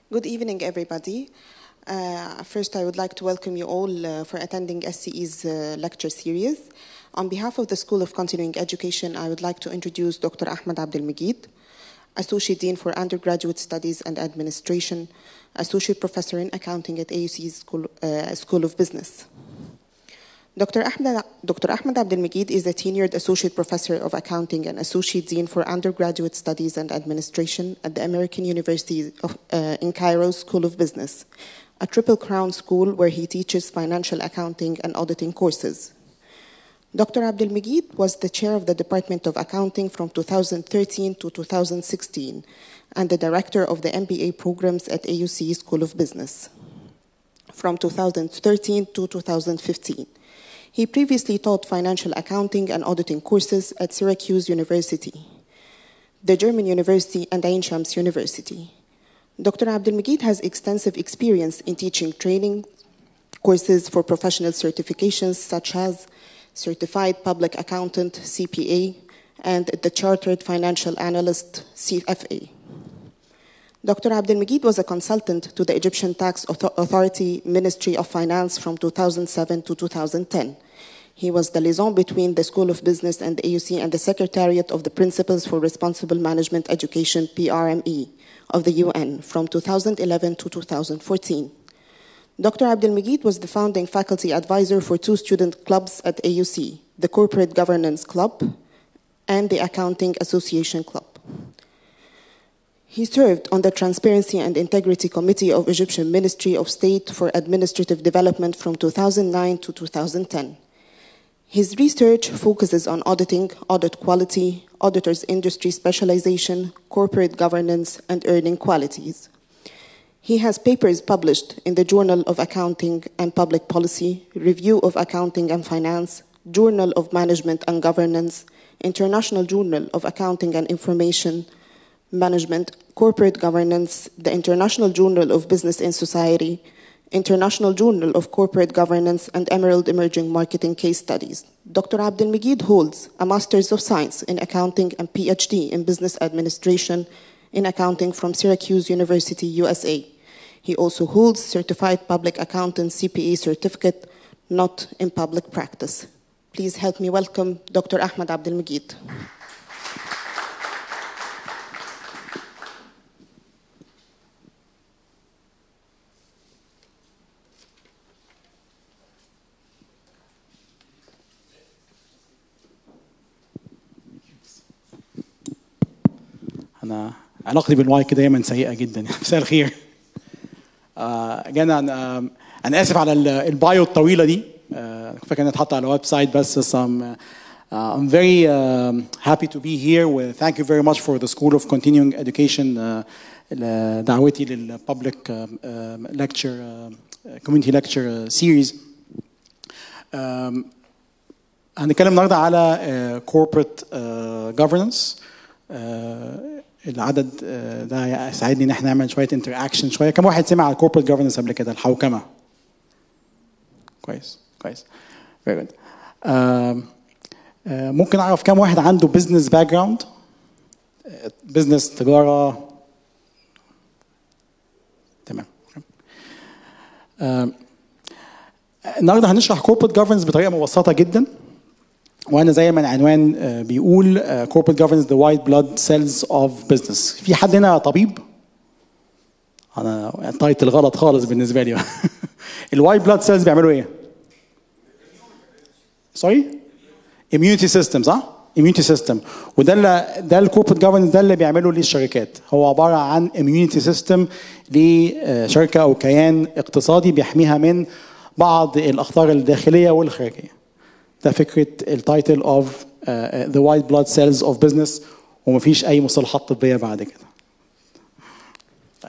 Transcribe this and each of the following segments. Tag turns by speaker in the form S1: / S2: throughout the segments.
S1: Good evening, everybody. Uh, first, I would like to welcome you all uh, for attending SCE's uh, lecture series. On behalf of the School of Continuing Education, I would like to introduce Dr. Ahmed Abdel Megid, Associate Dean for Undergraduate Studies and Administration, Associate Professor in Accounting at AUC School, uh, School of Business. Dr. Ahmed, Dr. Ahmed Abdel Megid is a tenured Associate Professor of Accounting and Associate Dean for Undergraduate Studies and Administration at the American University of, uh, in Cairo School of Business, a triple crown school where he teaches financial accounting and auditing courses. Dr. Abdel Megid was the chair of the Department of Accounting from 2013 to 2016 and the director of the MBA programs at AUC School of Business from 2013 to 2015. He previously taught financial accounting and auditing courses at Syracuse University, the German University, and Ain Shams University. Dr. Abdel Megid has extensive experience in teaching training courses for professional certifications such as Certified Public Accountant, CPA, and the Chartered Financial Analyst, CFA. Dr. Abdel Megid was a consultant to the Egyptian Tax Authority Ministry of Finance from 2007 to 2010. He was the liaison between the School of Business and the AUC and the Secretariat of the Principles for Responsible Management Education, PRME, of the UN from 2011 to 2014. Dr. Abdel Megid was the founding faculty advisor for two student clubs at AUC, the Corporate Governance Club and the Accounting Association Club. He served on the Transparency and Integrity Committee of Egyptian Ministry of State for Administrative Development from 2009 to 2010. His research focuses on auditing, audit quality, auditors' industry specialization, corporate governance, and earning qualities. He has papers published in the Journal of Accounting and Public Policy, Review of Accounting and Finance, Journal of Management and Governance, International Journal of Accounting and Information Management, Corporate Governance, the International Journal of Business and Society, International Journal of Corporate Governance, and Emerald Emerging Marketing Case Studies. Dr. Abdel Megid holds a Master's of Science in Accounting and PhD in Business Administration in Accounting from Syracuse University, USA. He also holds Certified Public Accountant CPA certificate, not in public practice. Please help me welcome Dr. Ahmed Abdel Megid.
S2: انا علاقتي بالمايك دايما سيئه جدا مساء الخير اجانا انا انا اسف على البايو الطويله دي فاكر انها اتحط على الويب سايت بس بس I'm, uh, I'm very um, happy to be here with thank you very much for the School of Continuing Education uh, دعوتي للببليك lecture uh, community lecture series um, هنتكلم النهارده على uh, corporate uh, governance uh, العدد ده يساعدني ان احنا نعمل شويه انتر اكشن شويه كم واحد سمع على الكوربريت جوفرنس قبل كده الحوكمه كويس كويس فيري جود ممكن اعرف كم واحد عنده بزنس باك جراوند بزنس تجاره تمام النهارده هنشرح كوربريت جوفرنس بطريقه مبسطه جدا وانا زي ما العنوان بيقول corporate governance the white blood cells of business في حد هنا طبيب انا التايتل غلط خالص بالنسبه لي الوايت بلاد سيلز بيعملوا ايه سوري immunity system صح immunity system وده اللي ده الكوربريت جوفرنس ده اللي بيعمله ليه الشركات هو عباره عن immunity system لشركه او كيان اقتصادي بيحميها من بعض الاخطار الداخليه والخارجيه ده فكره التايتل اوف ذا وايت بلاد سيلز اوف بزنس ومفيش اي مصطلحات طبيه بعد كده طيب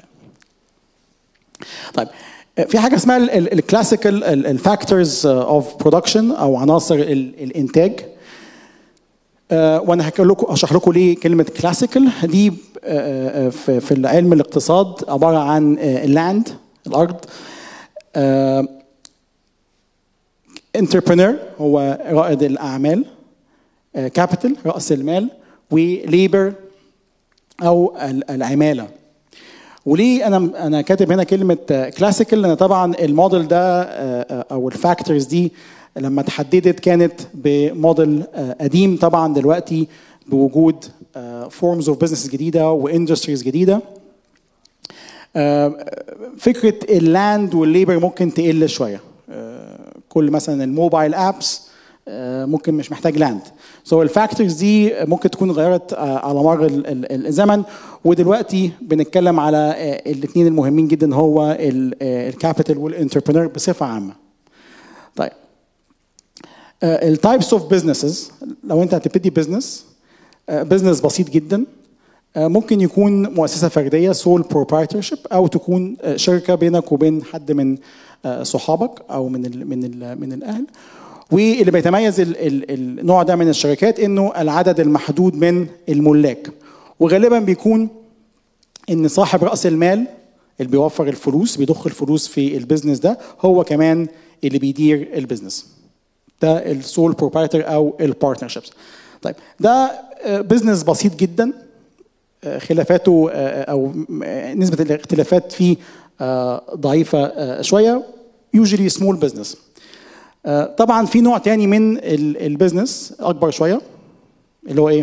S2: طيب في حاجه اسمها الكلاسيكال الفاكتورز اوف برودكشن او عناصر الانتاج وانا هقول لكم اشرح لكم ليه كلمه كلاسيكال دي في العلم الاقتصاد عباره عن اللاند الارض انتربرينور هو رائد الاعمال كابيتال راس المال وليبر او العماله وليه انا انا كاتب هنا كلمه كلاسيكال لان طبعا الموديل ده او الفاكتورز دي لما تحددت كانت بموديل قديم طبعا دلوقتي بوجود فورمز اوف بزنس جديده واندستريز جديده فكره اللاند والليبر ممكن تقل شويه كل مثلا الموبايل ابس ممكن مش محتاج لاند سو so الفاكتورز دي ممكن تكون غيرت على مر الزمن ودلوقتي بنتكلم على الاثنين المهمين جدا هو الكابيتال والانتربرنور بصفه عامه طيب التايبس اوف بزنسز لو انت هتبتدي بزنس بزنس بسيط جدا ممكن يكون مؤسسه فرديه سول بروبرايتورشيب او تكون شركه بينك وبين حد من صحابك او من ال من ال من الاهل واللي بيتميز ال ال النوع ده من الشركات انه العدد المحدود من الملاك وغالبا بيكون ان صاحب راس المال اللي بيوفر الفلوس بيضخ الفلوس في البيزنس ده هو كمان اللي بيدير البيزنس ده السول بروبرايتور او البارتنرشيبس طيب ده بيزنس بسيط جدا خلافاته او نسبه الاختلافات فيه ضعيفه شويه usually small business طبعا في نوع تاني من البيزنس اكبر شويه اللي هو ايه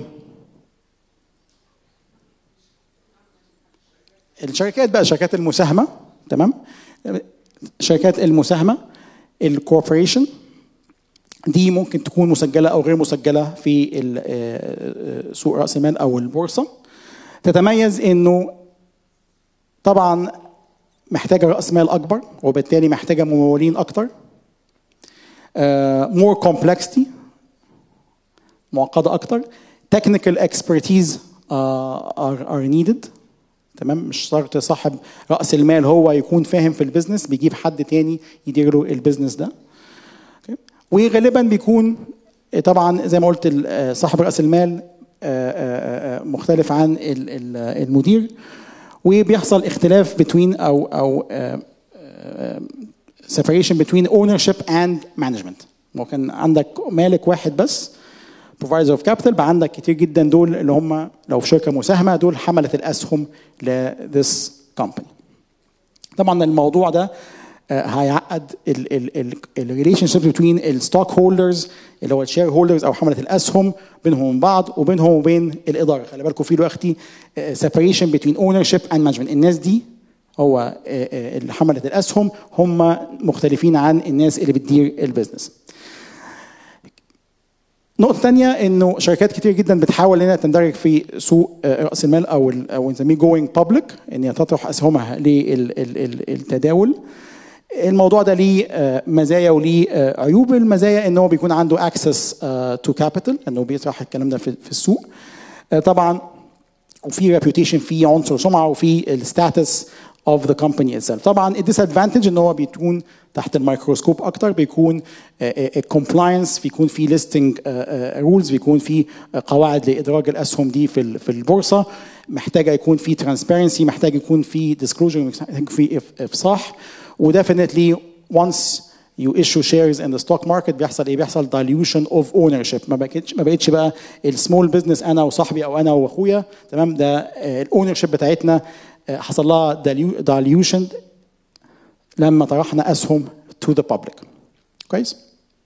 S2: الشركات بقى شركات المساهمه تمام شركات المساهمه الكوربوريشن دي ممكن تكون مسجله او غير مسجله في سوق راس المال او البورصه تتميز انه طبعا محتاجه راس مال اكبر وبالتالي محتاجه ممولين اكتر مور uh, complexity معقده اكتر technical expertise uh, are, are needed تمام مش شرط صاحب راس المال هو يكون فاهم في البيزنس بيجيب حد تاني يدير له البيزنس ده okay. وغالبا بيكون طبعا زي ما قلت صاحب راس المال مختلف عن المدير وبيحصل اختلاف بين او او separation between ownership and management ممكن عندك مالك واحد بس provider of capital بقى عندك كتير جدا دول اللي هم لو في شركه مساهمه دول حمله الاسهم ل this company طبعا الموضوع ده هيعقد الريليشن شيب بين الستوك هولدرز اللي هو الشير هولدرز او حمله الاسهم بينهم وبين بعض وبينهم وبين الاداره خلي بالكم في دلوقتي separation between ownership and management الناس دي هو اللي حمله الاسهم هم مختلفين عن الناس اللي بتدير البيزنس نقطة تانية انه شركات كتير جدا بتحاول انها تندرج في سوق راس المال او او نسميه جوينج بابليك ان هي تطرح اسهمها للتداول الموضوع ده ليه مزايا وليه عيوب المزايا ان هو بيكون عنده اكسس تو كابيتال انه بيطرح الكلام ده في السوق طبعا وفي ريبيوتيشن في عنصر سمعه وفي الستاتس of the company itself طبعا الديسادفانتج ان هو بيكون تحت الميكروسكوب اكتر بيكون الكومبلاينس بيكون في ليستنج رولز بيكون في قواعد لادراج الاسهم دي في في البورصه محتاجه يكون في ترانسبيرنسي محتاج يكون في ديسكلوجر محتاج في افصاح وديفينتلي once you issue shares in the stock market بيحصل ايه؟ بيحصل dilution of ownership ما بقتش ما بقتش بقى السمول بزنس انا وصاحبي او انا واخويا تمام ده الاونر شيب بتاعتنا حصل لها dilution لما طرحنا اسهم to the public كويس؟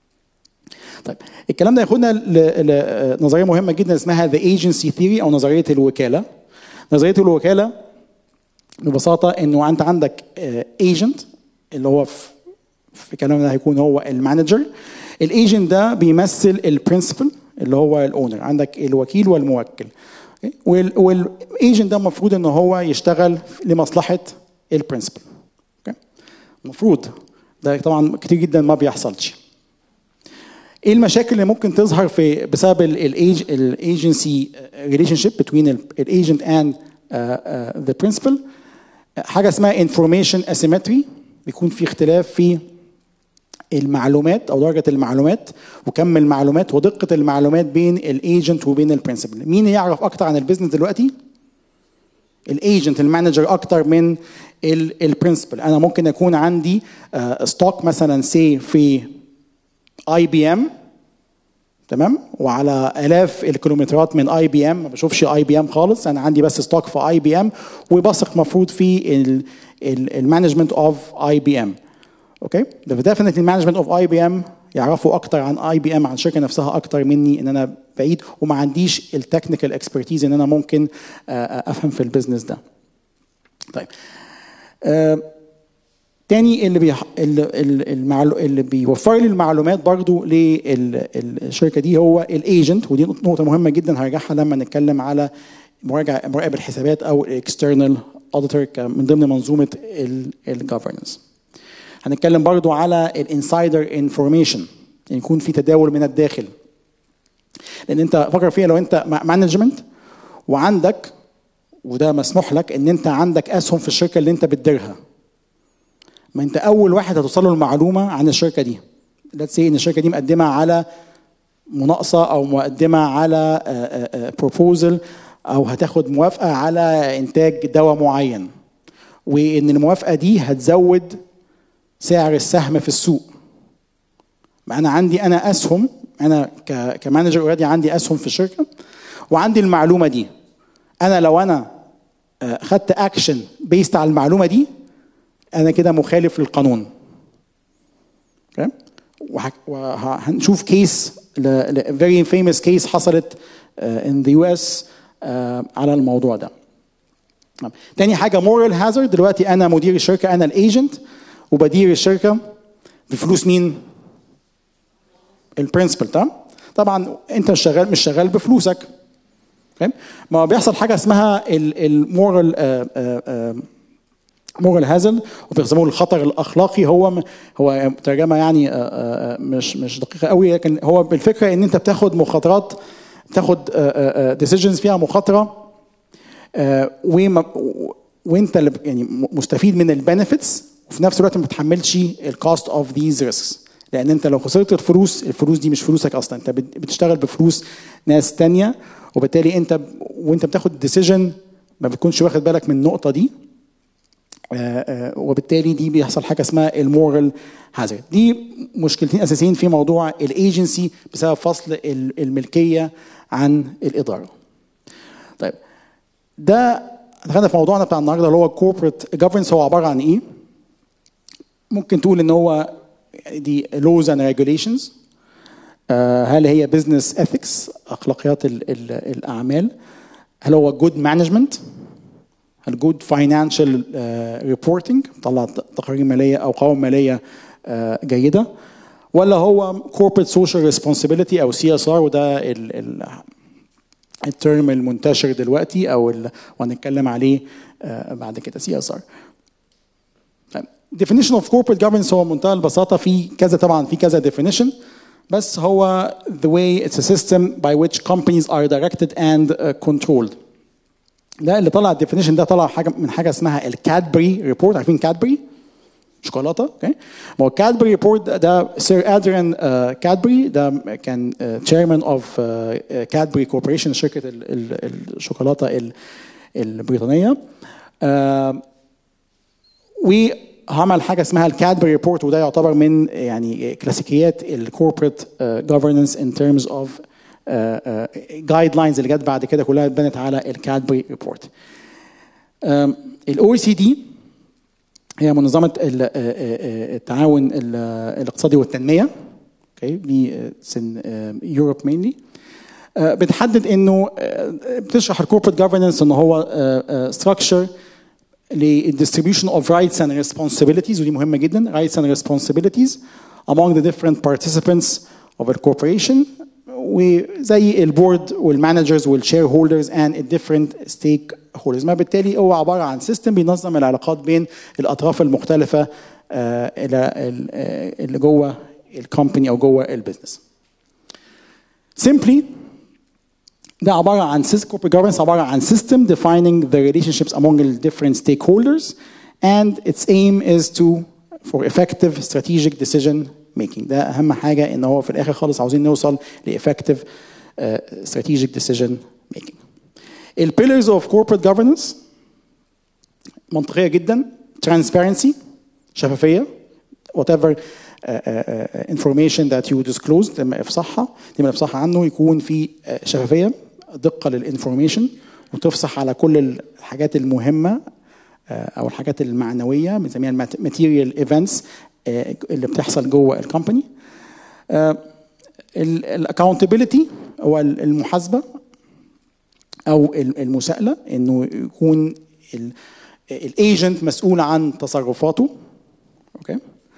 S2: طيب الكلام ده ياخدنا لنظريه مهمه جدا اسمها the agency theory او نظريه الوكاله نظريه الوكاله ببساطه انه انت عندك ايجنت اللي هو في في كلامنا هيكون هو المانجر الايجنت ده بيمثل البرنسبل اللي هو الاونر عندك الوكيل والموكل والايجنت ده المفروض ان هو يشتغل لمصلحه البرنسبل المفروض ده طبعا كتير جدا ما بيحصلش ايه المشاكل اللي ممكن تظهر في بسبب الايج الايجنسي ريليشن شيب بين الايجنت اند ذا برنسبل حاجه اسمها انفورميشن اسيمتري بيكون في اختلاف في المعلومات او درجه المعلومات وكم المعلومات ودقه المعلومات بين الايجنت وبين البرنسبل مين يعرف اكتر عن البيزنس دلوقتي الايجنت المانجر اكتر من البرنسبل انا ممكن يكون عندي ستوك مثلا سي في اي بي ام تمام وعلى الاف الكيلومترات من اي بي ام ما بشوفش اي بي ام خالص انا عندي بس ستوك في اي بي ام وبثق مفروض في المانجمنت اوف اي بي ام اوكي ده ديفينتلي المانجمنت اوف اي بي ام يعرفوا اكتر عن اي بي ام عن الشركه نفسها اكتر مني ان انا بعيد وما عنديش التكنيكال اكسبرتيز ان انا ممكن افهم في البيزنس ده طيب آه تاني اللي بيح... اللي, المعلو... اللي بيوفر لي المعلومات برضو للشركه دي هو الايجنت ودي نقطه مهمه جدا هرجعها لما نتكلم على مراجع مراقب الحسابات او الاكسترنال اوديتور من ضمن منظومه الجفرنس هنتكلم برضو على الانسايدر انفورميشن يعني يكون في تداول من الداخل لان انت فكر فيها لو انت مانجمنت وعندك وده مسموح لك ان انت عندك اسهم في الشركه اللي انت بتديرها ما انت اول واحد هتوصل له المعلومه عن الشركه دي ليتس سي ان الشركه دي مقدمه على مناقصه او مقدمه على بروبوزل او هتاخد موافقه على انتاج دواء معين وان الموافقه دي هتزود سعر السهم في السوق ما انا عندي انا اسهم انا كمانجر اوريدي عندي اسهم في الشركه وعندي المعلومه دي انا لو انا خدت اكشن بيست على المعلومه دي انا كده مخالف للقانون okay? وهنشوف كيس very famous كيس حصلت in the US على الموضوع ده تاني حاجة moral hazard دلوقتي أنا مدير الشركة أنا الايجنت وبدير الشركة بفلوس مين؟ البرنسبل تمام؟ طبعا أنت مش شغال مش شغال بفلوسك okay? ما بيحصل حاجة اسمها المورال مورال هازل وبيسموه الخطر الاخلاقي هو هو ترجمه يعني مش مش دقيقه قوي لكن هو بالفكره ان انت بتاخد مخاطرات بتاخد ديسيجنز فيها مخاطره وانت اللي يعني مستفيد من البنفيتس وفي نفس الوقت ما بتحملش الكوست اوف ذيز ريسكس لان انت لو خسرت الفلوس الفلوس دي مش فلوسك اصلا انت بتشتغل بفلوس ناس تانية وبالتالي انت وانت بتاخد ديسيجن ما بتكونش واخد بالك من النقطه دي آآ آآ وبالتالي دي بيحصل حاجه اسمها المورال هازارد دي مشكلتين اساسيين في موضوع الايجنسي بسبب فصل الملكيه عن الاداره طيب ده دخلنا في موضوعنا بتاع النهارده اللي هو كوربريت جفرنس هو عباره عن ايه ممكن تقول ان هو دي لوز اند ريجوليشنز هل هي بزنس اثكس اخلاقيات ال ال الاعمال هل هو جود مانجمنت هل جود فاينانشال ريبورتنج طلع تقارير ماليه او قوائم ماليه uh, جيده ولا هو corporate social responsibility او سي اس ار وده ال ال الترم المنتشر دلوقتي او وهنتكلم عليه uh, بعد كده سي اس ار definition of corporate governance هو منتهى البساطه في كذا طبعا في كذا definition بس هو the way it's a system by which companies are directed and uh, controlled ده اللي طلع الديفينيشن ده طلع حاجه من حاجه اسمها الكادبري ريبورت عارفين كادبري شوكولاته اوكي ما هو الكادبري ريبورت ده سير ادريان كادبري ده كان تشيرمان اوف كادبري كوربوريشن شركه الشوكولاته البريطانيه وعمل حاجه اسمها الكادبري ريبورت وده يعتبر من يعني كلاسيكيات الكوربريت جفرنس ان ترمز اوف جايد لاينز اللي جت بعد كده كلها اتبنت على الكادبري ريبورت الاو سي دي هي منظمه التعاون الاقتصادي والتنميه اوكي دي سن يوروب مينلي بتحدد انه بتشرح الكوربريت جفرنس ان هو ستراكشر للdistribution of rights and responsibilities ودي مهمه جدا rights and responsibilities among the different participants of a corporation وزي البورد والمانجرز والشير هولدرز اند الديفرنت ستيك هولدرز ما بالتالي هو عباره عن سيستم بينظم العلاقات بين الاطراف المختلفه اللي جوه الكومباني او جوه البيزنس simply ده عباره عن corporate governance عباره عن system defining the relationships among the different stakeholders and its aim is to for effective strategic decision making ده اهم حاجه ان هو في الاخر خالص عاوزين نوصل لeffective uh, strategic decision making البيلرز اوف corporate governance منطقيه جدا transparency شفافيه whatever انفورميشن ذات يو disclosed تم افصاحها تم الافصاح عنه يكون في آه، شفافيه دقه للانفورميشن وتفصح على كل الحاجات المهمه آه، او الحاجات المعنويه بنسميها الماتيريال ايفنتس اللي بتحصل جوه الكومباني الاكونتبيلتي هو المحاسبه او المساءله انه يكون الايجنت مسؤول عن تصرفاته اوكي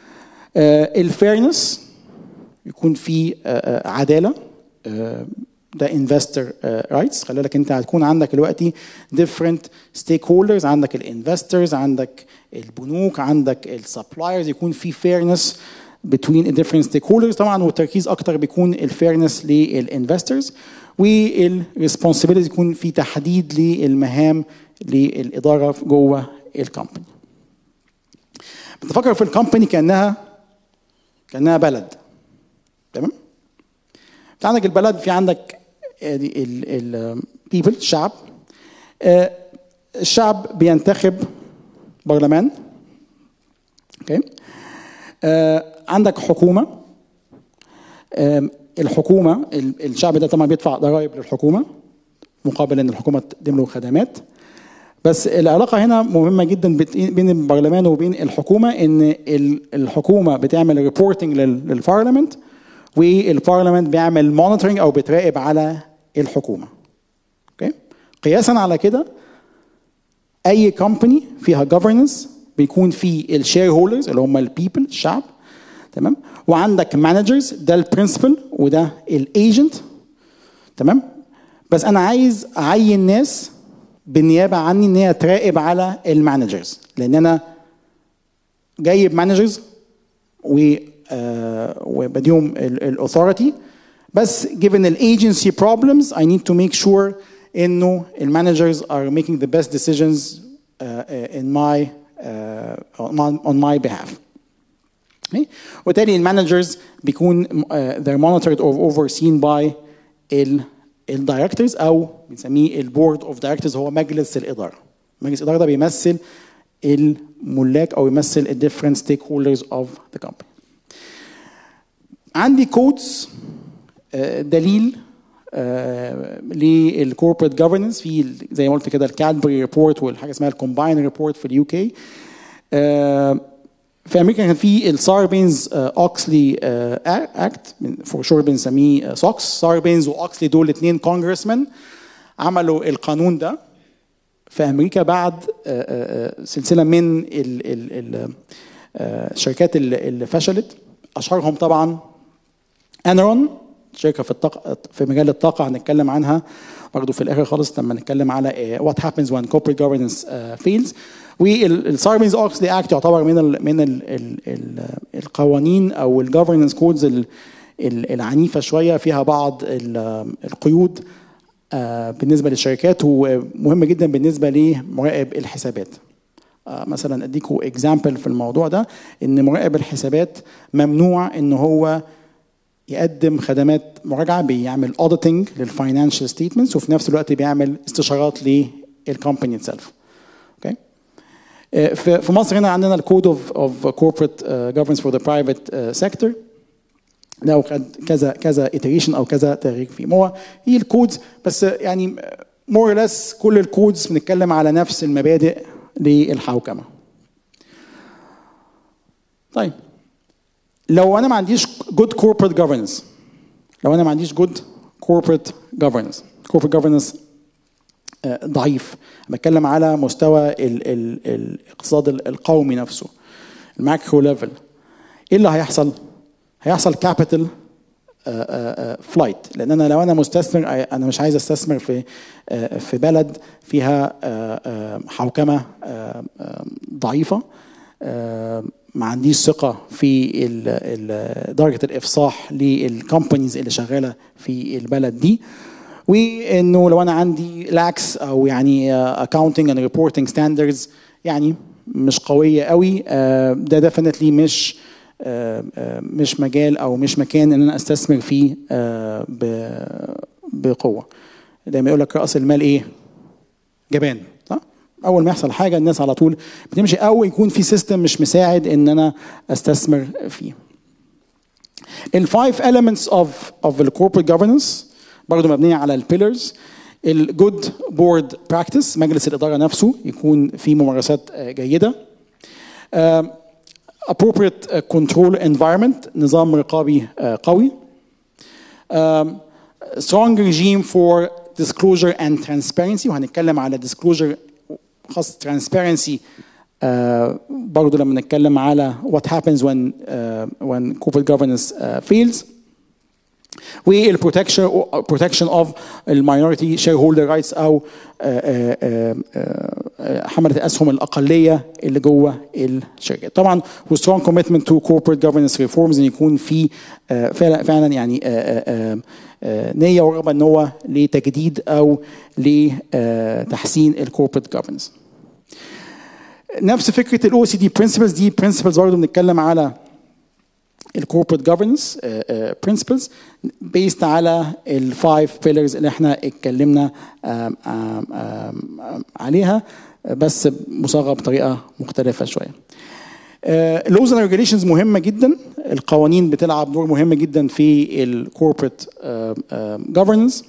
S2: الفيرنس يكون في آه، آه، عداله آه، ده انفستر رايتس خلي بالك انت هتكون عندك دلوقتي different ستيك هولدرز عندك الانفسترز عندك البنوك عندك السبلايرز يكون في fairness between the different stakeholders طبعا والتركيز اكتر بيكون الفيرنس للانفسترز والريسبونسبيلتي يكون في تحديد للمهام للاداره جوه الكومباني بتفكر في الكومباني كانها كانها بلد تمام انت عندك البلد في عندك البيبل الشعب آه، الشعب بينتخب برلمان اوكي آه، عندك حكومه آم، الحكومه ال- الشعب ده طبعا بيدفع ضرائب للحكومه مقابل ان الحكومه تقدم له خدمات بس العلاقه هنا مهمه جدا بت- بين البرلمان وبين الحكومه ان ال- الحكومه بتعمل ريبورتنج للبارلمنت والبارلمنت بيعمل مونيتورنج او بتراقب على الحكومه اوكي قياسا على كده اي كومباني فيها governance بيكون في الشير هولدرز اللي هم البيبل الشعب تمام وعندك مانجرز ده البرنسبل وده الايجنت تمام بس انا عايز اعين ناس بالنيابه عني ان هي تراقب على المانجرز لان انا جايب مانجرز و آه، وبديهم الاثوريتي بس given الايجنسي problems I need to make sure انه المانجرز are making the best decisions uh, uh, in my uh, on my- on my behalf. Okay? وبالتالي المانجرز بيكون uh, they're monitored or overseen by ال الدايركتورز او بنسميه البورد اوف دايركتورز هو مجلس الاداره. مجلس الاداره ده بيمثل الملاك او يمثل الديفرنت ستيك هولدرز اوف ذا كومباني. عندي كودز دليل للكوربريت جفرنس في ال- زي ما قلت كده الكادبري ريبورت والحاجه اسمها الكومباين ريبورت في اليو كي في امريكا كان في الساربينز اوكسلي اكت فور شور بنسميه سوكس ساربينز واوكسلي دول اثنين كونجرسمان عملوا القانون ده في امريكا بعد آه، آه، آه، سلسله من ال- ال- ال- آه، الشركات اللي اللي فشلت اشهرهم طبعا انرون شركه في الطاقه في مجال الطاقه هنتكلم عنها برضه في الاخر خالص لما نتكلم على وات هابنز وان corporate governance فيلز والساربينز اوكسلي اكت يعتبر من ال من ال ال ال القوانين او الجفرنس كودز العنيفه شويه فيها بعض ال- القيود آه، بالنسبه للشركات ومهم جدا بالنسبه لمراقب الحسابات آه، مثلا اديكوا اكزامبل في الموضوع ده ان مراقب الحسابات ممنوع ان هو يقدم خدمات مراجعه بيعمل اوديتنج للفاينانشال ستيتمنتس وفي نفس الوقت بيعمل استشارات للكومباني اتسلف اوكي آه، في في مصر هنا عندنا الكود اوف اوف كوربريت جفرنس فور ذا برايفت سيكتور ده وخد كذا كذا iteration او كذا تغيير فيه ما هو هي الكودز بس يعني مور لس كل الكودز بنتكلم على نفس المبادئ للحوكمه طيب لو انا ما عنديش good corporate governance لو انا ما عنديش good corporate governance corporate governance آه، ضعيف بتكلم على مستوى ال ال الاقتصاد القومي نفسه الماكرو ليفل ايه اللي هيحصل؟ هيحصل كابيتال فلايت لان انا لو انا مستثمر انا مش عايز استثمر في آه، في بلد فيها آه، آه، حوكمه آه، آه، ضعيفه آه، ما عنديش ثقه في ال- ال- درجه الافصاح للكومبانيز اللي شغاله في البلد دي وانه لو انا عندي لاكس او يعني اكاونتنج اند ريبورتنج ستاندردز يعني مش قويه قوي آه، ده ديفينتلي مش آه، آه، مش مجال او مش مكان ان انا استثمر فيه آه، ب- بقوه دايما يقول لك راس المال ايه جبان صح اول ما يحصل حاجه الناس على طول بتمشي او يكون في سيستم مش مساعد ان انا استثمر فيه الفايف elements of of the corporate governance برضه مبنيه على البيلرز الجود بورد براكتس مجلس الاداره نفسه يكون فيه ممارسات آه، جيده آم، appropriate control environment نظام رقابي آه، قوي um, strong regime for disclosure and transparency وهنتكلم على disclosure خاص transparency uh, برضه لما نتكلم على what happens when uh, when corporate governance uh, fails والprotection protection of الماينورتي shareholder rights او uh, uh, uh, uh, حمله الاسهم الاقليه اللي جوه الشركات طبعا و strong commitment to corporate governance reforms ان يكون في uh, فعلا فعلا يعني uh, uh, uh, نيه ورغبه ان هو لتجديد او لتحسين الكوربريت governance نفس فكره الاو سي دي برنسبلز دي برنسبلز برضه بنتكلم على الكوربريت جوفرنس برنسبلز بيست على الفايف بيلرز اللي احنا اتكلمنا آم، آم، آم، عليها بس مصاغه بطريقه مختلفه شويه. اللوز اند ريجوليشنز مهمه جدا القوانين بتلعب دور مهم جدا في الكوربريت جوفرنس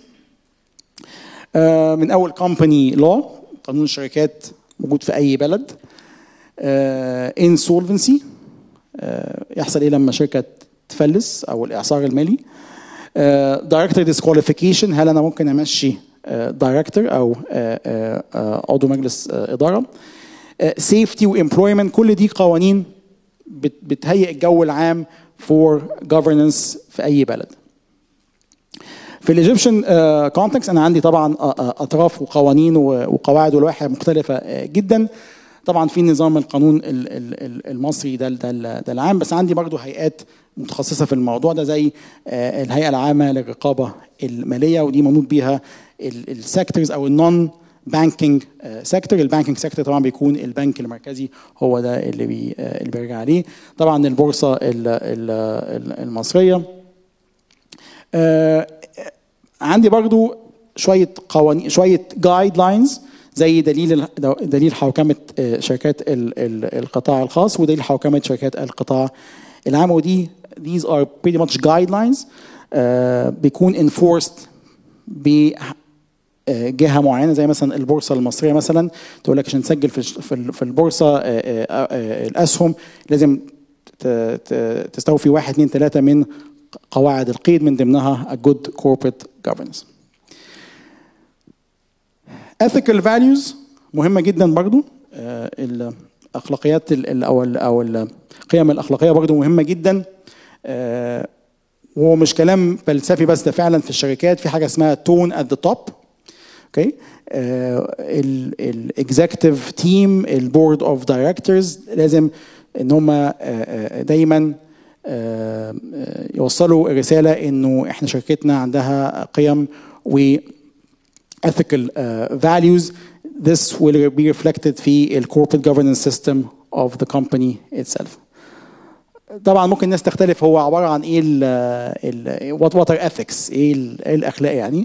S2: من اول كومباني لو قانون الشركات موجود في اي بلد انسولفنسي يحصل ايه لما شركه تفلس او الاعصار المالي دايركتور ديسكواليفيكيشن هل انا ممكن امشي دايركتور او آه، آه، آه، عضو مجلس آه، اداره سيفتي وامبلويمنت كل دي قوانين بت- بتهيئ الجو العام فور governance في اي بلد في الايجيبشن كونتكست انا عندي طبعا آه، آه، اطراف وقوانين و- وقواعد ولوائح مختلفه آه، جدا طبعا في نظام القانون ال- ال- ال- المصري ده ده ده العام بس عندي برضو هيئات متخصصه في الموضوع ده زي آه، الهيئه العامه للرقابه الماليه ودي منوط بيها السيكتورز او النون بانكينج سيكتور البانكينج سيكتور طبعا بيكون البنك المركزي هو ده اللي بي آه، اللي بيرجع عليه طبعا البورصه ال- ال- ال- المصريه آه، عندي برضو شويه قوانين شويه جايد لاينز زي دليل دليل حوكمه آه، شركات ال- ال- القطاع الخاص ودليل حوكمه شركات القطاع العام ودي these are pretty much guidelines آه، بيكون enforced ب آه، جهه معينه زي مثلا البورصه المصريه مثلا تقول لك عشان تسجل في الش- في ال- في البورصه آه، آه، آه، الاسهم لازم ت- ت- تستوفي واحد اثنين ثلاثه من قواعد القيد من ضمنها a good corporate governance. ethical values مهمه جدا برضو آه، الاخلاقيات ال- ال- او ال- او القيم الاخلاقيه برضو مهمه جدا آه، وهو مش كلام فلسفي بس ده فعلا في الشركات في حاجه اسمها تون ات ذا توب اوكي الاكزيكتيف تيم البورد اوف دايركتورز لازم ان هم دايما آه، آه، يوصلوا رساله انه احنا شركتنا عندها قيم و ethical uh, values this will be reflected في ال corporate governance system of the company itself طبعا ممكن الناس تختلف هو عباره عن ايه ال ال what what are ethics ايه ال- إيه الاخلاق يعني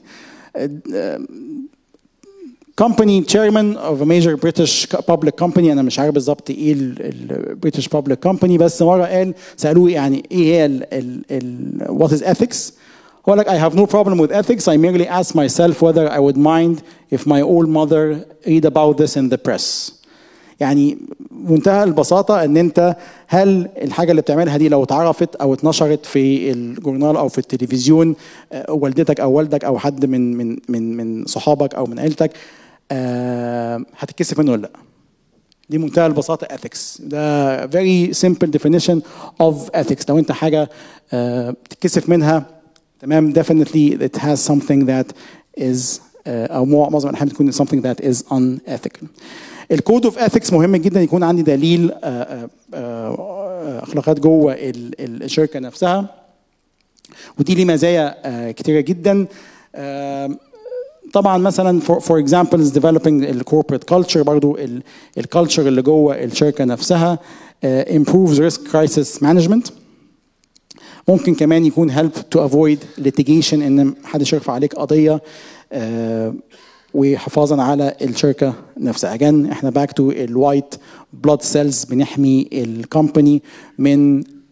S2: company chairman of a major British public company انا مش عارف بالظبط ايه ال British public company بس مره قال سالوه يعني ايه هي ال ال ال what is ethics هو like I have no problem with ethics I merely ask myself whether I would mind if my old mother read about this in the press يعني منتهى البساطة ان انت هل الحاجة اللي بتعملها دي لو اتعرفت او اتنشرت في الجورنال او في التلفزيون آه، والدتك او والدك او حد من من من من صحابك او من عيلتك آه، هتتكسف منه ولا لا دي منتهى البساطة ethics ده very simple definition of ethics لو انت حاجة آه، بتتكسف منها تمام definitely it has something that is آه، او مو- معظم الاحيان بتكون something that is unethical الكود اوف ethics مهم جدا يكون عندي دليل آه، آه، آه، اخلاقيات جوه ال- ال- الشركه نفسها ودي ليه مزايا آه، كتيره جدا آه، طبعا مثلا for, for examples developing ال corporate culture برضو ال culture اللي جوه الشركه نفسها آه، improves risk crisis management ممكن كمان يكون help to avoid litigation ان محدش يرفع عليك قضيه آه، وحفاظا على الشركه نفسها again احنا back to الوايت blood cells بنحمي الكومباني من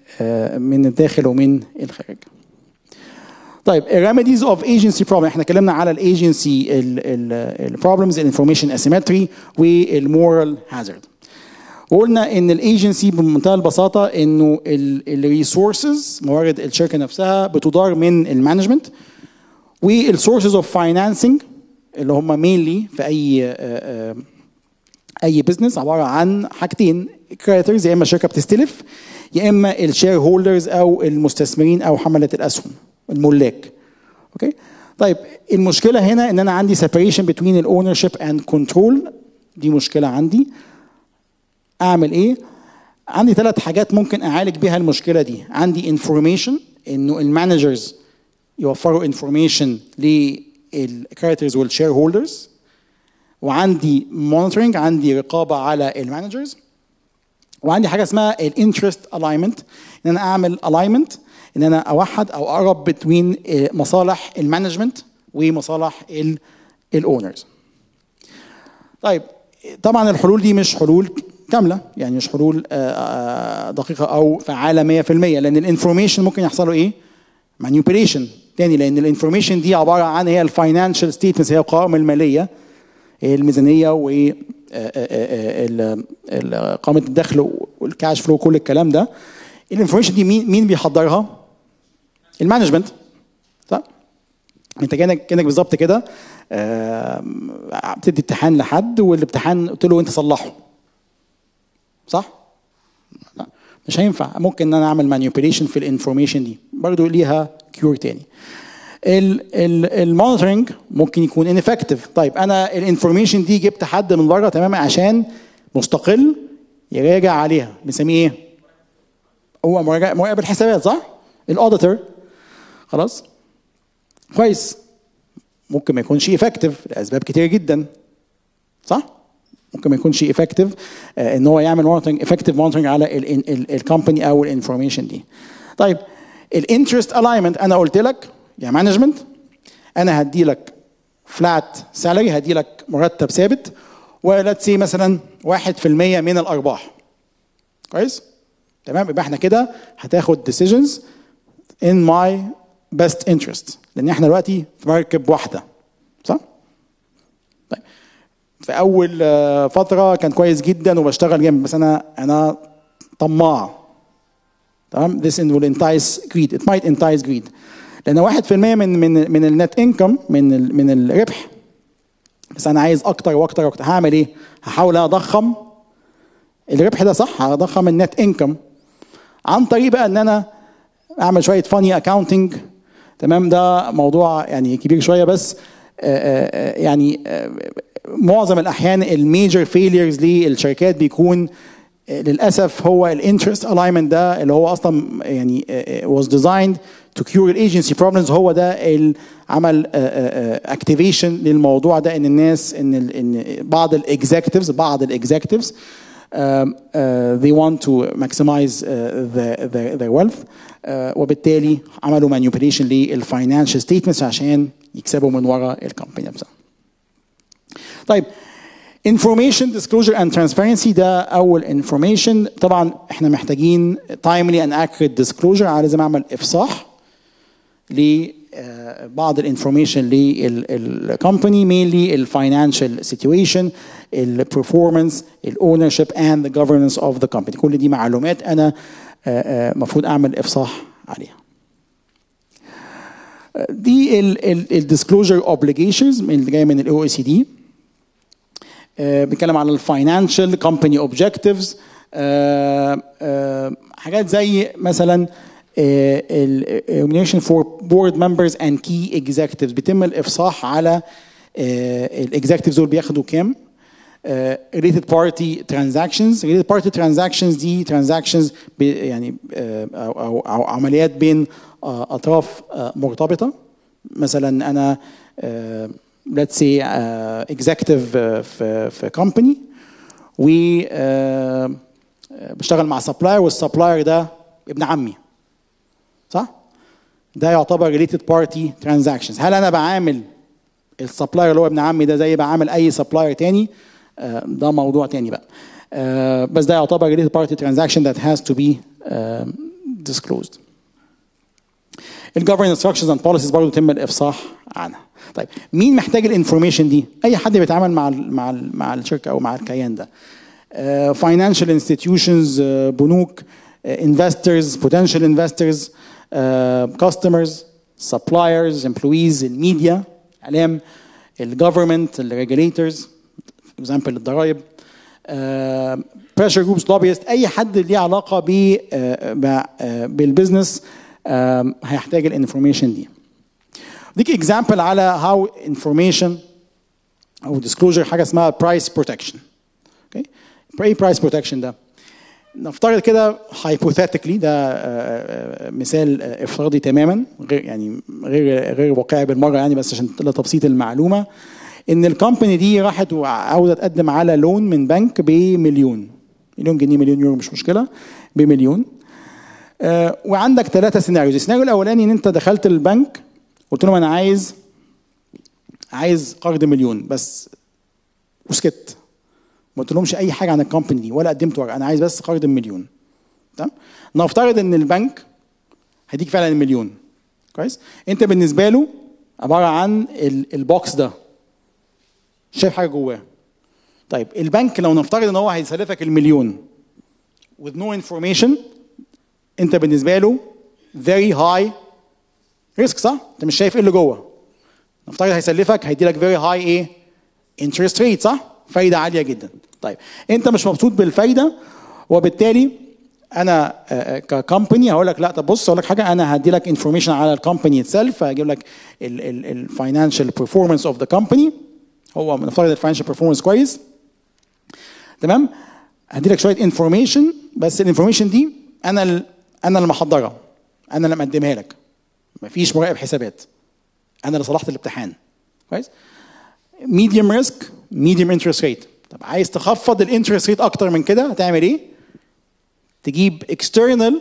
S2: آه، من الداخل ومن الخارج طيب الريميديز اوف ايجنسي بروبلم احنا اتكلمنا على الايجنسي البروبلمز الانفورميشن اسيمتري والمورال هازارد وقلنا ان الايجنسي بمنتهى البساطه انه الريسورسز موارد الشركه نفسها بتدار من المانجمنت والسورسز اوف فاينانسنج اللي هم مينلي في اي آه، آه، اي بزنس عباره عن حاجتين كريديتورز يا اما الشركه بتستلف يا اما الشير هولدرز او المستثمرين او حمله الاسهم الملاك اوكي طيب المشكله هنا ان انا عندي separation between الاونر شيب اند كنترول دي مشكله عندي اعمل ايه عندي ثلاث حاجات ممكن اعالج بيها المشكله دي عندي انفورميشن انه المانجرز يوفروا انفورميشن للكاركترز والشير هولدرز وعندي مونيتورنج عندي رقابه على المانجرز وعندي حاجه اسمها الانترست الاينمنت ان انا اعمل الاينمنت ان انا اوحد او اقرب بين مصالح المانجمنت ومصالح الاونرز طيب طبعا الحلول دي مش حلول كامله يعني مش حلول آه، آه، دقيقه او فعاله 100% لان الانفورميشن ممكن يحصل له ايه مانيبيوليشن تاني لان الانفورميشن دي عباره عن هي الفاينانشال ستيتمنتس هي القوائم الماليه هي الميزانيه و قائمه الدخل والكاش فلو كل الكلام ده الانفورميشن دي مين مين بيحضرها؟ المانجمنت صح؟ انت كانك كانك بالظبط كده آه، بتدي امتحان لحد والامتحان قلت له انت صلحه صح؟ لا مش هينفع ممكن ان انا اعمل مانيبيوليشن في الانفورميشن دي برضه ليها كيور تاني المونيتورنج ممكن يكون انفكتيف طيب انا الانفورميشن دي جبت حد من بره تماما عشان مستقل يراجع عليها بنسميه ايه؟ هو مراقب الحسابات صح؟ الاوديتور خلاص؟ كويس ممكن ما يكونش افكتيف لاسباب كتير جدا صح؟ ممكن ما يكونش افكتيف ان هو يعمل مونيتورنج افكتيف مونيتورنج على الكومباني او الانفورميشن دي. طيب الانترست الاينمنت انا قلت لك يا مانجمنت انا هدي لك فلات سالري هدي لك مرتب ثابت ولات سي مثلا 1% من الارباح كويس تمام يبقى احنا كده هتاخد decisions in my best interest لان احنا دلوقتي في مركب واحده صح طيب في اول آه، فتره كان كويس جدا وبشتغل جامد بس انا انا طماع تمام this will entice greed it might entice greed لان 1% من من من النت انكم من ال من الربح بس انا عايز اكتر واكتر واكتر هعمل ايه؟ هحاول اضخم الربح ده صح هضخم النت انكم عن طريق بقى ان انا اعمل شويه فاني اكاونتنج تمام ده موضوع يعني كبير شويه بس آآ آآ يعني آآ معظم الاحيان الميجر فيليرز للشركات بيكون للاسف هو الانترست الاينمنت ده اللي هو اصلا يعني was designed to cure الايجنسي بروبلمز هو ده اللي عمل اكتيفيشن للموضوع ده ان الناس ان ان بعض الاكزكتيفز بعض الاكزكتيفز um, uh, they want to maximize uh, their, their, their wealth uh, وبالتالي عملوا manipulation للفاينانشال ستيتمنتس عشان يكسبوا من ورا الكومباني نفسها. طيب information disclosure and transparency ده اول information طبعا احنا محتاجين timely and accurate disclosure لازم اعمل افصاح لبعض الانفورميشن للكومباني mainly الفاينانشال سيتويشن البرفورمانس الاونر شيب اند ذا governance اوف ذا company كل دي معلومات انا المفروض اعمل افصاح عليها دي الديسكلوجر اوبليجيشنز اللي جايه من الاو اي سي دي بنتكلم على الفاينانشال كومباني اوبجكتيفز حاجات زي مثلا النومينيشن فور بورد ممبرز اند كي اكزيكتيفز بيتم الافصاح على الاكزيكتيفز دول بياخدوا كام related party transactions related party transactions دي transactions يعني أو, أو, أو عمليات بين أطراف مرتبطة مثلا أنا let's say uh, executive uh, في في company و uh, بشتغل مع سبلاير والسبلاير ده ابن عمي صح؟ ده يعتبر related party transactions هل انا بعامل السبلاير اللي هو ابن عمي ده زي بعامل اي سبلاير تاني uh, ده موضوع تاني بقى uh, بس ده يعتبر related party transaction that has to be uh, disclosed الجفرنس ستراكشرز اند بوليسيز برضه يتم الافصاح عنها طيب مين محتاج الانفورميشن دي اي حد بيتعامل مع ال مع ال مع الشركه او مع الكيان ده فاينانشال انستتيوشنز بنوك انفسترز بوتنشال انفسترز كاستمرز سبلايرز امبلويز الميديا اعلام الجفرمنت الريجوليتورز اكزامبل الضرايب بريشر جروبس لوبيست اي حد ليه علاقه ب بالبزنس هيحتاج الانفورميشن دي ديك اكزامبل على هاو انفورميشن او ديسكلوجر حاجه اسمها برايس بروتكشن اوكي ايه برايس بروتكشن ده نفترض كده hypothetically ده مثال افتراضي تماما غير يعني غير غير واقعي بالمره يعني بس عشان لتبسيط المعلومه ان الكومباني دي راحت وعاوزه تقدم على لون من بنك بمليون مليون جنيه مليون يورو مش مشكله بمليون آه وعندك ثلاثه سيناريوز السيناريو الاولاني ان انت دخلت البنك قلت لهم انا عايز عايز قرض مليون بس وسكت ما قلت لهمش اي حاجه عن الكومباني دي ولا قدمت ورقه انا عايز بس قرض مليون تمام نفترض ان البنك هيديك فعلا المليون كويس انت بالنسبه له عباره عن البوكس ده شايف حاجه جواه طيب البنك لو نفترض ان هو هيسلفك المليون with no information انت بالنسبه له very high risk صح؟ انت مش شايف ايه اللي جوه نفترض هيسلفك هيدي لك very high ايه؟ interest rate صح؟ فايده عاليه جدا طيب انت مش مبسوط بالفايده وبالتالي انا ككمباني هقول لك لا طب بص اقول لك حاجه انا هدي لك انفورميشن على الكومباني اتسلف هجيب لك الفاينانشال بيرفورمانس اوف ذا كومباني هو نفترض الفاينانشال بيرفورمانس كويس تمام هدي لك شويه انفورميشن بس الانفورميشن دي انا ال انا اللي محضرها انا اللي مقدمها لك مفيش مراقب حسابات انا اللي صلحت الامتحان كويس ميديوم ريسك ميديوم انترست ريت طب عايز تخفض الانترست ريت اكتر من كده هتعمل ايه تجيب اكسترنال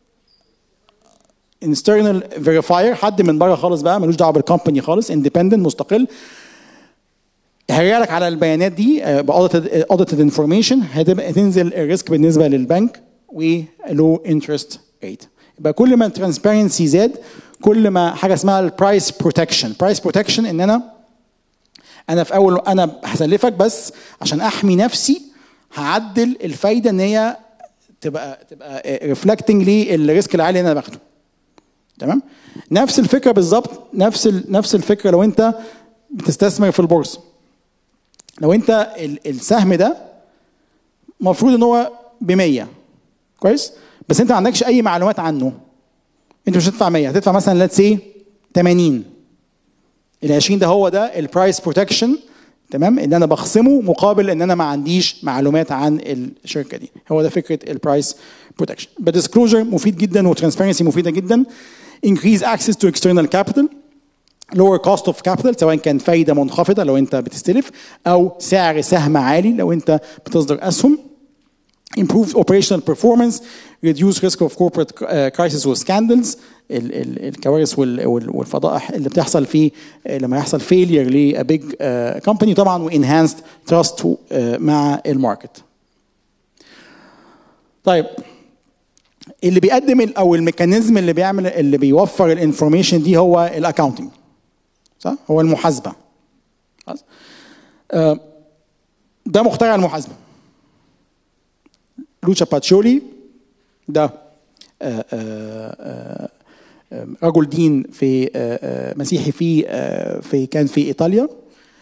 S2: external فيريفاير حد من بره خالص بقى ملوش دعوه بالكومباني خالص اندبندنت مستقل هيرجع لك على البيانات دي اوديتد انفورميشن هتبقى تنزل الريسك بالنسبه للبنك ولو انترست ريت يبقى كل ما الترانسبيرنسي زاد كل ما حاجه اسمها البرايس بروتكشن برايس بروتكشن ان انا انا في اول انا هسلفك بس عشان احمي نفسي هعدل الفايده ان هي تبقى تبقى ريفلكتنج للريسك العالي اللي انا باخده تمام نفس الفكره بالظبط نفس ال... نفس الفكره لو انت بتستثمر في البورصه لو انت السهم ده المفروض ان هو ب 100 كويس بس انت ما عندكش اي معلومات عنه انت مش هتدفع 100 هتدفع مثلا ليتس سي 80 ال 20 ده هو ده البرايس بروتكشن تمام ان انا بخصمه مقابل ان انا ما عنديش معلومات عن الشركه دي هو ده فكره البرايس بروتكشن بديسكلوجر مفيد جدا وترانسبيرنسي مفيده جدا increase access to external capital lower cost of capital سواء كان فايده منخفضه لو انت بتستلف او سعر سهم عالي لو انت بتصدر اسهم improve operational performance reduce risk of corporate crisis or scandals ال ال الكوارث والفضائح اللي بتحصل في لما يحصل failure ل a big uh, company طبعا و enhanced trust uh, مع الماركت. طيب اللي بيقدم او الميكانيزم اللي بيعمل اللي بيوفر الانفورميشن دي هو الاكاونتنج صح؟ هو المحاسبه. خلاص؟ uh, ده مخترع المحاسبه. لوتشا باتشولي ده آآ آآ رجل دين في مسيحي في في كان في ايطاليا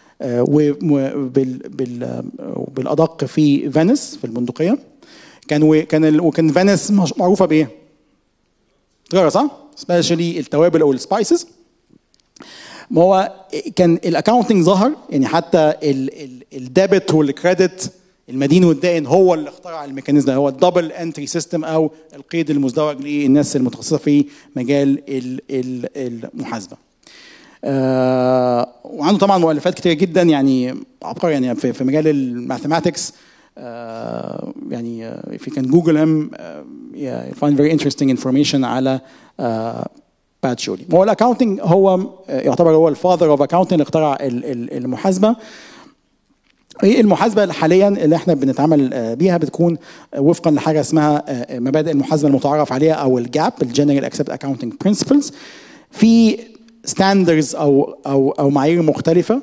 S2: وبالادق في فينيس في البندقيه كان كان وكان فينيس معروفه بايه؟ تجاره صح؟ سبيشالي التوابل او السبايسز ما هو كان الاكونتنج ظهر يعني حتى الديبت والكريدت المدين والدائن هو اللي اخترع الميكانيزم ده هو الدبل انتري سيستم او القيد المزدوج للناس المتخصصه في مجال المحاسبه. آه وعنده طبعا مؤلفات كتير جدا يعني عبقري يعني في, في مجال الماثيماتكس آه يعني if you can google him uh, yeah, you find very interesting information على uh, بات جولي هو الاكونتنج هو يعتبر هو الفاذر اوف اكونتنج اللي اخترع المحاسبه هي المحاسبه حاليا اللي احنا بنتعامل آه، بيها بتكون آه، وفقا لحاجه اسمها آه، مبادئ المحاسبه المتعارف عليها او الجاب الجنرال اكسبت اكاونتنج برنسبلز في ستاندرز او او او معايير مختلفه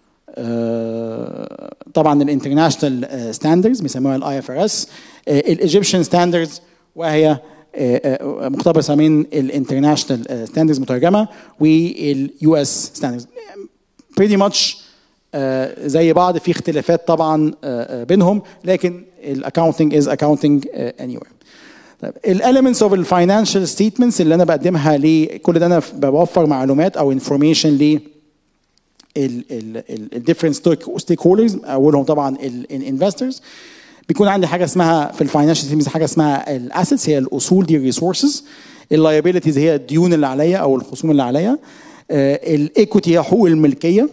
S2: آه، طبعا الانترناشونال ستاندرز بيسموها الاي اف ار اس الايجيبشن ستاندرز وهي آه، آه، مقتبسه من الانترناشونال ستاندرز مترجمه واليو اس ستاندرز pretty much آه، زي بعض في اختلافات طبعا آه، آه، بينهم لكن الاكاونتنج از اكاونتنج اني anywhere. طيب الاليمنتس اوف الفاينانشال ستيتمنتس اللي انا بقدمها لكل ده انا بوفر معلومات او انفورميشن ل الديفرنت ستيك هولدرز اولهم طبعا الانفسترز بيكون عندي حاجه اسمها في الفاينانشال ستيتمنتس حاجه اسمها الاسيتس هي الاصول دي الريسورسز اللايبيلتيز هي الديون اللي عليا او الخصوم اللي عليا الايكوتي هي حقوق الملكيه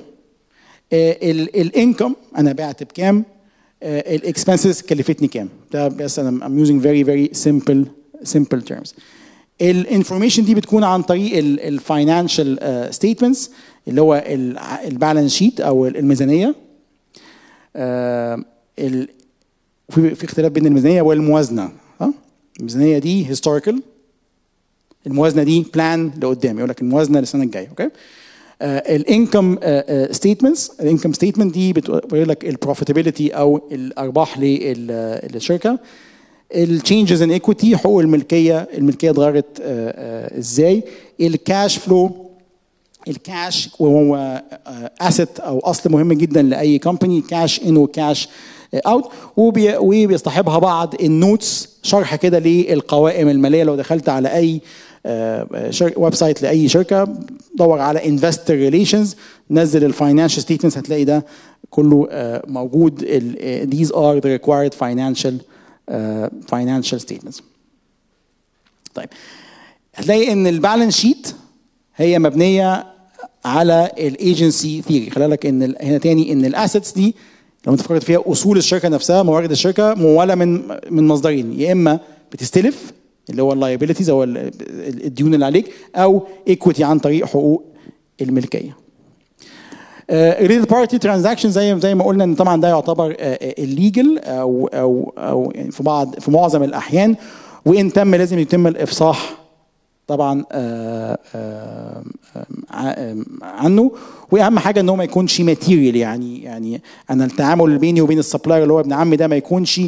S2: الانكم انا بعت بكام الاكسبنسز كلفتني كام ده بس انا I'm using very very simple simple terms الانفورميشن دي بتكون عن طريق الفاينانشال ستيتمنتس اللي هو البالانس شيت او الميزانيه آه، ال- في في اختلاف بين الميزانيه والموازنه ها الميزانيه دي هيستوريكال الموازنه دي بلان لقدام يقول لك الموازنه للسنه الجايه اوكي الانكم ستيتمنتس الانكم ستيتمنت دي بتقول لك البروفيتابيلتي او الارباح لل- للشركه التشينجز ان ايكويتي حقوق الملكيه الملكيه اتغيرت آه، آه، ازاي الكاش فلو الكاش وهو اسيت او اصل مهم جدا لاي كومباني كاش ان وكاش اوت وبيصطحبها بعض النوتس شرح كده للقوائم الماليه لو دخلت على اي ويب سايت لاي شركه دور على انفستر ريليشنز نزل الفاينانشال ستيتمنتس هتلاقي ده كله آه، موجود ال- آه، these are the required financial آه، financial statements طيب هتلاقي ان البالانس شيت هي مبنيه على الايجنسي ثيوري خلي بالك ان ال- هنا تاني ان الاسيتس دي لو انت فكرت فيها اصول الشركه نفسها موارد الشركه مموله من من مصدرين يا اما بتستلف اللي هو اللايبيلتيز او ال- ال- الديون اللي عليك او ايكويتي عن طريق حقوق الملكيه ريل بارتي ترانزاكشن زي زي ما قلنا ان طبعا ده يعتبر الليجل او او او يعني في بعض في معظم الاحيان وان تم لازم يتم الافصاح طبعا آه، آه، آه، عنه واهم حاجه ان هو ما يكونش ماتيريال يعني يعني انا التعامل بيني وبين السبلاير اللي هو ابن عمي ده ما يكونش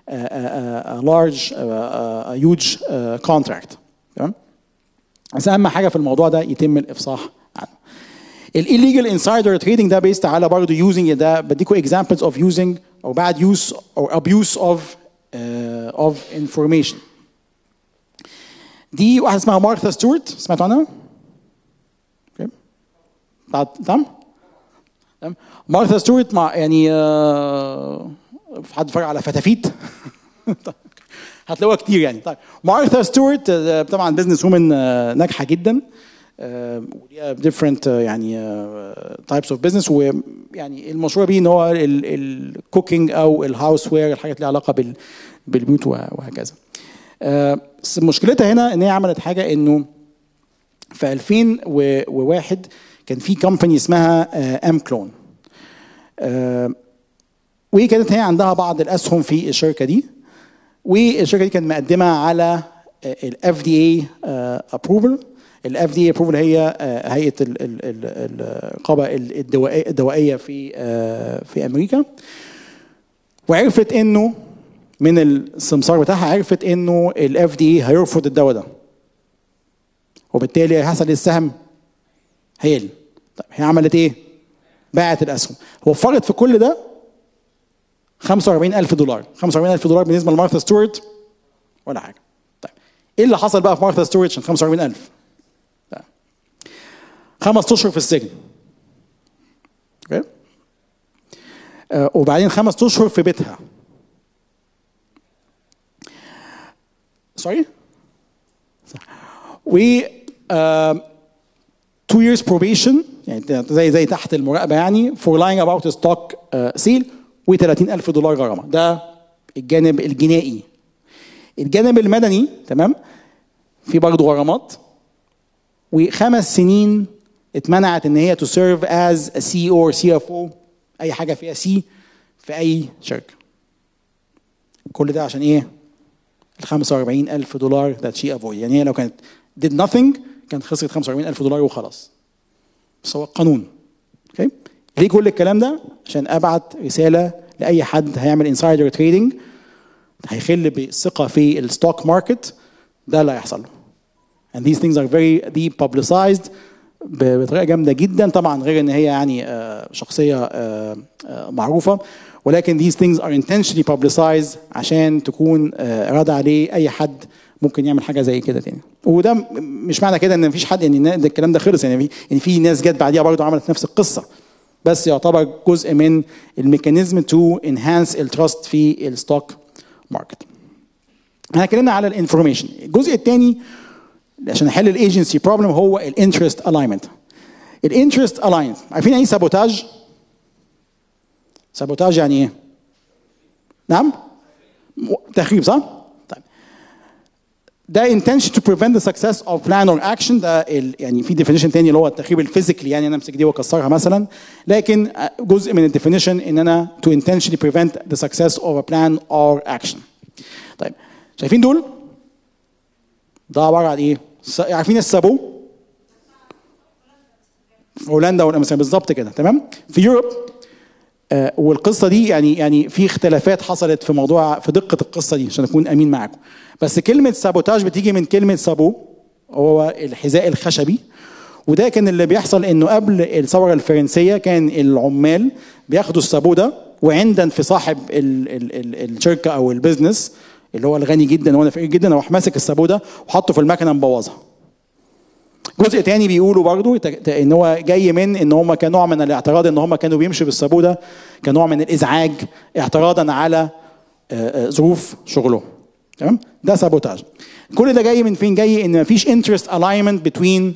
S2: لارج هيوج كونتراكت تمام بس اهم حاجه في الموضوع ده يتم الافصاح عنه illegal insider trading ده بيست على برضه using ده بديكوا examples of using or bad use or abuse of uh, of information دي واحده اسمها مارثا ستيوارت سمعتوا عنها؟ اوكي بعد تمام؟ تمام مارثا ستيوارت مع يعني آه، في حد اتفرج على فتافيت هتلاقوها كتير يعني طيب مارثا ستيوارت آه، طبعا بزنس وومن ناجحه جدا آه، وليها ديفرنت يعني تايبس اوف بزنس ويعني المشهوره بيه ان هو الكوكينج او الهاوس وير الحاجات اللي لها علاقه بال- بالبيوت وهكذا آه، بس مشكلتها هنا ان هي عملت حاجه انه في 2001 كان في كومباني اسمها ام كلون وكانت هي عندها بعض الاسهم في الشركه دي والشركه دي كانت مقدمه على الاف دي اي ابروفل الاف دي اي ابروفل هي آه، هيئه ال- ال- ال- الرقابه الدوائيه الدوائيه في آه، في امريكا وعرفت انه من السمسار بتاعها عرفت انه الاف دي اي هيرفض الدواء ده وبالتالي هيحصل إيه السهم هيقل طيب هي عملت ايه؟ باعت الاسهم وفرت في كل ده 45000 دولار 45000 دولار بالنسبه لمارثا ستيوارت ولا حاجه طيب ايه اللي حصل بقى في مارثا ستيوارت عشان 45000 طيب. خمس اشهر في السجن اوكي آه وبعدين خمس اشهر في بيتها سوري و آه two years probation يعني زي زي تحت المراقبه يعني for lying about stock uh, sale و30 ألف دولار غرامه ده الجانب الجنائي الجانب المدني تمام في برضه غرامات وخمس سنين اتمنعت ان هي to serve as a CEO or CFO اي حاجه فيها سي في اي شركه كل ده عشان ايه ال 45 الف دولار that she avoid يعني هي لو كانت did nothing كانت خسرت 45 الف دولار وخلاص بس هو القانون اوكي ليه كل الكلام ده عشان ابعت رساله لاي حد هيعمل انسايدر تريدنج هيخل بالثقه في الستوك ماركت ده اللي هيحصل له and these things are very دي publicized بطريقه جامده جدا طبعا غير ان هي يعني شخصيه معروفه ولكن these things are intentionally publicized عشان تكون رادع عليه اي حد ممكن يعمل حاجه زي كده تاني وده مش معنى كده ان مفيش حد يعني ده الكلام ده خلص يعني في يعني في ناس جت بعديها برضه عملت نفس القصه بس يعتبر جزء من الميكانيزم تو انهانس التراست في الستوك ماركت احنا اتكلمنا على الانفورميشن الجزء الثاني عشان نحل الايجنسي بروبلم هو الانترست الاينمنت الانترست الاينمنت عارفين ايه سابوتاج سابوتاج يعني ايه نعم تخريب صح طيب ده intention to prevent the success of plan or action ده ال يعني في definition تاني اللي هو التخريب الفيزيكلي يعني انا امسك دي واكسرها مثلا لكن جزء من الديفينيشن ان انا to intentionally prevent the success of a plan or action طيب شايفين دول ده عباره عن ايه عارفين السابو هولندا والامازون بالظبط كده تمام في يوروب آه والقصه دي يعني يعني في اختلافات حصلت في موضوع في دقه القصه دي عشان اكون امين معاكم بس كلمه سابوتاج بتيجي من كلمه سابو هو الحذاء الخشبي وده كان اللي بيحصل انه قبل الثوره الفرنسيه كان العمال بياخدوا السابو ده وعند في صاحب ال ال ال الشركه او البيزنس اللي هو الغني جدا وانا فقير جدا راح ماسك السابو ده وحطه في المكنه مبوظها جزء تاني بيقولوا برضو ان هو جاي من ان هم كان نوع من الاعتراض ان هم كانوا بيمشوا بالسابو ده كنوع من الازعاج اعتراضا على ظروف شغلهم تمام ده سابوتاج كل ده جاي من فين جاي ان مفيش انترست الاينمنت بتوين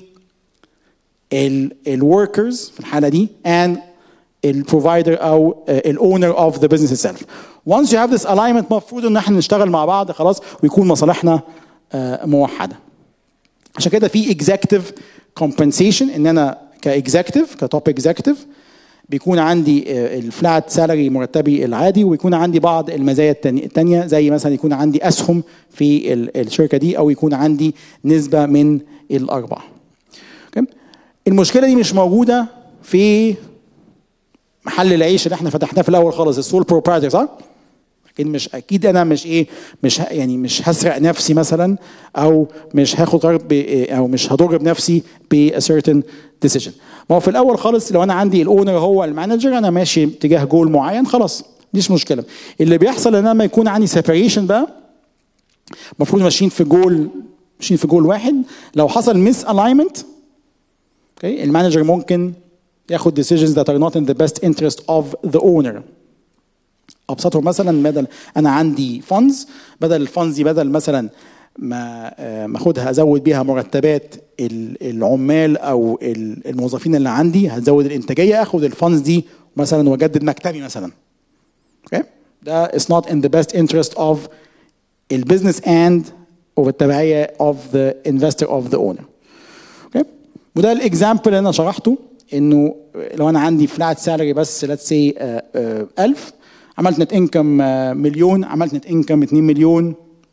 S2: الوركرز في الحاله دي and البروفايدر او الاونر اوف ذا بزنس itself once you have this alignment المفروض ان احنا نشتغل مع بعض خلاص ويكون مصالحنا موحده عشان كده في اكزيكتيف كومبنسيشن ان انا كاكزيكتيف كتوب اكزيكتيف بيكون عندي الفلات سالري مرتبي العادي ويكون عندي بعض المزايا التانية زي مثلا يكون عندي اسهم في الشركه دي او يكون عندي نسبه من الارباح. المشكله دي مش موجوده في محل العيش اللي احنا فتحناه في الاول خالص السول بروبرايتر صح؟ اكيد مش اكيد انا مش ايه مش يعني مش هسرق نفسي مثلا او مش هاخد قرار او مش هضر بنفسي ب a certain decision ما هو في الاول خالص لو انا عندي الاونر هو المانجر انا ماشي اتجاه جول معين خلاص مش مشكله اللي بيحصل ان انا لما يكون عندي سيبريشن بقى المفروض ماشيين في جول ماشيين في جول واحد لو حصل ميس الاينمنت اوكي المانجر ممكن ياخد decisions that are not in the best interest of the owner ابسطهم مثلا بدل انا عندي فاندز بدل الفاندز دي بدل مثلا ما ما اخدها ازود بيها مرتبات العمال او الموظفين اللي عندي هزود الانتاجيه اخد الفاندز دي مثلا واجدد مكتبي مثلا اوكي ده is not in the best interest of البيزنس and وبالتبعيه of the investor of the owner اوكي وده الاكزامبل اللي انا شرحته انه لو انا عندي فلات سالري بس ليتس سي 1000 عملت نت انكم مليون عملت نت انكم 2 مليون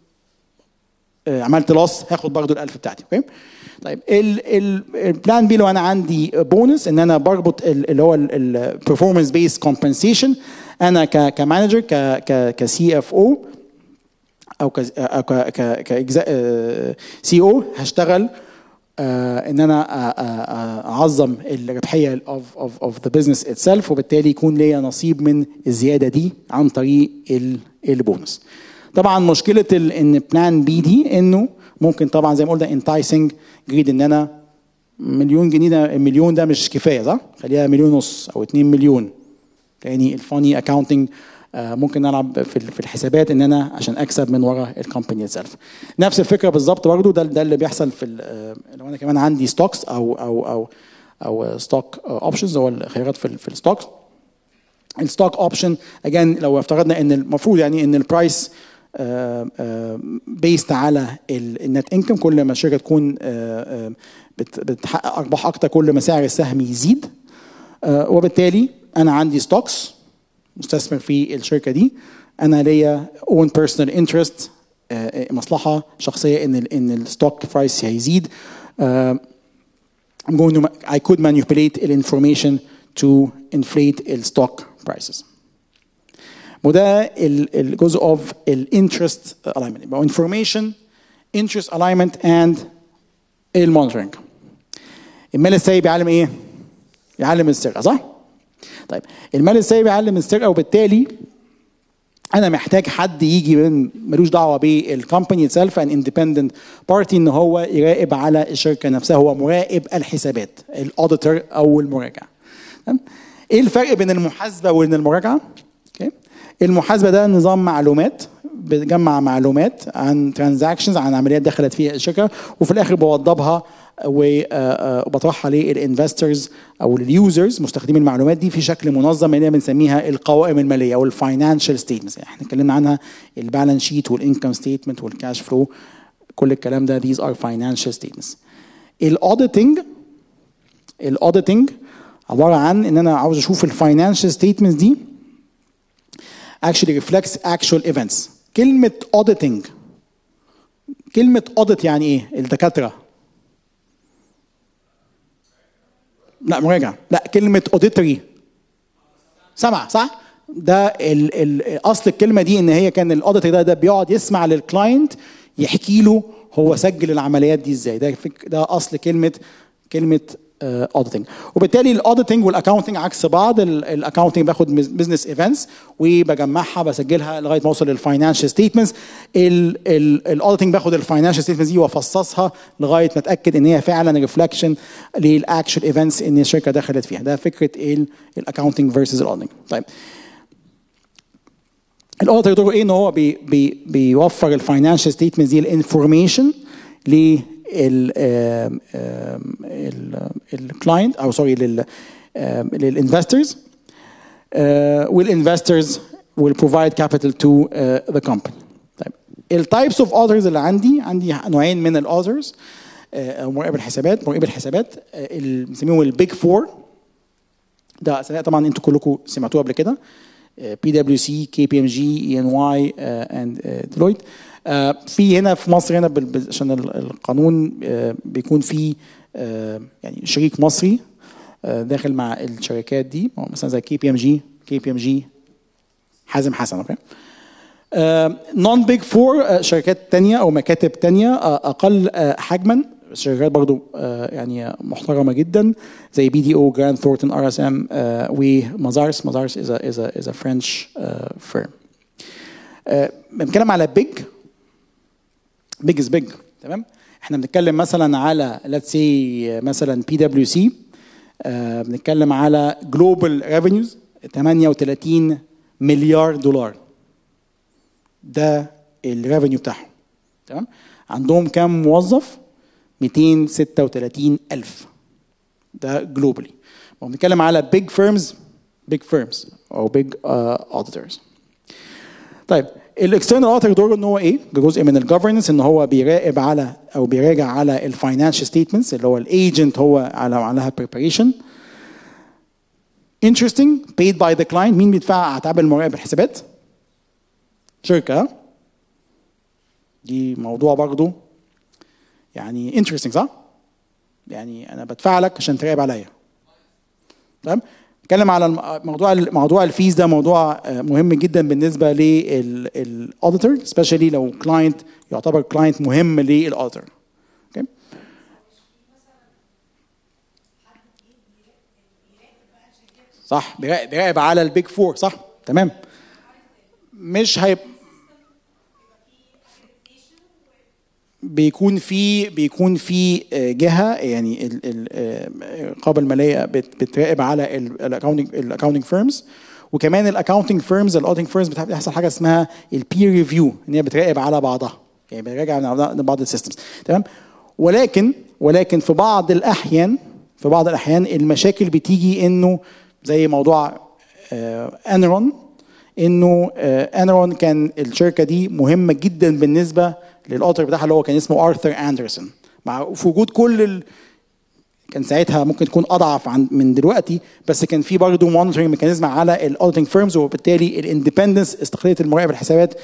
S2: عملت لوس هاخد برضو ال1000 بتاعتي اوكي طيب البلان بي لو انا عندي بونس ان انا بربط اللي هو البرفورمانس بيس كومبنسيشن انا كمانجر ك كسي اف او او ك ك سي او هشتغل آه ان انا آه اعظم الربحيه اوف اوف اوف ذا بزنس اتسيلف وبالتالي يكون ليا نصيب من الزياده دي عن طريق البونص. طبعا مشكله ان بلان بي دي انه ممكن طبعا زي ما قلنا انتايسنج جريد ان انا مليون جنيه ده المليون ده مش كفايه صح؟ خليها مليون ونص او 2 مليون. تاني الفاني اكاونتنج ممكن العب في الحسابات ان انا عشان اكسب من ورا الكومباني اتسلف نفس الفكره بالظبط برضه ده ده اللي بيحصل في لو انا كمان عندي ستوكس او او او او ستوك اوبشنز هو الخيارات في في الستوكس الستوك اوبشن اجان لو افترضنا ان المفروض يعني ان البرايس بيست على النت انكم كل ما الشركه تكون بتحقق ارباح اكتر كل ما سعر السهم يزيد وبالتالي انا عندي ستوكس مستثمر في الشركه دي انا ليا اون بيرسونال انترست مصلحه شخصيه ان ال ان الستوك برايس هيزيد uh, I'm going to I could manipulate the information to inflate the stock prices. وده الجزء of الانترست alignment يبقى information interest alignment and المونيتورنج المال السيء بيعلم ايه؟ يعلم السرقه صح؟ طيب المال السيء بيعلم السرقه وبالتالي انا محتاج حد يجي من ملوش دعوه بالكومباني سيلف ان اندبندنت بارتي ان هو يراقب على الشركه نفسها هو مراقب الحسابات الاوديتور او المراجع تمام ايه الفرق بين المحاسبه وبين المراجعه اوكي المحاسبه ده نظام معلومات بجمع معلومات عن ترانزاكشنز عن عمليات دخلت فيها الشركه وفي الاخر بوضبها وبطرحها للانفسترز او لليوزرز مستخدمي المعلومات دي في شكل منظم اللي بنسميها القوائم الماليه او الفاينانشال ستيتمنتس احنا اتكلمنا عنها البالانس شيت والانكم ستيتمنت والكاش فلو كل الكلام ده these are financial statements الاوديتنج الاوديتنج عباره عن ان انا عاوز اشوف الفاينانشال ستيتمنتس دي actually reflects actual events كلمه auditing كلمه audit يعني ايه الدكاتره لا مراجع لا كلمة اوديتوري سمع صح؟ ده ال ال اصل الكلمة دي ان هي كان الاوديتور ده, ده بيقعد يسمع للكلاينت يحكي له هو سجل العمليات دي ازاي ده ده اصل كلمة كلمة اوديتنج وبالتالي الاوديتنج والاكونتنج عكس بعض الاكونتنج باخد بزنس ايفنتس وبجمعها بسجلها لغايه ما اوصل للفاينانشال ستيتمنتس الاوديتنج باخد الفاينانشال ستيتمنتس دي وافصصها لغايه ما اتاكد ان هي فعلا ريفلكشن للاكشن ايفنتس ان الشركه دخلت فيها ده فكره ايه الاكونتنج فيرسز الاوديتنج طيب الاوديتور دوره ايه ان هو بي بي بيوفر الفاينانشال ستيتمنتس دي الانفورميشن ل الكلاينت او سوري لل للانفسترز والانفسترز will provide capital to uh, the company. طيب التايبس اوف اوثرز اللي عندي عندي نوعين من الاوثرز او مراقب الحسابات مراقب الحسابات اللي بنسميهم البيج فور ده اسماء طبعا انتوا كلكم سمعتوها قبل كده بي دبليو سي كي بي ام جي اي ان واي اند ديلويت في هنا في مصر هنا عشان القانون بيكون في يعني شريك مصري داخل مع الشركات دي مثلا زي كي بي ام جي كي بي ام جي حازم حسن اوكي نون بيج فور شركات تانية او مكاتب تانية اقل حجما شركات برضو يعني محترمه جدا زي بي دي او جراند ثورتون ار اس ام ومازارس مازارس از از از فرنش فيرم بنتكلم على بيج بيج از بيج تمام احنا بنتكلم مثلا على ليتس سي مثلا بي دبليو سي بنتكلم على جلوبال ريفينيوز 38 مليار دولار ده الريفينيو بتاعهم تمام عندهم كام موظف 236 ألف ده جلوبالي بنتكلم على بيج فيرمز بيج فيرمز او بيج اوديتورز طيب الاكسترنال اوتر دوره ان هو ايه؟ جزء من الجفرنس ان هو بيراقب على او بيراجع على الفاينانشال ستيتمنتس اللي هو الايجنت هو على عليها بريباريشن interesting paid by the client مين بيدفع اتعاب المراقب الحسابات؟ شركه دي موضوع برضه يعني interesting صح؟ يعني انا بدفع لك عشان تراقب عليا تمام؟ نتكلم على موضوع موضوع الفيز ده موضوع مهم جدا بالنسبه للاوديتور سبيشالي لو كلاينت يعتبر كلاينت مهم للاوديتور اوكي صح بيراقب على البيج فور صح تمام مش هيبقى بيكون في بيكون في جهه يعني الرقابه الماليه بتراقب على الاكونتنج الاكونتنج فيرمز وكمان الاكونتنج فيرمز الاودينج فيرمز بتحصل حاجه اسمها البير ريفيو ان هي بتراقب على بعضها يعني بتراجع على بعض السيستمز تمام ولكن ولكن في بعض الاحيان في بعض الاحيان المشاكل بتيجي انه زي موضوع انرون انه انرون كان الشركه دي مهمه جدا بالنسبه للاوتر بتاعها اللي هو كان اسمه ارثر اندرسون مع في وجود كل كان ساعتها ممكن تكون اضعف عن من دلوقتي بس كان في برضه مونيتورنج ميكانيزم على الاوديتنج فيرمز وبالتالي الاندبندنس استقلاليه المراقب الحسابات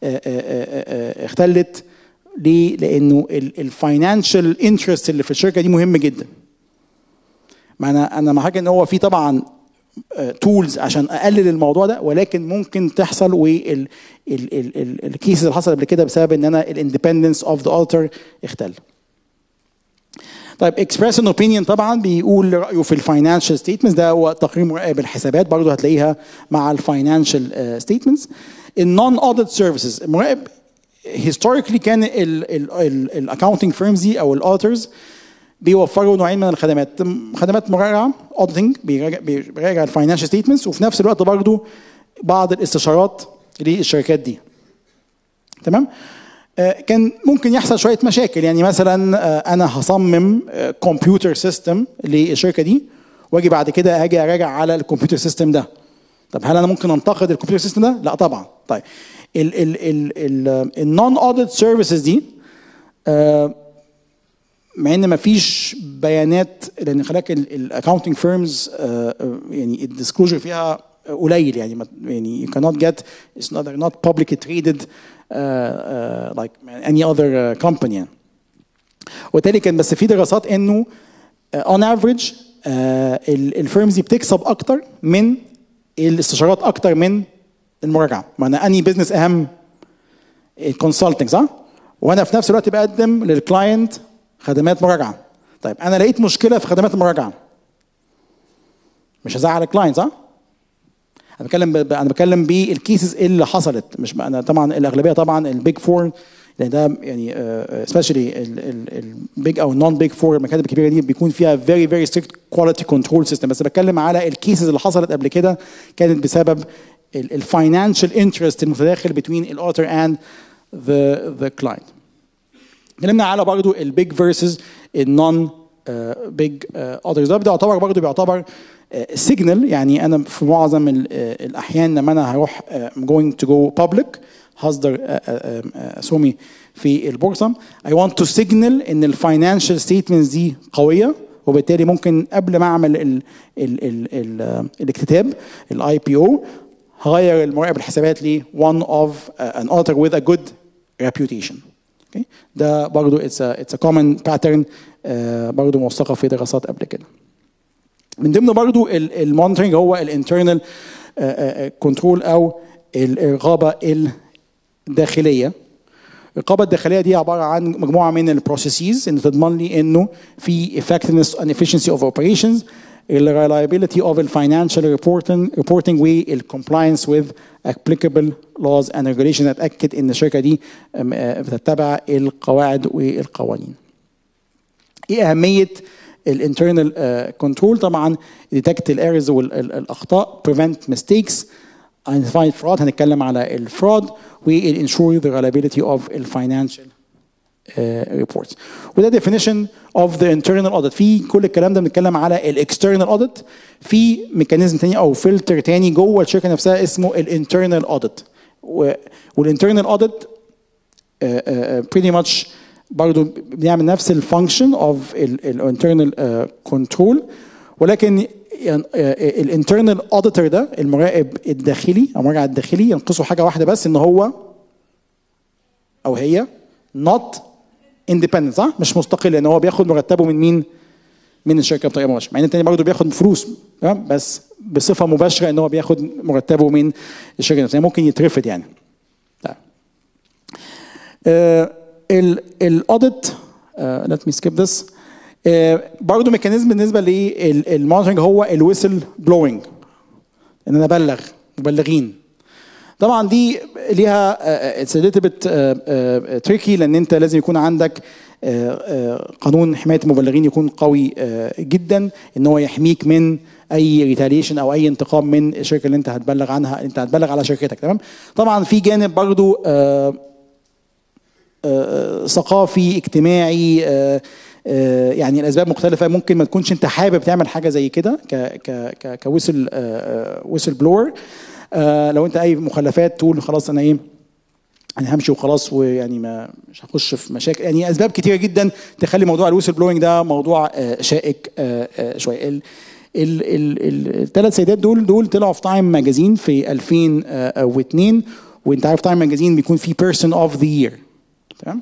S2: اختلت ليه؟ لانه الفاينانشال انترست اللي في الشركه دي مهم جدا. ما انا انا مع حاجه ان هو في طبعا تولز عشان اقلل الموضوع ده ولكن ممكن تحصل والكيسز اللي حصل قبل كده بسبب ان انا الاندبندنس اوف ذا اوثر اختل. طيب اكسبريس ان اوبينيون طبعا بيقول رايه في الفاينانشال ستيتمنتس ده هو تقرير مراقب الحسابات برضه هتلاقيها مع الفاينانشال ستيتمنتس النون اوديت سيرفيسز المراقب هيستوريكلي كان الاكونتنج فيرمز دي او الاوديتورز بيوفروا نوعين من الخدمات خدمات مراجعه اوديتنج بيراجع, بيراجع الفاينانشال ستيتمنتس وفي نفس الوقت برضه بعض الاستشارات للشركات دي تمام كان ممكن يحصل شويه مشاكل يعني مثلا انا هصمم كمبيوتر سيستم للشركه دي واجي بعد كده اجي اراجع على الكمبيوتر سيستم ده طب هل انا ممكن انتقد الكمبيوتر سيستم ده لا طبعا طيب النون اوديت سيرفيسز دي مع ان ما فيش بيانات لان خلاك الاكونتنج فيرمز يعني الديسكلوجر فيها قليل يعني يعني you cannot get it's not they're not publicly traded uh, uh, like any other uh, company يعني. وبالتالي كان بس في دراسات انه uh, on average uh, الفيرمز دي بتكسب اكتر من الاستشارات اكتر من المراجعه معنى اني بزنس اهم الكونسلتنج صح؟ وانا في نفس الوقت بقدم للكلاينت خدمات مراجعه طيب انا لقيت مشكله في خدمات المراجعه مش هزعل الكلاينت صح؟ انا بتكلم ب... انا بتكلم بالكيسز اللي حصلت مش انا طبعا الاغلبيه طبعا البيج فور لان ده يعني سبيشالي البيج او النون بيج فور المكاتب الكبيره دي بيكون فيها فيري فيري ستريكت كواليتي كنترول سيستم بس بتكلم على الكيسز اللي حصلت قبل كده كانت بسبب الفاينانشال انترست المتداخل بين الاوتر اند ذا ذا كلاينت اتكلمنا على برضو البيج فيرسز النون بيج اوثرز ده يعتبر برضو بيعتبر سيجنال يعني انا في معظم الاحيان لما انا هروح going to go public هصدر اسهمي في البورصه I want to signal ان الفاينانشال ستيتمنتس دي قويه وبالتالي ممكن قبل ما اعمل ال ال ال ال الاكتتاب الاي بي او هغير المراقب الحسابات ل one of uh, an author with a good reputation okay. ده برضو it's a, it's a common pattern uh, برضو موثقه في دراسات قبل كده من ضمن برضو المونترنج هو الانترنال كنترول او الرقابه الداخليه الرقابه الداخليه دي عباره عن مجموعه من البروسيسز ان تضمن لي انه في effectiveness and efficiency of operations reliability of the financial reporting reporting والcompliance with applicable laws and regulations اتاكد ان الشركه دي بتتبع القواعد والقوانين. ايه اهميه الانترنال كنترول طبعا ديتكت الايرز والاخطاء prevent mistakes identify fraud هنتكلم على الفراد والانشور the reliability of الفاينانشال reports وده definition of the internal audit في كل الكلام ده بنتكلم على الاكسترنال audit في ميكانيزم تاني او فلتر تاني جوه الشركه نفسها اسمه الانترنال audit والانترنال audit pretty much برضه بنعمل نفس الفانكشن اوف الانترنال كنترول ولكن الانترنال اوديتور ده المراقب الداخلي او المراجع الداخلي ينقصه حاجه واحده بس ان هو او هي not independent صح؟ مش مستقل لان هو بياخد مرتبه من مين؟ من الشركه بطريقه مباشره مع ان التاني برضه بياخد فلوس تمام بس بصفه مباشره ان هو بياخد مرتبه من الشركه نفسها ممكن يترفض يعني. طيب. الاوديت ليت مي سكيب ذس برضه ميكانيزم بالنسبه للمونترنج هو الويسل بلوينج ان انا ابلغ مبلغين طبعا دي ليها اتس ليتل بت تريكي لان انت لازم يكون عندك قانون حمايه المبلغين يكون قوي جدا ان هو يحميك من اي ريتاليشن او اي انتقام من الشركه اللي انت هتبلغ عنها انت هتبلغ على شركتك تمام طبعا في جانب برضو ثقافي اجتماعي يعني الاسباب مختلفه ممكن ما تكونش انت حابب تعمل حاجه زي كده ك ك كويسل ويسل بلور لو انت اي مخلفات تقول خلاص انا ايه انا همشي وخلاص ويعني ما مش هخش في مشاكل يعني اسباب كتيره جدا تخلي موضوع الويسل بلوينج ده موضوع آه، شائك آه، آه، شويه الثلاث سيدات دول دول طلعوا في تايم ماجازين في 2002 وانت عارف تايم ماجازين بيكون فيه بيرسون اوف ذا يير تمام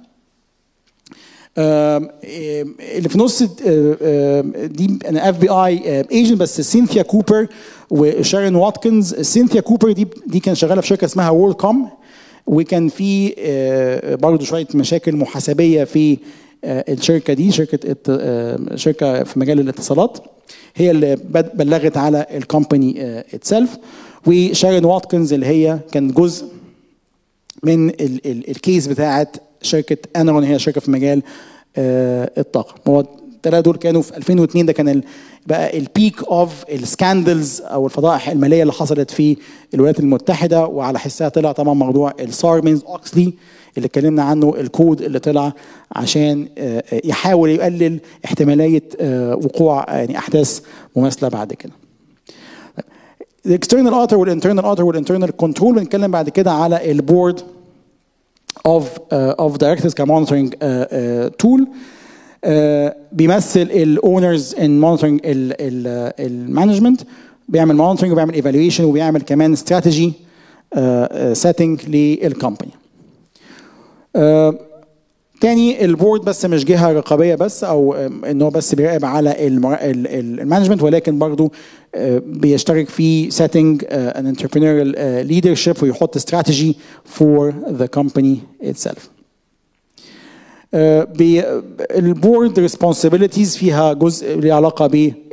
S2: آم، آم، اللي في نص آه، آم، دي انا اف بي اي ايجنت بس سينثيا كوبر وشارين واتكنز سينثيا كوبر دي دي كان شغاله في شركه اسمها وورلد كوم وكان في آه، برضه شويه مشاكل محاسبيه في آه، الشركه دي شركه ات- آه، شركه في مجال الاتصالات هي اللي بد- بلغت على الكومباني اتسلف وشارين واتكنز اللي هي كان جزء من ال ال الكيس بتاعت شركه انرون هي شركه في مجال آه، الطاقه هو الثلاثه دول كانوا في 2002 ده كان ال بقى البيك اوف السكاندلز او الفضائح الماليه اللي حصلت في الولايات المتحده وعلى حسها طلع طبعا موضوع السارمنز اوكسلي اللي اتكلمنا عنه الكود اللي طلع عشان آه، آه، يحاول يقلل احتماليه آه، وقوع يعني احداث مماثله بعد كده. الاكسترنال اوتر والانترنال اوتر والانترنال كنترول بنتكلم بعد كده على البورد of uh, of directors كمونيتورنج uh, uh, tool uh, بيمثل الاونرز ان مونيتورنج المانجمنت بيعمل مونيتورنج وبيعمل ايفالويشن وبيعمل كمان استراتيجي سيتنج للكومباني آه، تاني البورد بس مش جهه رقابيه بس او آم، ان هو بس بيراقب على المرا- ال- ال- المانجمنت ولكن برضو آه، بيشترك في setting uh, an entrepreneurial uh, leadership ويحط استراتيجي for the company itself. آه، بي- البورد ريسبونسابيلتيز فيها جزء له علاقه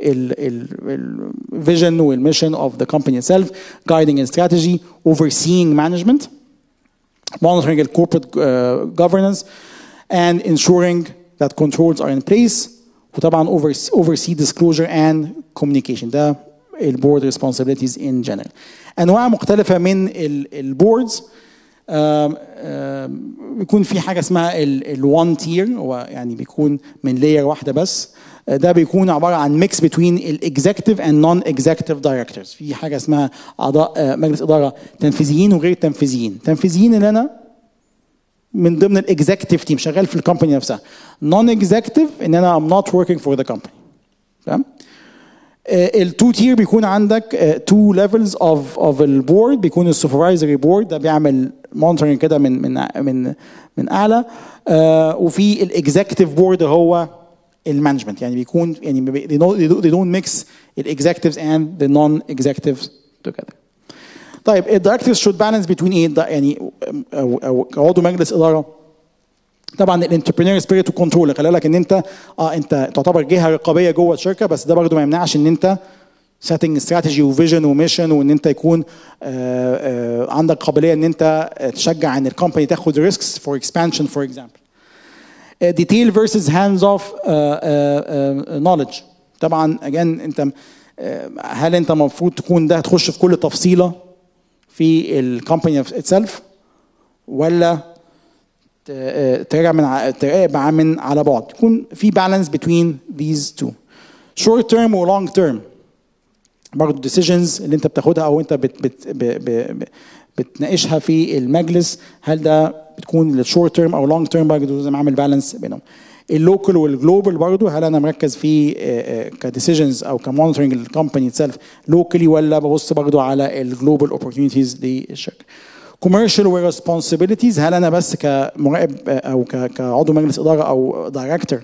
S2: بالفيجن والميشن اوف ذا company itself guiding and strategy overseeing management monitoring the corporate uh, governance and ensuring that controls are in place وطبعا oversee, oversee disclosure and communication ده البورد responsibilities in general انواع مختلفه من البوردز بيكون في حاجه اسمها الوان تير هو يعني بيكون من لاير واحده بس آه، ده بيكون عباره عن ميكس بين الاكزيكتيف اند نون اكزيكتيف دايركتورز في حاجه اسمها اعضاء آه، مجلس اداره تنفيذيين وغير تنفيذيين تنفيذيين اللي انا من ضمن الاكزيكتيف تيم شغال في الكومباني نفسها نون اكزيكتيف ان انا ام نوت وركينج فور ذا كومباني تمام التو تير بيكون عندك تو ليفلز اوف اوف البورد بيكون السوبرفايزري بورد ده بيعمل مونترنج كده من من من من اعلى آه، وفي الاكزيكتيف بورد هو المانجمنت يعني بيكون يعني ما بي- they don't, they don't- they don't mix الاكزيكتيفز and the non-executives together. طيب الدايركتورز شود بالانس بين ايه ده يعني او او كعضو مجلس اداره طبعا الانتربرينور سبيريت وكنترول خلي بالك ان انت اه انت تعتبر جهه رقابيه جوه الشركه بس ده برضه ما يمنعش ان انت سيتنج استراتيجي وفيجن وميشن وان انت يكون آه آه عندك قابليه ان انت تشجع ان الكومباني تاخد ريسكس فور اكسبانشن فور اكزامبل ديتيل فيرسز هاندز اوف نوليدج طبعا اجان انت آه، هل انت المفروض تكون ده تخش في كل تفصيله في الكومباني اتسلف ولا ت- آه، تراجع من ع- تراقب من على بعد يكون في بالانس بين these two short term و long term برضه decisions اللي انت بتاخدها او انت بت بت ب ب ب بتناقشها في المجلس هل ده بتكون للشورت تيرم او لونج تيرم برضه لازم اعمل بالانس بينهم اللوكال والجلوبال برضه هل انا مركز في كديسيجنز او كمونيتورنج الكومباني اتسلف لوكالي ولا ببص برضه على الجلوبال اوبورتيونيتيز للشركه كوميرشال وريسبونسبيلتيز هل انا بس كمراقب آه، او ك- كعضو مجلس اداره او دايركتور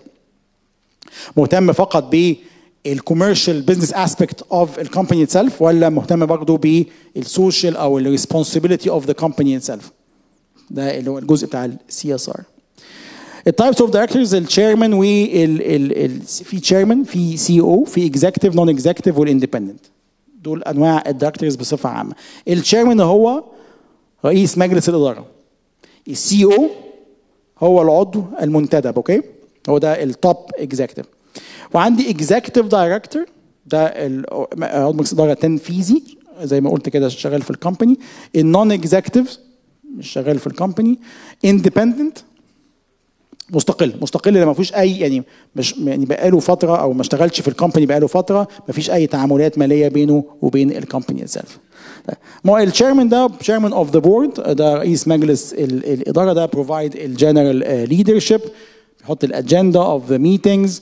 S2: مهتم فقط بالكوميرشال بزنس اسبيكت اوف الكومباني اتسلف ولا مهتم برضه بالسوشيال او الريسبونسبيلتي اوف ذا كومباني اتسلف ده اللي هو الجزء بتاع السي اس ار التايبس اوف دايركتورز الشيرمان وال ال ال في تشيرمان في سي او في اكزيكتيف نون اكزيكتيف والاندبندنت دول انواع الدايركتورز بصفه عامه الشيرمان هو رئيس مجلس الاداره السي او هو العضو المنتدب اوكي هو ده التوب اكزيكتيف وعندي اكزيكتيف دايركتور ده ال- عضو مجلس اداره تنفيذي زي ما قلت كده شغال في الكومباني النون اكزيكتيف مش شغال في الكومباني اندبندنت مستقل مستقل اللي ما فيهوش اي يعني مش يعني بقاله فتره او ما اشتغلش في الكومباني بقاله فتره ما فيش اي تعاملات ماليه بينه وبين الكومباني اتسلف ما هو الشيرمان ده chairman اوف ذا بورد ده رئيس مجلس ال- الاداره ده بروفايد الجنرال ليدرشيب بيحط الاجنده اوف ذا ميتينجز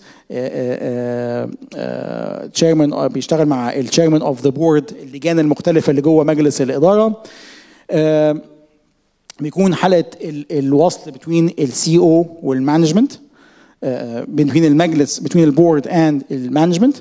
S2: تشيرمان بيشتغل مع الشيرمان اوف ذا بورد اللجان المختلفه اللي جوه مجلس الاداره آه، بيكون حلقه ال- الوصل بين السي او والمانجمنت بين المجلس بين البورد اند المانجمنت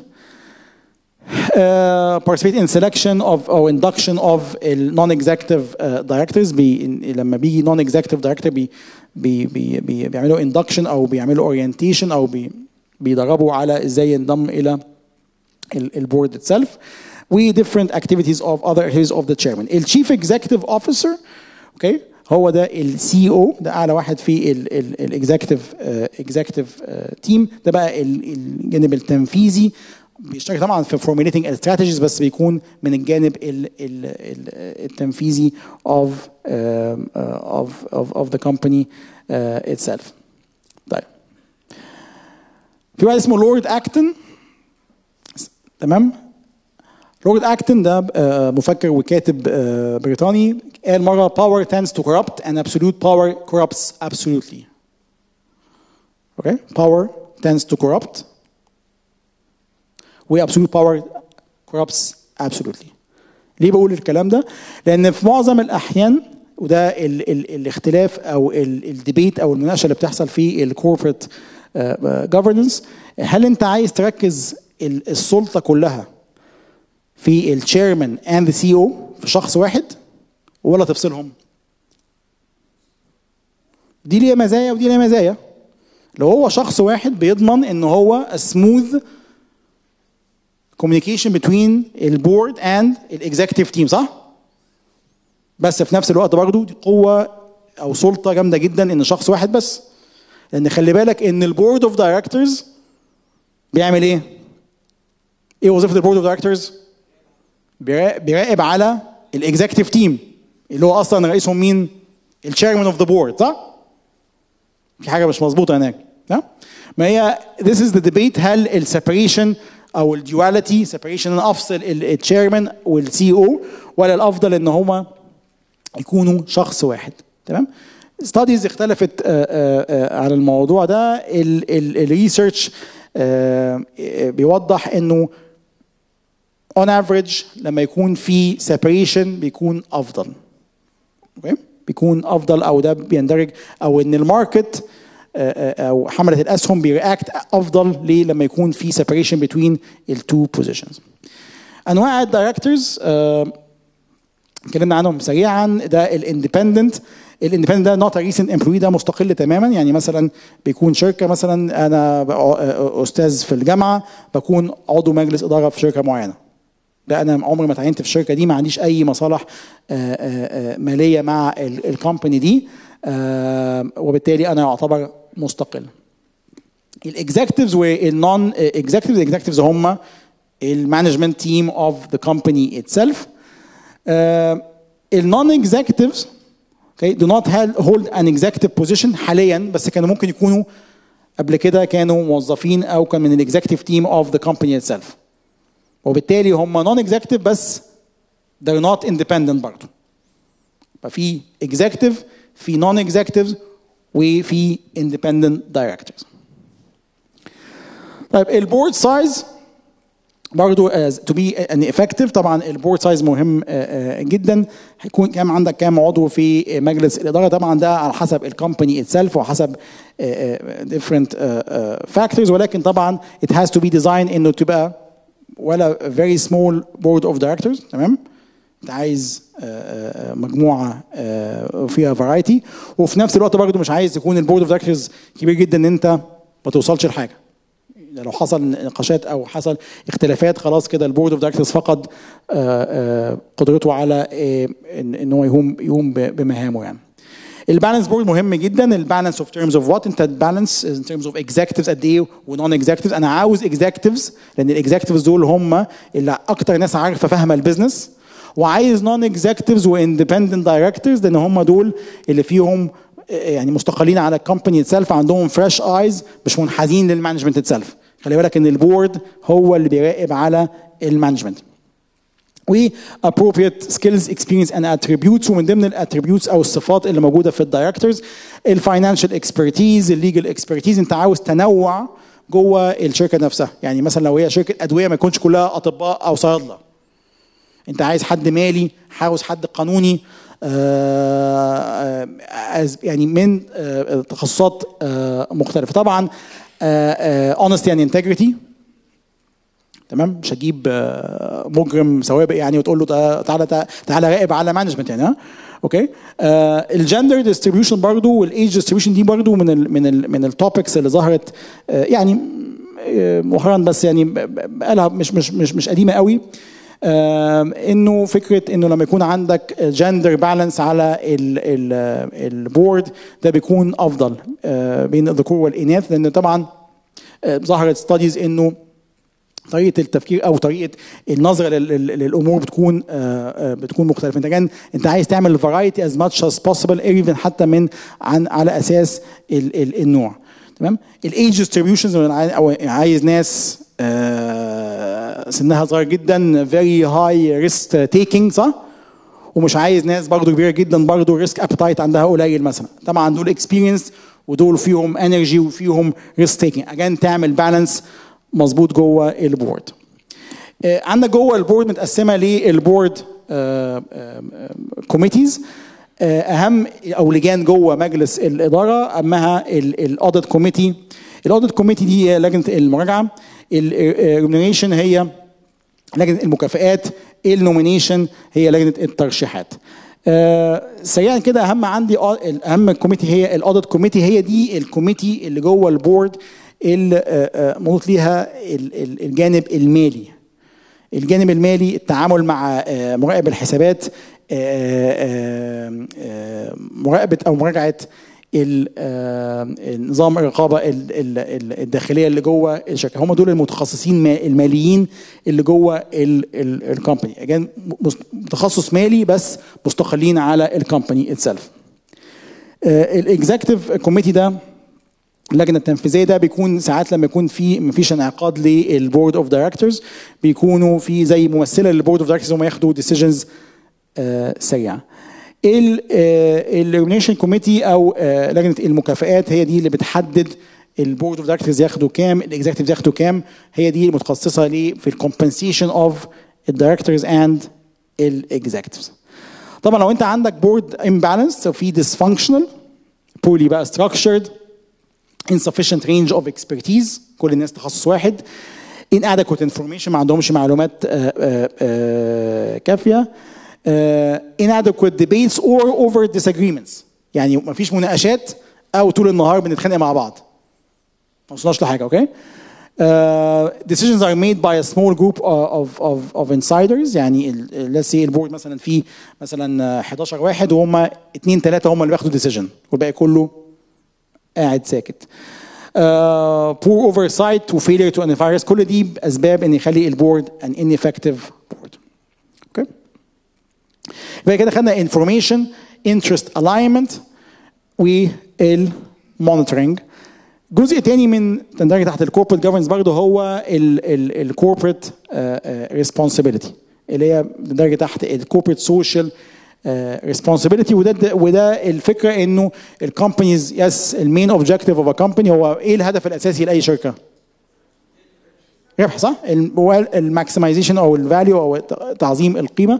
S2: uh, participate in selection of or induction of non-executive uh, directors بي in- لما بيجي non-executive director بي بي بي بي بيعملوا induction او بيعملوا orientation او بي بيدربوا على ازاي ينضم الى البورد itself و different activities of other activities of the chairman ال chief executive officer okay هو ده السي او ده اعلى واحد في الاكزيكتيف اكزيكتيف تيم ده بقى ال- الجانب التنفيذي بيشتغل طبعا في formulating strategies بس بيكون من الجانب ال ال ال التنفيذي of um, uh, of of of the company uh, itself. طيب. في واحد اسمه لورد اكتن تمام؟ لورد اكتن ده آه، مفكر وكاتب آه، بريطاني قال مره power tends to corrupt and absolute power corrupts absolutely. Okay? Power tends to corrupt و absolute power corrupts absolutely. ليه بقول الكلام ده؟ لأن في معظم الأحيان وده ال ال الاختلاف أو الديبيت أو المناقشة اللي بتحصل في الكوربريت governance هل أنت عايز تركز ال- السلطة كلها في الشيرمان اند ذا سي او في شخص واحد ولا تفصلهم؟ دي ليها مزايا ودي ليها مزايا. لو هو شخص واحد بيضمن ان هو سموث communication between البورد اند الاكزيكتيف تيم صح؟ بس في نفس الوقت برضه دي قوه او سلطه جامده جدا ان شخص واحد بس لان خلي بالك ان البورد اوف دايركتورز بيعمل ايه؟ ايه وظيفه البورد اوف دايركتورز؟ بيراقب على الاكزيكتيف تيم اللي هو اصلا رئيسهم مين؟ الشيرمان اوف ذا بورد صح؟ في حاجه مش مظبوطه هناك ها؟ ما هي this is the debate هل السيبريشن او الديواليتي سيبريشن انا افصل الشيرمان والسي او ولا الافضل ان هما يكونوا شخص واحد تمام؟ ستاديز اختلفت آه، آه، آه، على الموضوع ده الريسيرش بيوضح انه on average لما يكون في separation بيكون افضل اوكي بيكون افضل او ده بيندرج او ان الماركت او حمله الاسهم بيرياكت افضل ليه لما يكون في separation between التو positions انواع الدايركتورز اتكلمنا عنهم سريعا ده الاندبندنت الاندبندنت ده نوت ريسنت امبلوي ده مستقل تماما يعني مثلا بيكون شركه مثلا انا بقى استاذ في الجامعه بكون عضو مجلس اداره في شركه معينه ده انا عمري ما اتعينت في الشركه دي ما عنديش اي مصالح آه، آه، آه، ماليه مع الكومباني دي آه، وبالتالي انا اعتبر مستقل الاكزكتيفز والنون اكزكتيفز الاكزكتيفز هم المانجمنت تيم اوف ذا كومباني اتسيلف النون اكزكتيفز okay, do not have- hold an executive position حاليا بس كانوا ممكن يكونوا قبل كده كانوا موظفين او كان من الاكزكتيف تيم اوف ذا كومباني itself وبالتالي هم نون اكزكتيف بس they're not independent برضه ففي اكزكتيف في نون اكزكتيف وفي independent directors طيب البورد سايز برضو as to be an effective طبعا البورد سايز مهم آه، آه، جدا هيكون كام عندك كام عضو في مجلس الاداره طبعا ده على حسب الكومباني اتسلف وحسب آه، آه، different آه، آه، factors ولكن طبعا it has to be designed انه تبقى ولا very small board of directors تمام انت عايز آه، آه، مجموعه آه، فيها variety وفي نفس الوقت برضه مش عايز يكون البورد اوف دايركتورز كبير جدا ان انت ما توصلش لحاجه لو حصل نقاشات او حصل اختلافات خلاص كده البورد اوف دايركتورز فقد آه، آه، قدرته على آه، ان إن هو يقوم يقوم ب- بمهامه يعني البالانس بورد مهم جدا البالانس اوف تيرمز اوف وات انت بالانس ان تيرمز اوف اكزكتيفز قد ايه ونون اكزكتيفز انا عاوز اكزكتيفز لان الاكزكتيفز دول هم اللي اكتر ناس عارفه فاهمه البيزنس وعايز نون اكزكتيفز واندبندنت دايركتورز لان هم دول اللي فيهم يعني مستقلين على الكومباني اتسلف عندهم فريش ايز مش منحازين للمانجمنت اتسلف خلي بالك ان البورد هو اللي بيراقب على المانجمنت و appropriate skills experience and attributes ومن ضمن الاتريبيوتس او الصفات اللي موجوده في الدايركتورز الفاينانشال اكسبرتيز الليجل اكسبرتيز انت عاوز تنوع جوه الشركه نفسها يعني مثلا لو هي شركه ادويه ما يكونش كلها اطباء او صيادله انت عايز حد مالي عاوز حد قانوني آه، آه، يعني من آه، تخصصات مختلفه طبعا honesty and integrity تمام مش هجيب مجرم سوابق يعني وتقول له تعالى تعالى راقب على مانجمنت يعني ها اوكي الجندر ديستريبيوشن برضو والايج ديستريبيوشن دي برضو من ال من ال من التوبكس اللي ظهرت يعني مؤخرا بس يعني بقالها مش مش مش مش قديمه قوي انه فكره انه لما يكون عندك جندر بالانس على البورد ده بيكون افضل بين الذكور والاناث لان طبعا ظهرت ستاديز انه طريقه التفكير او طريقه النظره للامور بتكون بتكون مختلفه انت كان انت عايز تعمل فرايتي از ماتش از بوسيبل ايفن حتى من عن على اساس النوع تمام الايج ديستريبيوشنز عايز ناس سنها صغير جدا فيري هاي ريسك تيكينج صح ومش عايز ناس برضه كبيره جدا برضه ريسك ابيتايت عندها قليل مثلا طبعا دول اكسبيرينس ودول فيهم انرجي وفيهم ريسك تيكينج اجان تعمل بالانس مظبوط جوه البورد عندك جوه البورد متقسمه للبورد كوميتيز اهم او لجان جوه مجلس الاداره اهمها الاوديت كوميتي الاوديت كوميتي دي هي لجنه المراجعه الريميونيشن هي لجنه المكافئات النومينيشن هي لجنه الترشيحات آه سريعا كده اهم عندي اهم كوميتي هي الاوديت كوميتي هي دي الكوميتي اللي جوه البورد اللي آه منوط ليها الجانب المالي الجانب المالي التعامل مع آه مراقب الحسابات مراقبه او مراجعه نظام الرقابه الداخليه اللي جوه الشركه هم دول المتخصصين الماليين اللي جوه الكومباني تخصص مالي بس مستقلين على الكومباني اتسلف الاكزكتيف كوميتي ده اللجنه التنفيذيه ده بيكون ساعات لما يكون في مفيش انعقاد للبورد اوف دايركتورز بيكونوا في زي ممثله للبورد اوف دايركتورز هم ياخدوا ديسيجنز سريعه الريمينيشن كوميتي او لجنه المكافئات هي دي اللي بتحدد البورد اوف دايركتورز ياخدوا كام الاكزكتيفز ياخدوا كام هي دي المتخصصه ليه في الكومبنسيشن اوف الدايركتورز اند الاكزكتيفز طبعا لو انت عندك بورد امبالانس او في ديسفانكشنال بولي بقى structured insufficient range of expertise كل الناس تخصص واحد inadequate information ما عندهمش معلومات كافيه uh, inadequate debates or over disagreements يعني ما فيش مناقشات او طول النهار بنتخانق مع بعض ما وصلناش لحاجه اوكي Uh, decisions are made by a small group of, of, of insiders يعني let's say البورد مثلا فيه مثلا 11 واحد وهم اثنين ثلاثه هم اللي بياخدوا decision والباقي كله قاعد ساكت. Uh, poor oversight و failure to analyze كل دي اسباب ان يخلي البورد an ineffective board. اوكي؟ okay. يبقى كده خدنا information interest alignment والmonitoring جزء تاني من تندرج تحت الكوربريت جفرنس برضه هو الكوربريت ريسبونسبيلتي اللي هي تندرج تحت الكوربريت سوشيال ريسبونسبيلتي وده وده الفكره انه الكومبانيز يس المين اوبجيكتيف اوف ا كومباني هو ايه الهدف الاساسي لاي شركه؟ ربح صح؟ الماكسمايزيشن او الفاليو او تعظيم القيمه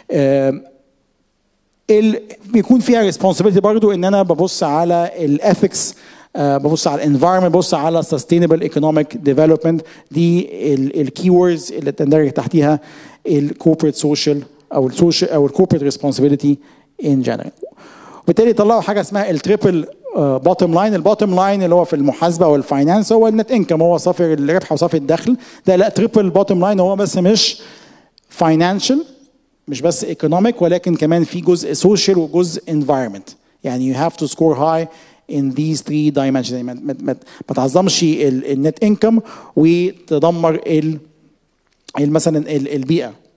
S2: بيكون فيها ريسبونسبيلتي برضو ان انا ببص على الاثكس ببص على الانفايرمنت ببص على sustainable economic development دي الكي ووردز اللي تندرج تحتيها الكوربريت سوشيال او السوشيال او الكوربريت ريسبونسبيلتي ان جنرال وبالتالي طلعوا حاجه اسمها التريبل بوتtom لاين البوتtom لاين اللي هو في المحاسبه والفاينانس هو النت انكم هو صافي الربح وصافي الدخل ده لا تريبل بوتtom لاين هو بس مش فاينانشال مش بس ايكونوميك ولكن كمان في جزء سوشيال وجزء انفايرمنت يعني you have to score high in these three dimensions يعني ما, ما, ما تعظمش النت انكم وتدمر ال مثلا البيئه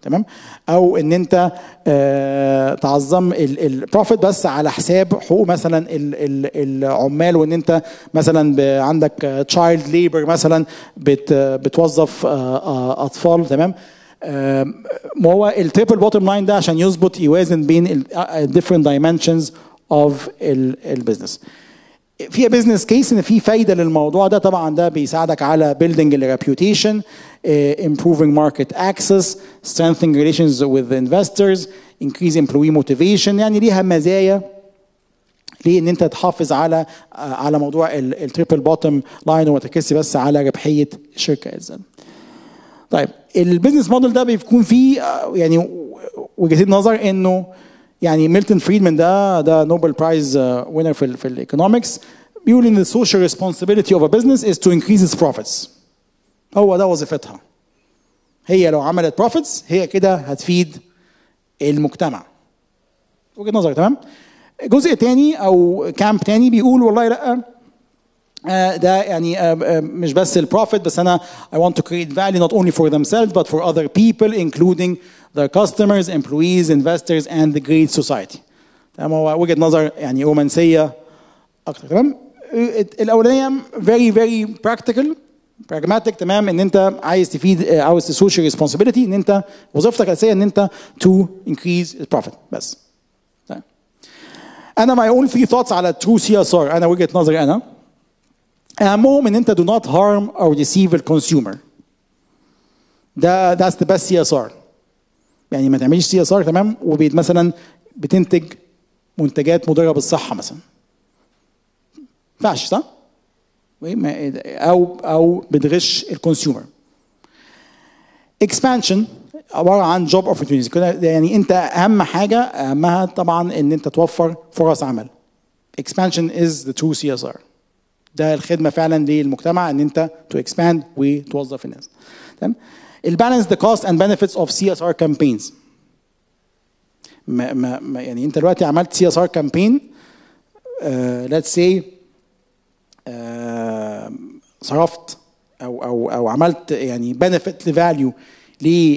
S2: تمام او ان انت آه تعظم البروفيت بس على حساب حقوق مثلا ال ال العمال وان انت مثلا ب- عندك تشايلد ليبر مثلا بت بتوظف آه آه اطفال تمام آه ما هو التريبل بوتtom لاين ده عشان يظبط يوازن بين ال different dimensions of البيزنس فيها بزنس كيس ان في فايده للموضوع ده طبعا ده بيساعدك على building a reputation uh, improving market access strengthening relations with investors increase employee motivation يعني ليها مزايا ليه ان انت تحافظ على على موضوع التريبل بوتtom لاين وما تركزش بس على ربحيه الشركه ازاي طيب البيزنس موديل ده بيكون فيه آه، يعني وجهتين نظر انه يعني ميلتون فريدمان ده ده نوبل برايز وينر في ال في الايكونومكس بيقول ان السوشيال responsibility of a business is to increase its profits هو ده وظيفتها هي لو عملت profits هي كده هتفيد المجتمع وجهه نظر تمام جزء تاني او كامب تاني بيقول والله لا آه، ده يعني آه، آه، مش بس البروفيت بس انا I want to create value not only for themselves but for other people including their customers, employees, investors and the great society. تمام هو وجهة نظر يعني رومانسية اكتر تمام الاولانية very very practical pragmatic تمام ان انت عايز تفيد آه، عاوز social responsibility ان انت وظيفتك الاساسية ان انت to increase the profit بس تمام. انا my own three thoughts على true CSR انا وجهة نظري انا اهمهم ان انت do not harm or deceive the consumer ده that's the best CSR يعني ما تعمليش CSR تمام وبيت مثلا بتنتج منتجات مضره بالصحه مثلا ما ينفعش صح؟ ما- او او بتغش الكونسيومر expansion عباره عن job opportunities كده يعني انت اهم حاجه اهمها طبعا ان انت توفر فرص عمل expansion is the true CSR ده الخدمه فعلا للمجتمع ان انت to expand وتوظف الناس تمام البالانس the cost and benefits of CSR campaigns ما ما ما يعني انت دلوقتي عملت سي اس ار كامبين let's say آه، صرفت او او او عملت يعني بنفيت لفاليو ل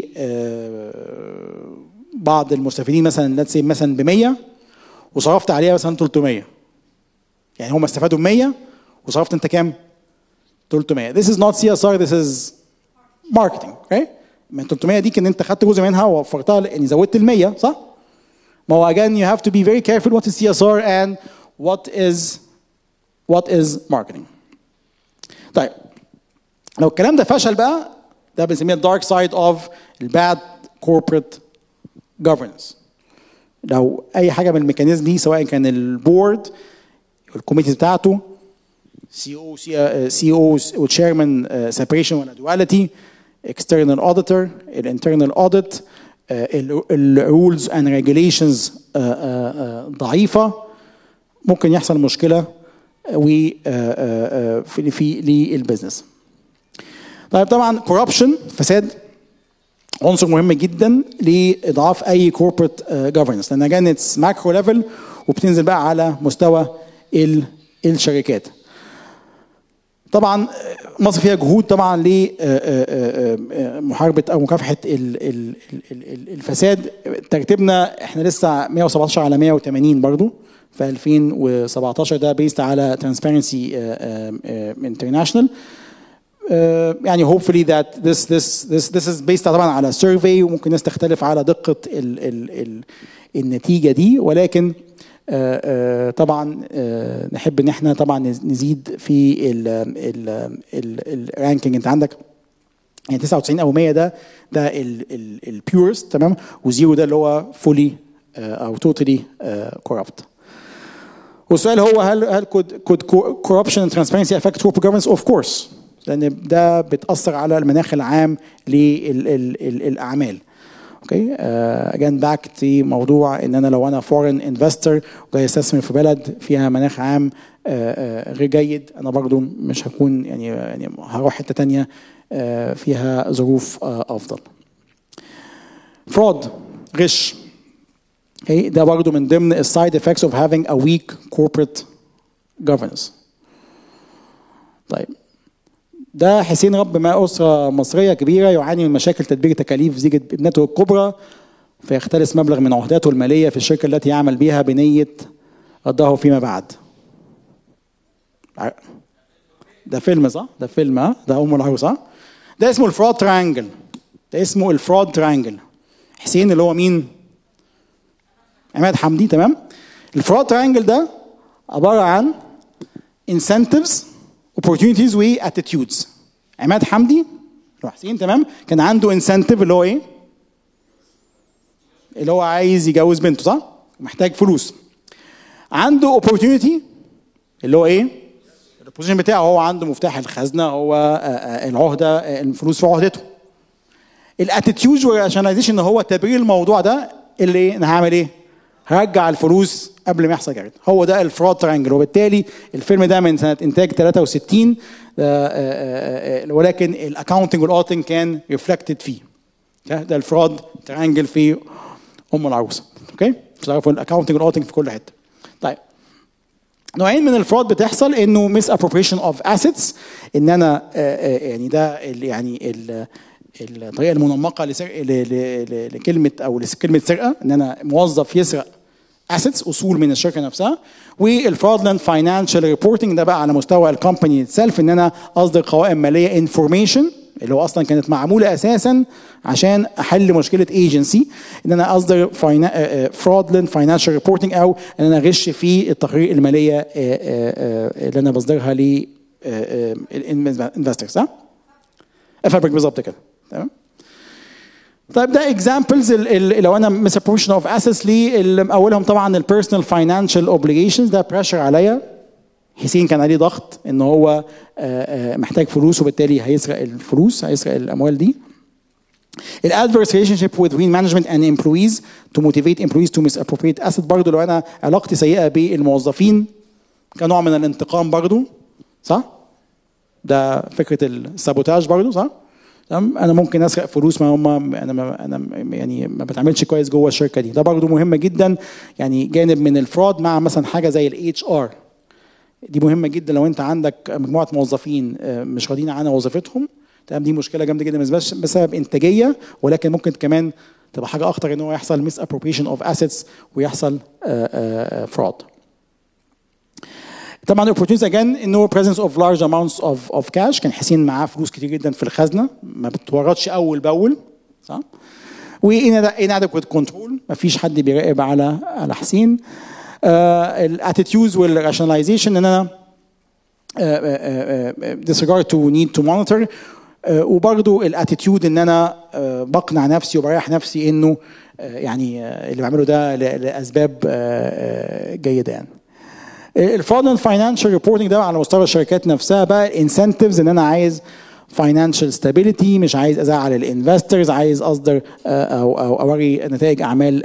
S2: آه، بعض المستفيدين مثلا let's say مثلا ب 100 وصرفت عليها مثلا 300 يعني هم استفادوا ب 100 وصرفت انت كام؟ 300 this is not CSR this is marketing okay من 300 دي كان انت خدت جزء منها ووفرتها يعني زودت ال 100 صح؟ ما هو again you have to be very careful what is CSR and what is what is marketing طيب لو الكلام ده فشل بقى ده بنسميه الدارك سايد اوف الباد كوربريت governance لو اي حاجه من الميكانيزم دي سواء كان البورد الكوميتي بتاعته سي او سي او وتشيرمان سيبريشن ولا دواليتي external auditor الانترنال اوديت الرولز اند ريجوليشنز ضعيفه ممكن يحصل مشكله و في في للبزنس طيب طبعا كوربشن فساد عنصر مهم جدا لاضعاف اي كوربريت جفرنس لان جان اتس ماكرو ليفل وبتنزل بقى على مستوى ال- الشركات طبعا مصر فيها جهود طبعا لمحاربه او مكافحه ال- ال- ال- ال- الفساد ترتيبنا احنا لسه 117 على 180 برضو في 2017 ده بيست على ترانسبيرنسي انترناشونال يعني hopefully that this this this this is based طبعا على survey وممكن الناس تختلف على دقة ال ال ال النتيجة دي ولكن آه، آه، طبعا آه، نحب ان احنا طبعا نزيد في الرانكينج انت عندك يعني 99 او 100 ده ده البيورست تمام وزيرو ده اللي هو فولي او توتالي كوربت والسؤال هو هل هل could could corruption and transparency affect corporate governance? Of course لان ده بتاثر على المناخ العام للاعمال. اوكي اجان باك في موضوع ان انا لو انا فورن انفستور وجاي استثمر في بلد فيها مناخ عام آه، آه، غير جيد انا برضو مش هكون يعني يعني هروح حته تانية آه، فيها ظروف آه، افضل. فرود غش Okay, ده برضه من ضمن السايد افكتس اوف having a weak corporate governance. طيب ده حسين رب ما أسرة مصرية كبيرة يعاني من مشاكل تدبير تكاليف زيجة ابنته الكبرى فيختلس مبلغ من عهداته المالية في الشركة التي يعمل بها بنية رده فيما بعد ده فيلم صح؟ ده فيلم ها؟ ده أم العروس صح؟ ده اسمه الفراد ترانجل ده اسمه الفراد ترانجل حسين اللي هو مين؟ عماد حمدي تمام؟ الفراد ترانجل ده عبارة عن incentives opportunities و attitudes عماد حمدي اللي هو حسين تمام؟ كان عنده incentive اللي هو ايه؟ اللي هو عايز يجوز بنته صح؟ محتاج فلوس عنده opportunity اللي هو ايه؟ البوزيشن بتاعه هو عنده مفتاح الخزنه هو العهده الفلوس في عهدته الاتيتيود والراشناليزيشن هو تبرير الموضوع ده اللي انا هعمل ايه؟ هرجع الفلوس قبل ما يحصل جريمه هو ده الفراد ترانجل وبالتالي الفيلم ده من سنه انتاج 63 ولكن الاكونتنج والاوتنج كان ريفلكتد فيه ده الفراد ترانجل في ام العروسه اوكي تعرفوا الاكونتنج والاوتنج في كل حته طيب نوعين من الفراد بتحصل انه ميس ابروبريشن اوف اسيتس ان انا يعني ده ال يعني ال الطريقه المنمقه لسرق لكلمه او لكلمه سرقه ان انا موظف يسرق اسيتس اصول من الشركه نفسها والفرادلاند فاينانشال ريبورتنج ده بقى على مستوى الكومباني اتسلف ان انا اصدر قوائم ماليه انفورميشن اللي هو اصلا كانت معموله اساسا عشان احل مشكله ايجنسي ان انا اصدر فرودلاند فاينانشال ريبورتنج او ان انا اغش في التقارير الماليه اللي انا بصدرها ل الانفسترز صح؟ افبرك بالظبط كده تمام طيب ده اكزامبلز لو انا مسابروشن اوف اسيس لي اولهم طبعا البيرسونال فاينانشال اوبليجيشنز ده بريشر عليا حسين كان عليه ضغط ان هو محتاج فلوس وبالتالي هيسرق الفلوس هيسرق الاموال دي الادفيرس ريليشن شيب between management and employees to motivate employees to misappropriate asset برضه لو انا علاقتي سيئه بالموظفين كنوع من الانتقام برضه صح؟ ده فكره السابوتاج برضه صح؟ تمام انا ممكن اسرق فلوس ما هم انا ما انا يعني ما بتعملش كويس جوه الشركه دي ده برضه مهم جدا يعني جانب من الفراد مع مثلا حاجه زي الاتش ار دي مهمه جدا لو انت عندك مجموعه موظفين مش راضيين عن وظيفتهم تمام دي مشكله جامده جدا مش بسبب انتاجيه ولكن ممكن كمان تبقى حاجه اخطر ان هو يحصل ميس ابروبريشن اوف اسيتس ويحصل فراد طبعا opportunities again انه presence of large amounts of of cash كان حسين معاه فلوس كتير جدا في الخزنه ما بتوردش اول باول صح؟ و inadequate control ما فيش حد بيراقب على على حسين الاتيتيودز والراشناليزيشن ان انا disregard to need to monitor وبرضه الاتيتيود ان انا بقنع نفسي وبريح نفسي انه يعني اللي بعمله ده لاسباب جيده يعني الفاضل فاينانشال ريبورتنج ده على مستوى الشركات نفسها بقى الانسنتفز ان انا عايز فاينانشال ستابيليتي مش عايز ازعل الانفسترز عايز اصدر او او اوري نتائج اعمال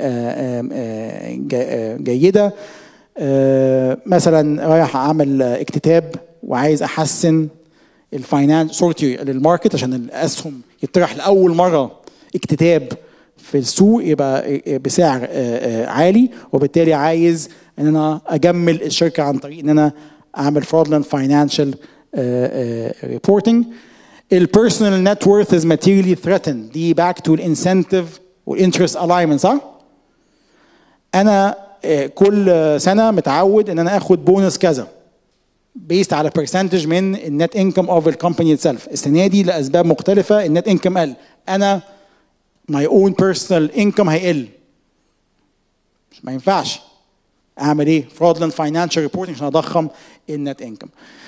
S2: جيده مثلا رايح اعمل اكتتاب وعايز احسن الفاينانس صورتي للماركت عشان الاسهم يطرح لاول مره اكتتاب في السوق يبقى بسعر عالي وبالتالي عايز ان انا اجمل الشركه عن طريق ان انا اعمل fraudulent financial reporting البيرسونال نت worth is materially threatened دي back to الانسنتيف والانترست الاينمنت صح؟ انا كل سنه متعود ان انا اخد بونص كذا بيست على برسنتج من النت انكم اوف الكومباني اتسلف السنه دي لاسباب مختلفه النت انكم قل انا ماي اون بيرسونال انكم هيقل ما ينفعش اعمل ايه fraudulent financial reporting عشان اضخم النت انكم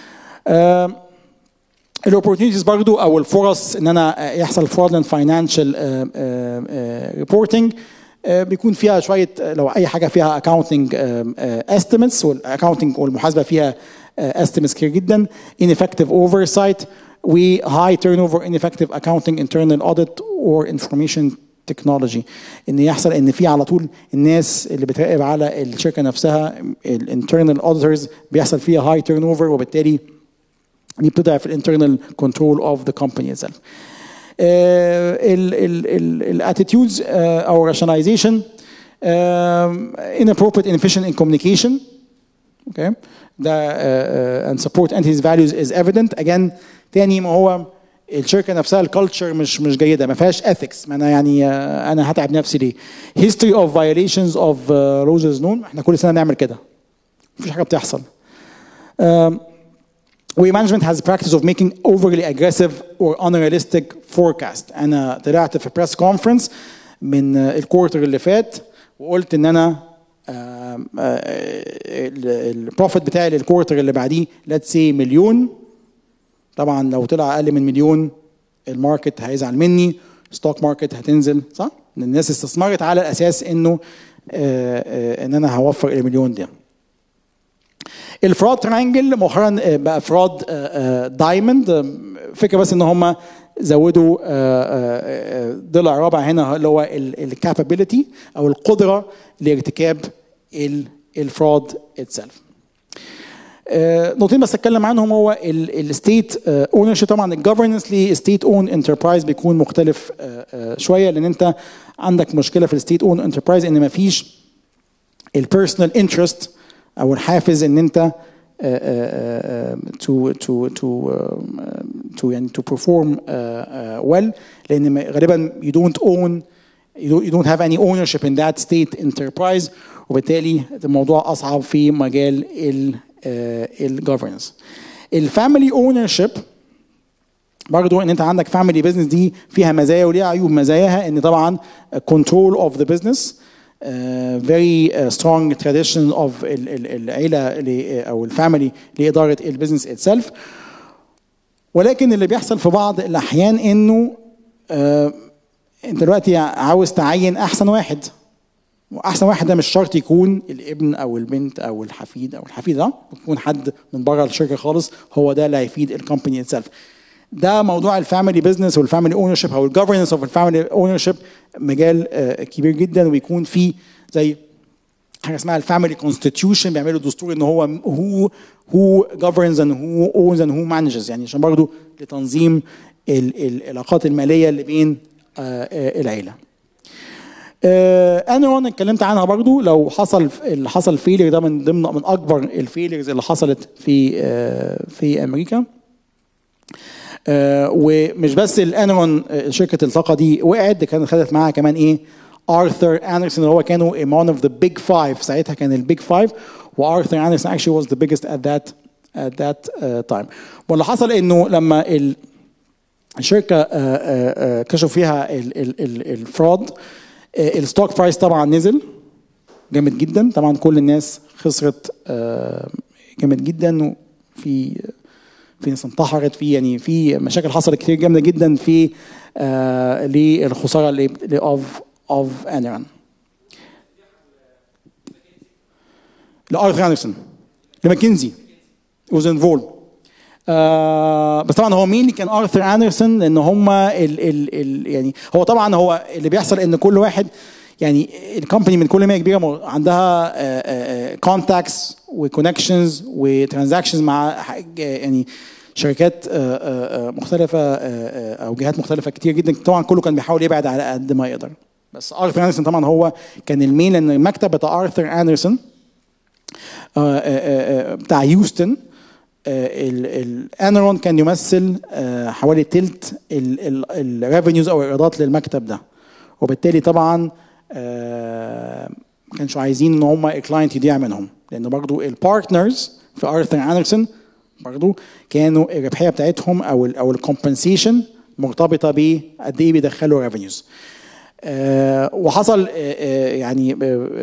S2: الاوبورتونيتيز برضو او الفرص ان انا يحصل fraudulent financial reporting بيكون فيها شويه لو اي حاجه فيها accounting estimates والاكاونتنج والمحاسبه فيها estimates كتير جدا ineffective oversight و high turnover ineffective accounting internal audit or information technology ان يحصل ان في على طول الناس اللي بتراقب على الشركه نفسها الانترنال اوديتورز بيحصل فيها هاي تيرن اوفر وبالتالي دي بتضعف الانترنال كنترول اوف ذا كومباني itself الاتيتيودز او rationalization inappropriate inefficient in communication okay ده uh, and support entities values is evident again تاني ما هو الشركه نفسها الكالتشر مش مش جيده ما فيهاش ethics ما انا يعني uh, انا هتعب نفسي ليه history of violations of uh, roses known احنا كل سنه بنعمل كده مفيش حاجه بتحصل um, we management has a practice of making overly aggressive or unrealistic forecast انا طلعت في press conference من الكورتر اللي فات وقلت ان انا البروفيت بتاعي للكورتر اللي بعديه let's say مليون طبعا لو طلع اقل من مليون الماركت هيزعل مني ستوك ماركت هتنزل صح؟ الناس استثمرت على الاساس انه ان انا هوفر المليون ده الفراد ترانجل مؤخرا بقى فراد دايموند فكره بس ان هم زودوا ضلع رابع هنا اللي هو الكابابيلتي او القدره لارتكاب الفراد اتسلف نقطتين بس اتكلم عنهم هو الستيت اونر طبعا الجفرنس لستيت اون انتربرايز بيكون مختلف شويه لان انت عندك مشكله في الستيت اون انتربرايز ان مفيش البيرسونال انترست او الحافز ان انت to to to to يعني to perform well لان غالبا you don't own you don't have any ownership in that state enterprise وبالتالي الموضوع اصعب في مجال الجفرنس الفاميلي اونرشيب برضو ان انت عندك فاميلي بزنس دي فيها مزايا وليها عيوب مزاياها ان طبعا كنترول اوف ذا بزنس very uh, strong tradition of العيله او الفاميلي لاداره البيزنس itself ولكن اللي بيحصل في بعض الاحيان انه uh, انت دلوقتي عاوز تعين احسن واحد واحسن واحد ده مش شرط يكون الابن او البنت او الحفيد او الحفيده يكون حد من بره الشركه خالص هو ده اللي هيفيد الكومباني اتسلف ده موضوع الفاميلي بزنس والفاميلي اونر شيب او الجفرنس اوف الفاميلي اونر شيب مجال كبير جدا ويكون فيه زي حاجه اسمها الفاميلي كونستيتيوشن بيعملوا دستور ان هو هو هو جفرنز اند هو اونز اند هو مانجز يعني عشان برضه لتنظيم العلاقات الماليه اللي بين العيله. انرون اتكلمت عنها برضو لو حصل اللي حصل فيلر ده من ضمن من اكبر الفيلرز اللي حصلت في في امريكا ومش بس الانرون شركه الطاقه دي وقعت دي كانت خدت معاها كمان ايه ارثر اندرسون اللي هو كانوا one of the big five ساعتها كان البيج فايف وارثر اندرسون actually was the biggest at that at that uh, time واللي حصل انه لما الشركه uh, uh, كشفوا فيها الفراد الستوك برايس طبعا نزل جامد جدا طبعا كل الناس خسرت جامد جدا وفي في ناس انتحرت في يعني في مشاكل حصلت كتير جامده جدا في آه للخساره اللي اوف اوف انرون لارثر اندرسون لماكنزي was involved آه بس طبعا هو مين اللي كان ارثر اندرسون لان هم ال ال ال يعني هو طبعا هو اللي بيحصل ان كل واحد يعني الكومباني من كل ما هي كبيره عندها كونتاكتس وكونكشنز وترانزاكشنز مع يعني شركات مختلفه او جهات مختلفه كتير جدا طبعا كله كان بيحاول يبعد على قد ما يقدر بس ارثر اندرسون طبعا هو كان المين لان المكتب بتاع ارثر اندرسون بتاع هيوستن الانرون كان يمثل حوالي تلت الريفينيوز او الايرادات للمكتب ده وبالتالي طبعا ما كانش عايزين ان هم الكلاينت يضيع منهم لان برضو البارتنرز في ارثر اندرسون برضو كانوا الربحيه بتاعتهم او ال او الكومبنسيشن مرتبطه بقد ايه بيدخلوا ريفينيوز آه وحصل آه يعني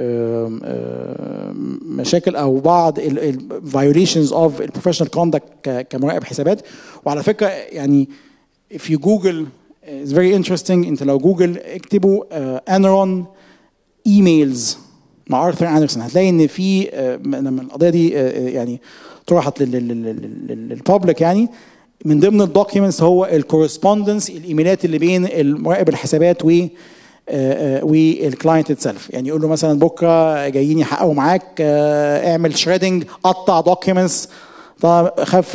S2: آه مشاكل او بعض الفايوليشنز اوف البروفيشنال كوندكت كمراقب حسابات وعلى فكره يعني if you google it's very interesting انت لو جوجل اكتبوا انرون ايميلز مع ارثر اندرسون هتلاقي ان في لما القضيه دي يعني طرحت للبابليك يعني من ضمن الدوكيومنتس هو الكورسبوندنس الايميلات اللي بين مراقب الحسابات و والكلاينت اتسلف يعني يقول له مثلا بكره جايين يحققوا معاك اعمل شريدنج قطع دوكيومنتس طب خف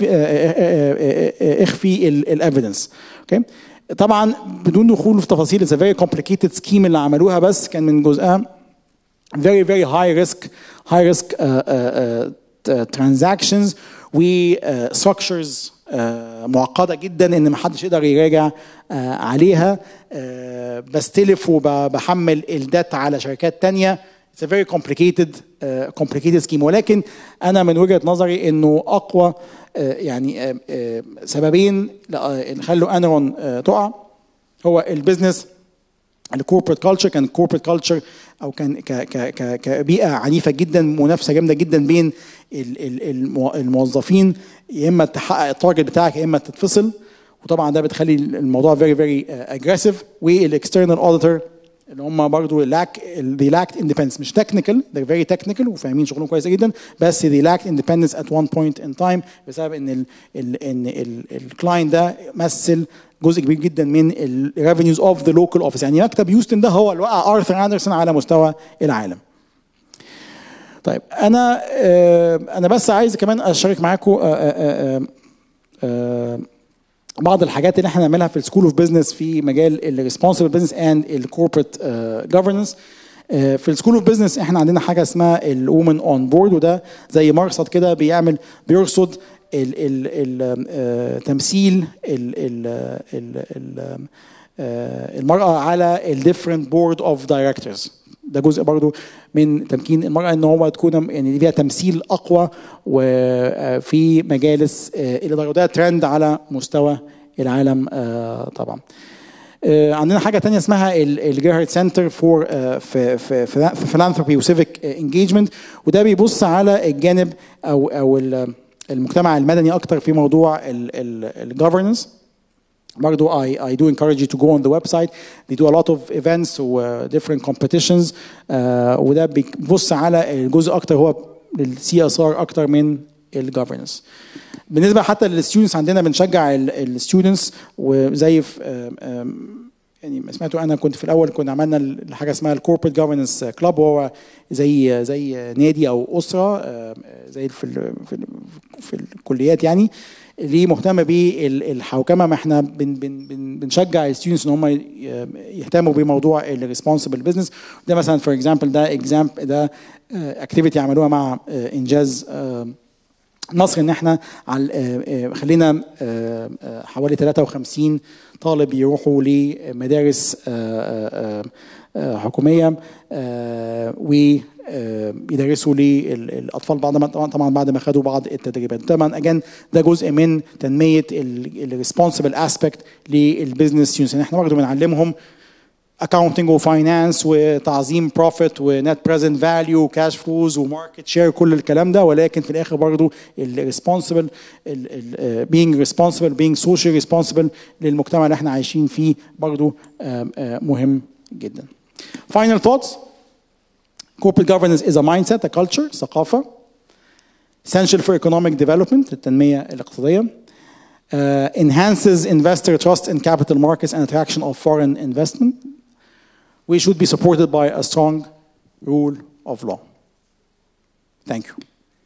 S2: اخفي الايفيدنس اوكي طبعا بدون دخول في تفاصيل اتس فيري كومبليكيتد سكيم اللي عملوها بس كان من جزءها very very high risk high risk uh, uh, ترانزاكشنز و ستراكشرز معقده جدا ان ما حدش يقدر يراجع آه، عليها آه، بستلف وبحمل الدات على شركات تانية It's a very complicated uh, complicated scheme ولكن انا من وجهه نظري انه اقوى uh, يعني uh, uh, سببين اللي خلوا انرون uh, تقع هو البيزنس الكوربريت كلتشر كان الكوربريت كلتشر او كان ك ك ك كبيئه عنيفه جدا منافسه جامده جدا بين الموظفين يا اما تحقق التارجت بتاعك يا اما تتفصل وطبعا ده بتخلي الموضوع فيري فيري اجريسيف والاكسترنال اوديتور اللي هم برضه لاك they lacked independence مش تكنيكال they're very technical وفاهمين شغلهم كويس جدا بس they lacked independence at one point in time بسبب ان ال ال ان الكلاينت ده مثل جزء كبير جدا من الريفينيوز اوف ذا لوكال اوفيس يعني مكتب هيوستن ده هو اللي وقع ارثر اندرسون على مستوى العالم طيب انا انا بس عايز كمان اشارك معاكم بعض الحاجات اللي احنا نعملها في السكول اوف بزنس في مجال الريسبونسبل بزنس اند الكوربريت جفرنس في السكول اوف بزنس احنا عندنا حاجه اسمها الومن اون بورد وده زي مرصد كده بيعمل بيرصد ال ال ال تمثيل ال ال ال المراه على الديفرنت بورد اوف دايركتورز ده جزء برضو من تمكين المرأة ان هو تكون يعني فيها تمثيل اقوى وفي مجالس الادارة وده ترند على مستوى العالم طبعا عندنا حاجة تانية اسمها الجيرهارد سنتر فور في في فيلانثروبي وسيفيك انجيجمنت وده بيبص على الجانب او او المجتمع المدني اكتر في موضوع الجفرنس برضو I, I do encourage you to go on the website they do a lot of events و different competitions uh, وده بيبص على الجزء اكتر هو للسي اس ار اكتر من الجفرنس بالنسبه حتى للستودنتس عندنا بنشجع الستودنتس وزي في يعني سمعتوا انا كنت في الاول كنا عملنا حاجه اسمها الكوربريت جفرنس كلاب وهو زي زي نادي او اسره زي في ال في, ال في الكليات يعني ليه مهتم بالحوكمه ما احنا بن بن بن بنشجع الستودنتس ان هم يهتموا بموضوع الريسبونسبل بزنس ده مثلا فور اكزامبل ده اكزامبل ده اكتيفيتي عملوها مع انجاز مصر ان احنا خلينا حوالي 53 طالب يروحوا لمدارس حكوميه ويدرسوا للاطفال بعد ما طبعا بعد ما خدوا بعض التدريبات طبعا اجان ده جزء من تنميه الريسبونسبل اسبكت للبزنس يونس احنا برضه بنعلمهم اكاونتنج وفاينانس وتعظيم بروفيت ونت بريزنت فاليو وكاش فلوز وماركت شير كل الكلام ده ولكن في الاخر برضه الريسبونسبل بينج ريسبونسبل بينج سوشيال ريسبونسبل للمجتمع اللي احنا عايشين فيه برضه مهم جدا. Final thoughts. Corporate governance is a mindset, a culture, ثقافة. Essential for economic development, التنمية الاقتصادية. Uh, enhances investor trust in capital markets and attraction of foreign investment. We should be supported by a strong rule of law. Thank you.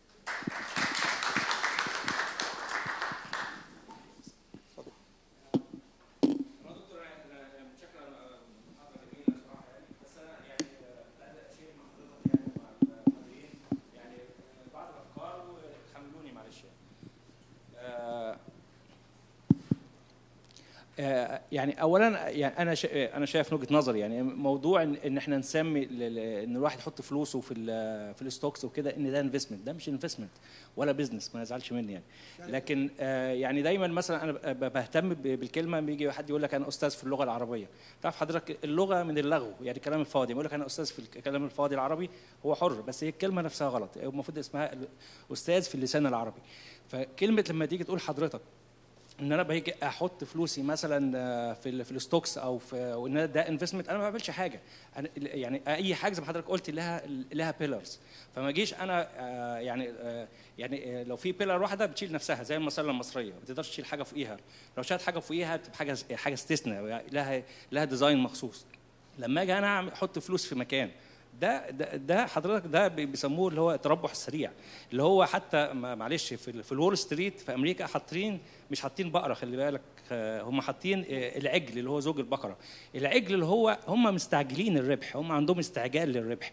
S3: يعني اولا يعني انا انا شايف من وجهه نظري يعني موضوع ان, إن احنا نسمي ان الواحد يحط فلوسه في في الستوكس وكده ان ده انفستمنت ده مش انفستمنت ولا بزنس ما يزعلش مني يعني لكن يعني دايما مثلا انا بهتم بالكلمه بيجي حد يقول لك انا استاذ في اللغه العربيه تعرف حضرتك اللغه من اللغو يعني كلام الفاضي يقول لك انا استاذ في الكلام الفاضي العربي هو حر بس هي الكلمه نفسها غلط المفروض اسمها استاذ في اللسان العربي فكلمه لما تيجي تقول حضرتك ان انا باجي احط فلوسي مثلا في في الستوكس او في وان ده انفستمنت انا ما بعملش حاجه أنا يعني اي حاجه زي ما حضرتك قلت لها لها بيلرز فما اجيش انا يعني يعني لو في بيلر واحده بتشيل نفسها زي المسله المصريه ما تقدرش تشيل حاجه فوقيها لو شالت حاجه فوقيها بتبقى حاجه حاجه استثناء لها لها ديزاين مخصوص لما اجي انا احط فلوس في مكان ده ده, ده حضرتك ده بي- بيسموه اللي هو التربح السريع اللي هو حتى ما- معلش في ال- في الول ستريت في امريكا حاطين مش حاطين بقره خلي بالك آه، هم حاطين آه، العجل اللي هو زوج البقره العجل اللي هو هم مستعجلين الربح هم عندهم استعجال للربح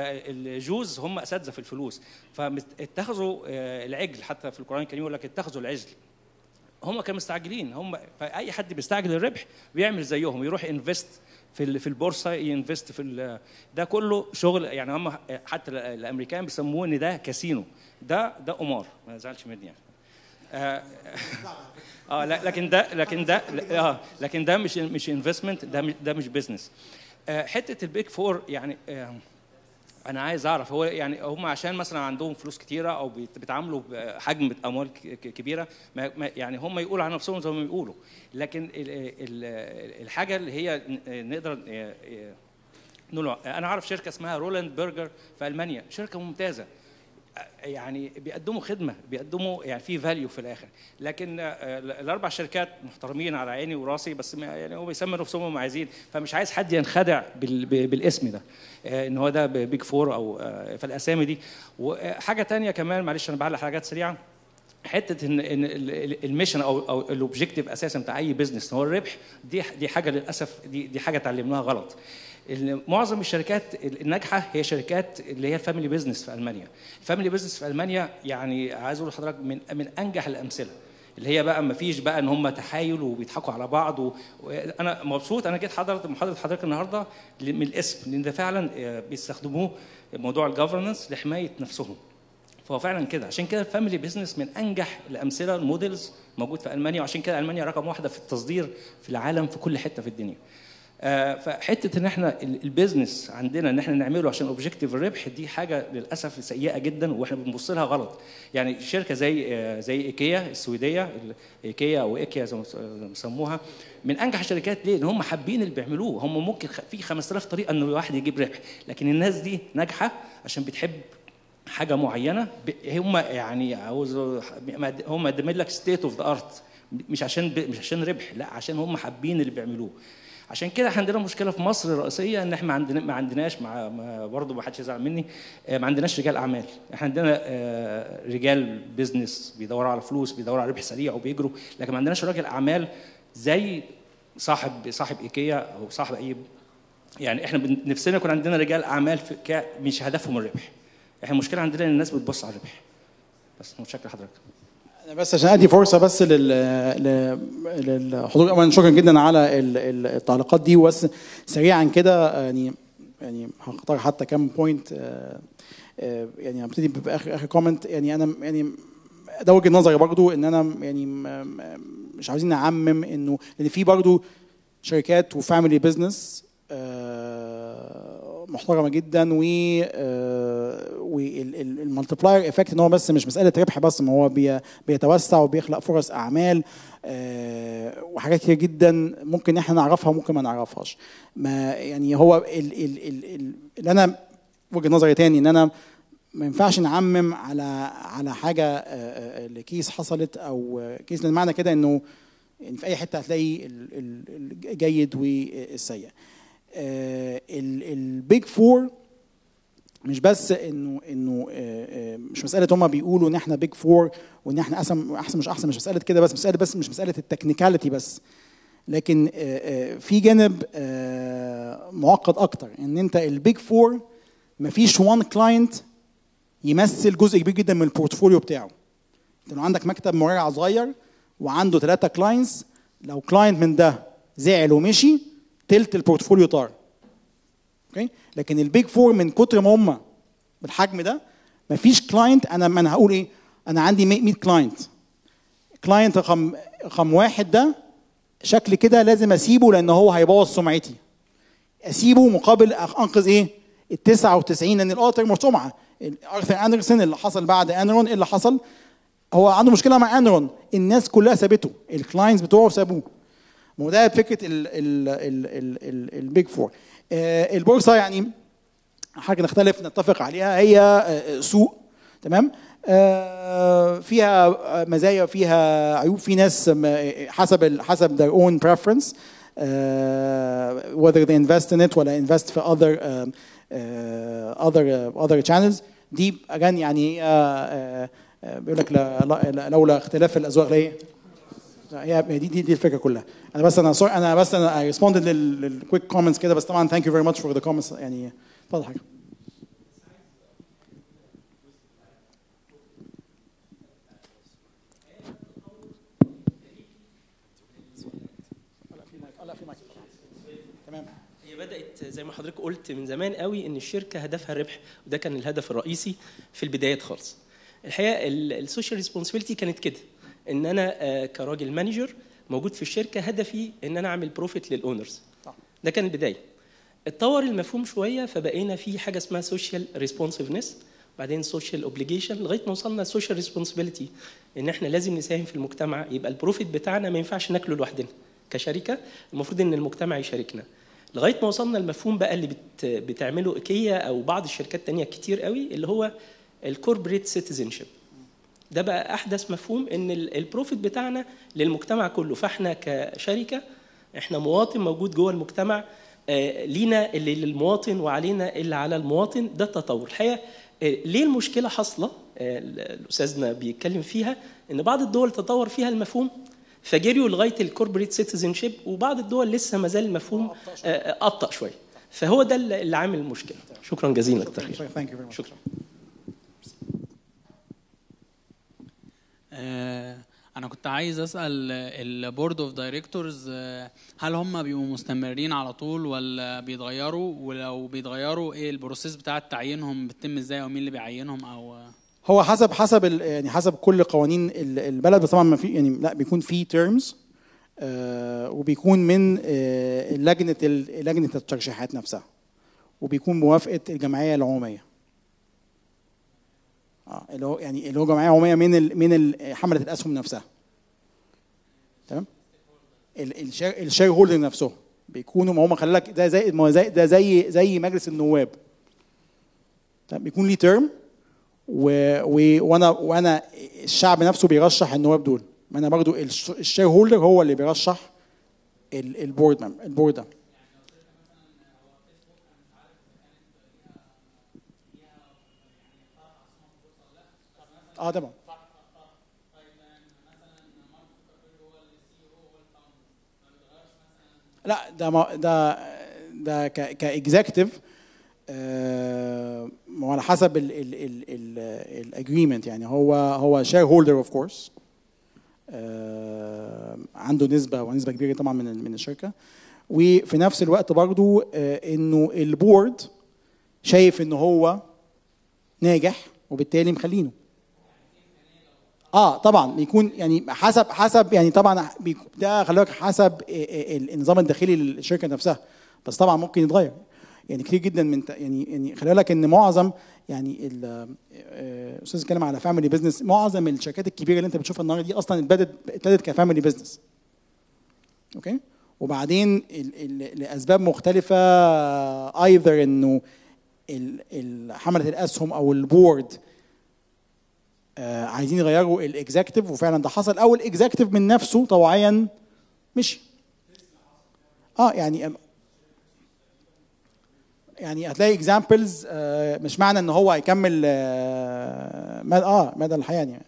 S3: فالجوز هم اساتذه في الفلوس فاتخذوا آه، العجل حتى في القران الكريم يقول لك اتخذوا العجل هم كانوا مستعجلين هم فاي حد بيستعجل الربح بيعمل زيهم يروح انفست في ال- في البورصه ينفست في ال- ده كله شغل يعني هم حتى ال- الامريكان بيسموه ان ده كاسينو ده ده قمار ما يزعلش مني يعني آه، اه لا لكن ده لكن ده اه لكن ده مش مش انفستمنت ده مش ده مش بزنس حته البيج فور يعني آه انا عايز اعرف هو يعني هم عشان مثلا عندهم فلوس كتيره او بيت- بيتعاملوا بحجم اموال ك- ك- كبيره ما ما- يعني هم يقولوا عن نفسهم زي ما بيقولوا لكن ال- ال- الحاجه اللي هي ن- نقدر آه، آه، نقول انا اعرف شركه اسمها رولاند برجر في المانيا شركه ممتازه يعني بيقدموا خدمه بيقدموا يعني في فاليو في الاخر لكن آه، الاربع شركات محترمين على عيني وراسي بس ما- يعني هو بيسمي نفسهم هم عايزين فمش عايز حد ينخدع بال- ب- بالاسم ده آه، ان هو ده بيج فور او آه، في الاسامي دي وحاجه تانية كمان معلش انا بعلق حاجات سريعه حته ان ان ال- ال- الميشن او او الاوبجيكتيف اساسا بتاع اي بزنس هو الربح دي دي حاجه للاسف دي دي حاجه اتعلمناها غلط ال- معظم الشركات الناجحه هي شركات اللي هي الفاميلي بزنس في المانيا الفاميلي بزنس في المانيا يعني عايز اقول لحضرتك من من انجح الامثله اللي هي بقى ما فيش بقى ان هم تحايل وبيضحكوا على بعض و... وانا مبسوط انا جيت حضرت محاضره حضرتك النهارده ل- من الاسم لان ده فعلا آه، بيستخدموه موضوع الجفرنس لحمايه نفسهم فهو فعلا كده عشان كده الفاميلي بيزنس من انجح الامثله الموديلز موجود في المانيا وعشان كده المانيا رقم واحده في التصدير في العالم في كل حته في الدنيا آه، فحته ان احنا ال- البيزنس عندنا ان احنا نعمله عشان اوبجيكتيف الربح دي حاجه للاسف سيئه جدا واحنا بنبص لها غلط يعني شركه زي آه، زي ايكيا السويديه ال- ايكيا او ايكيا زي ما بيس- زي ما بيسموها من انجح الشركات ليه؟ لان هم حابين اللي بيعملوه هم ممكن خ- في 5000 طريقه ان الواحد يجيب ربح لكن الناس دي ناجحه عشان بتحب حاجه معينه ب- هم يعني عاوزوا هم مقدمين لك ستيت اوف ذا ارت مش عشان ب- مش عشان ربح لا عشان هم حابين اللي بيعملوه عشان كده احنا عندنا مشكله في مصر الرئيسيه ان احنا ما عندنا ما عندناش مع ما برضه ما حدش يزعل مني آه، ما عندناش رجال اعمال احنا عندنا آه، رجال بيزنس بيدوروا على فلوس بيدوروا على ربح سريع وبيجروا لكن ما عندناش راجل اعمال زي صاحب صاحب ايكيا او صاحب اي يعني احنا بن- نفسنا يكون عندنا رجال اعمال في ك- مش هدفهم الربح احنا المشكله عندنا ان الناس بتبص على الربح بس متشكر حضرتك
S2: أنا بس عشان ادي فرصه بس لل ل- للحضور اولا شكرا جدا على ال- ال- التعليقات دي بس سريعا كده يعني يعني هختار حتى كام بوينت يعني هبتدي باخر اخر كومنت يعني انا يعني ده وجهه نظري برضو ان انا يعني م- م- مش عاوزين نعمم انه لان في برضو شركات وفاميلي بزنس محترمه جدا و والمالتيبلاير افكت ان هو بس مش مساله ربح بس ما هو بي- بيتوسع وبيخلق فرص اعمال آه، وحاجات كتير جدا ممكن احنا نعرفها وممكن ما نعرفهاش ما يعني هو ال ال ال ال اللي انا وجهه نظري تاني ان انا ما ينفعش نعمم على على حاجه آه، آه، لكيس حصلت او آه، كيس لان معنى كده انه يعني في اي حته هتلاقي ال- ال- الجيد والسيء البيج فور مش بس انه انه آه، آه، مش مساله هم بيقولوا ان احنا بيج فور وان احنا احسن احسن مش احسن مش مساله كده بس مساله بس مش مساله التكنيكاليتي بس لكن آه، آه، في جانب آه، معقد اكتر ان انت البيج فور مفيش وان كلاينت يمثل جزء كبير جدا من البورتفوليو بتاعه انت لو عندك مكتب مراجعه صغير وعنده ثلاثه كلاينتس لو كلاينت من ده زعل ومشي تلت البورتفوليو طار اوكي لكن البيج فور من كتر ما هم بالحجم ده مفيش كلاينت انا ما انا هقول ايه انا عندي 100 كلاينت كلاينت رقم رقم واحد ده شكل كده لازم اسيبه لان هو هيبوظ سمعتي اسيبه مقابل أخ- انقذ ايه ال 99 لان الالتر سمعه ارثر اندرسون اللي حصل بعد انرون ايه اللي حصل هو عنده مشكله مع انرون الناس كلها سابته الكلاينتس بتوعه سابوه ما هو ده فكره البيج فور البورصه يعني حاجه نختلف نتفق عليها هي آه، سوق تمام آه، فيها آه، مزايا وفيها عيوب في ناس م- حسب ال- حسب their own preference آه، whether they invest in it ولا invest في other آه، other other channels دي again يعني هي بيقول لك لولا اختلاف الاذواق ليه هي دي دي دي الفكره كلها انا بس انا sorry انا بس انا ريسبوندد للكويك كومنتس كده بس طبعا ثانك يو فيري ماتش فور ذا كومنتس يعني اتفضل حاجه
S4: تمام هي بدات زي ما حضرتك قلت من زمان قوي ان الشركه هدفها الربح وده كان الهدف الرئيسي في البدايات خالص الحقيقه السوشيال ريسبونسبيلتي كانت كده ان انا كراجل مانجر موجود في الشركه هدفي ان انا اعمل بروفيت للاونرز ده كان البدايه اتطور المفهوم شويه فبقينا في حاجه اسمها سوشيال ريسبونسفنس بعدين سوشيال اوبليجيشن لغايه ما وصلنا سوشيال ريسبونسبيلتي ان احنا لازم نساهم في المجتمع يبقى البروفيت بتاعنا ما ينفعش ناكله لوحدنا كشركه المفروض ان المجتمع يشاركنا لغايه ما وصلنا المفهوم بقى اللي بت بتعمله ايكيا او بعض الشركات التانية كتير قوي اللي هو الكوربريت سيتيزنشيب ده بقى احدث مفهوم ان البروفيت بتاعنا للمجتمع كله فاحنا كشركه احنا مواطن موجود جوه المجتمع لينا اللي للمواطن وعلينا اللي على المواطن ده التطور الحقيقه ليه المشكله حاصله الاستاذنا بيتكلم فيها ان بعض الدول تطور فيها المفهوم فجريوا لغايه الكوربريت سيتيزنشيب وبعض الدول لسه ما زال المفهوم ابطا شويه فهو ده اللي عامل المشكله شكرا جزيلا
S2: شكرا
S4: شكرا
S5: انا كنت عايز اسال البورد اوف دايركتورز هل هم بيبقوا مستمرين على طول ولا بيتغيروا ولو بيتغيروا ايه البروسيس بتاعه تعيينهم بتتم ازاي او مين اللي بيعينهم او
S2: هو حسب حسب يعني حسب كل قوانين البلد بس طبعا ما في يعني لا بيكون في تيرمز آه وبيكون من آه لجنه لجنه الترشيحات نفسها وبيكون موافقه الجمعيه العموميه اه اللي هو يعني اللي هو جمعيه عموميه من ال من حمله الاسهم نفسها تمام الشير هولدر نفسهم بيكونوا ما هم خلي لك ده زي ما زي ده زي زي مجلس النواب تمام بيكون ليه تيرم و و وانا وانا الشعب نفسه بيرشح النواب دول ما انا برضو الشير هولدر هو اللي بيرشح البورد البورد ده اه طبعا لا ده ما ده ده كاكزيكتيف وعلى حسب الاجريمنت يعني هو هو شير هولدر اوف كورس عنده نسبه ونسبه كبيره طبعا من من الشركه وفي نفس الوقت برضو انه البورد شايف ان هو ناجح وبالتالي مخلينه اه طبعا بيكون يعني حسب حسب يعني طبعا ده خلي بالك حسب النظام الداخلي للشركه نفسها بس طبعا ممكن يتغير يعني كتير جدا من يعني يعني خلي بالك ان معظم يعني الاستاذ اتكلم على فاميلي بزنس معظم الشركات الكبيره اللي انت بتشوفها النهارده دي اصلا ابتدت ابتدت كفاميلي بزنس اوكي وبعدين ال ال لاسباب مختلفه ايذر انه حمله الاسهم او البورد آه عايزين يغيروا الاكزيكتيف وفعلا ده حصل او الاكزيكتيف من نفسه طوعيا مشي اه يعني يعني هتلاقي اكزامبلز آه مش معنى ان هو هيكمل آه مدى اه مدى الحياه يعني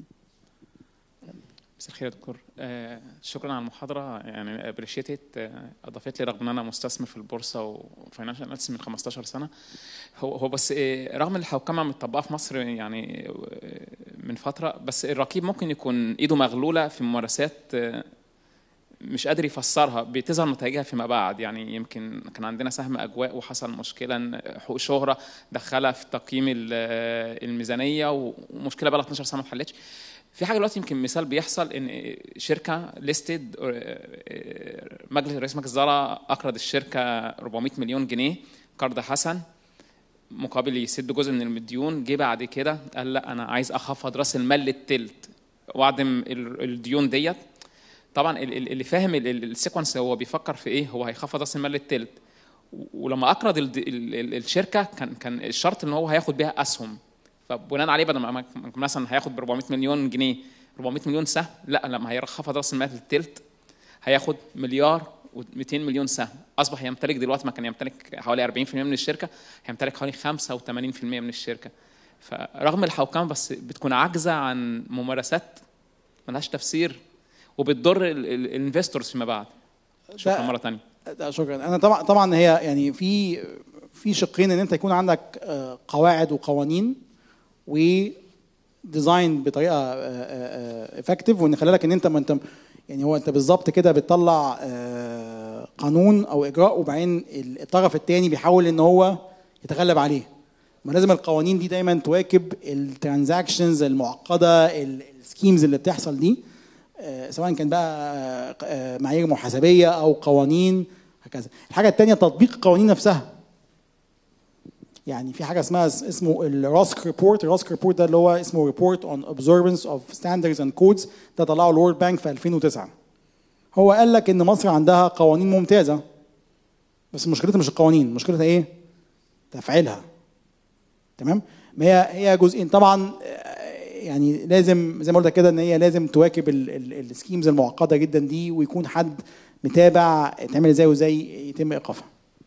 S6: مساء الخير يا دكتور آه شكرا على المحاضره يعني ابريشيتد آه اضافت لي رغم ان انا مستثمر في البورصه وفاينانشال اناليست من 15 سنه هو هو بس آه رغم ان الحوكمه متطبقه في مصر يعني من فتره بس الرقيب ممكن يكون ايده مغلوله في ممارسات آه مش قادر يفسرها بتظهر نتائجها فيما بعد يعني يمكن كان عندنا سهم اجواء وحصل مشكله حقوق شهره دخلها في تقييم الميزانيه ومشكله بقى لها 12 سنه ما اتحلتش في حاجه دلوقتي يمكن مثال بيحصل ان شركه ليستد مجلس رئيس مجلس الاداره اقرض الشركه 400 مليون جنيه قرض حسن مقابل يسد جزء من المديون جه بعد كده قال لا انا عايز اخفض راس المال للتلت واعدم الديون ديت طبعا اللي فاهم السيكونس هو بيفكر في ايه هو هيخفض راس المال للتلت ولما اقرض الشركه كان كان الشرط ان هو هياخد بيها اسهم فبناء عليه بدل ما مثلا هياخد ب 400 مليون جنيه 400 مليون سهم لا لما هيخفض راس المال للتلت هياخد مليار و200 مليون سهم اصبح يمتلك دلوقتي ما كان يمتلك حوالي 40% من الشركه هيمتلك حوالي 85% من الشركه فرغم الحوكمه بس بتكون عاجزه عن ممارسات ملهاش تفسير وبتضر الانفستورز فيما بعد شكرا
S2: ده-
S6: مره ثانيه
S2: ده شكرا انا طبعا طبعا هي يعني في في شقين ان انت يكون عندك آه، قواعد وقوانين وديزاين بطريقه افكتيف وان خلالك ان انت ما انت يعني هو انت بالظبط كده بتطلع آه، قانون او اجراء وبعدين الطرف الثاني بيحاول ان هو يتغلب عليه ما لازم القوانين دي دايما تواكب الترانزاكشنز المعقده السكيمز اللي بتحصل دي آه، سواء كان بقى آه، آه، معايير محاسبيه او قوانين هكذا الحاجه الثانيه تطبيق القوانين نفسها يعني في حاجه اسمها اس- اسمه الراسك ريبورت الراسك ريبورت ده اللي هو اسمه ريبورت اون observance اوف ستاندردز اند كودز ده طلعه الورد بانك في 2009 هو قال لك ان مصر عندها قوانين ممتازه بس مشكلتها مش القوانين مشكلتها ايه تفعيلها تمام ما هي هي جزئين طبعا آه، يعني لازم زي ما قلت لك كده ان هي لازم تواكب السكيمز المعقده جدا دي ويكون حد متابع تعمل ازاي وازاي يتم ايقافها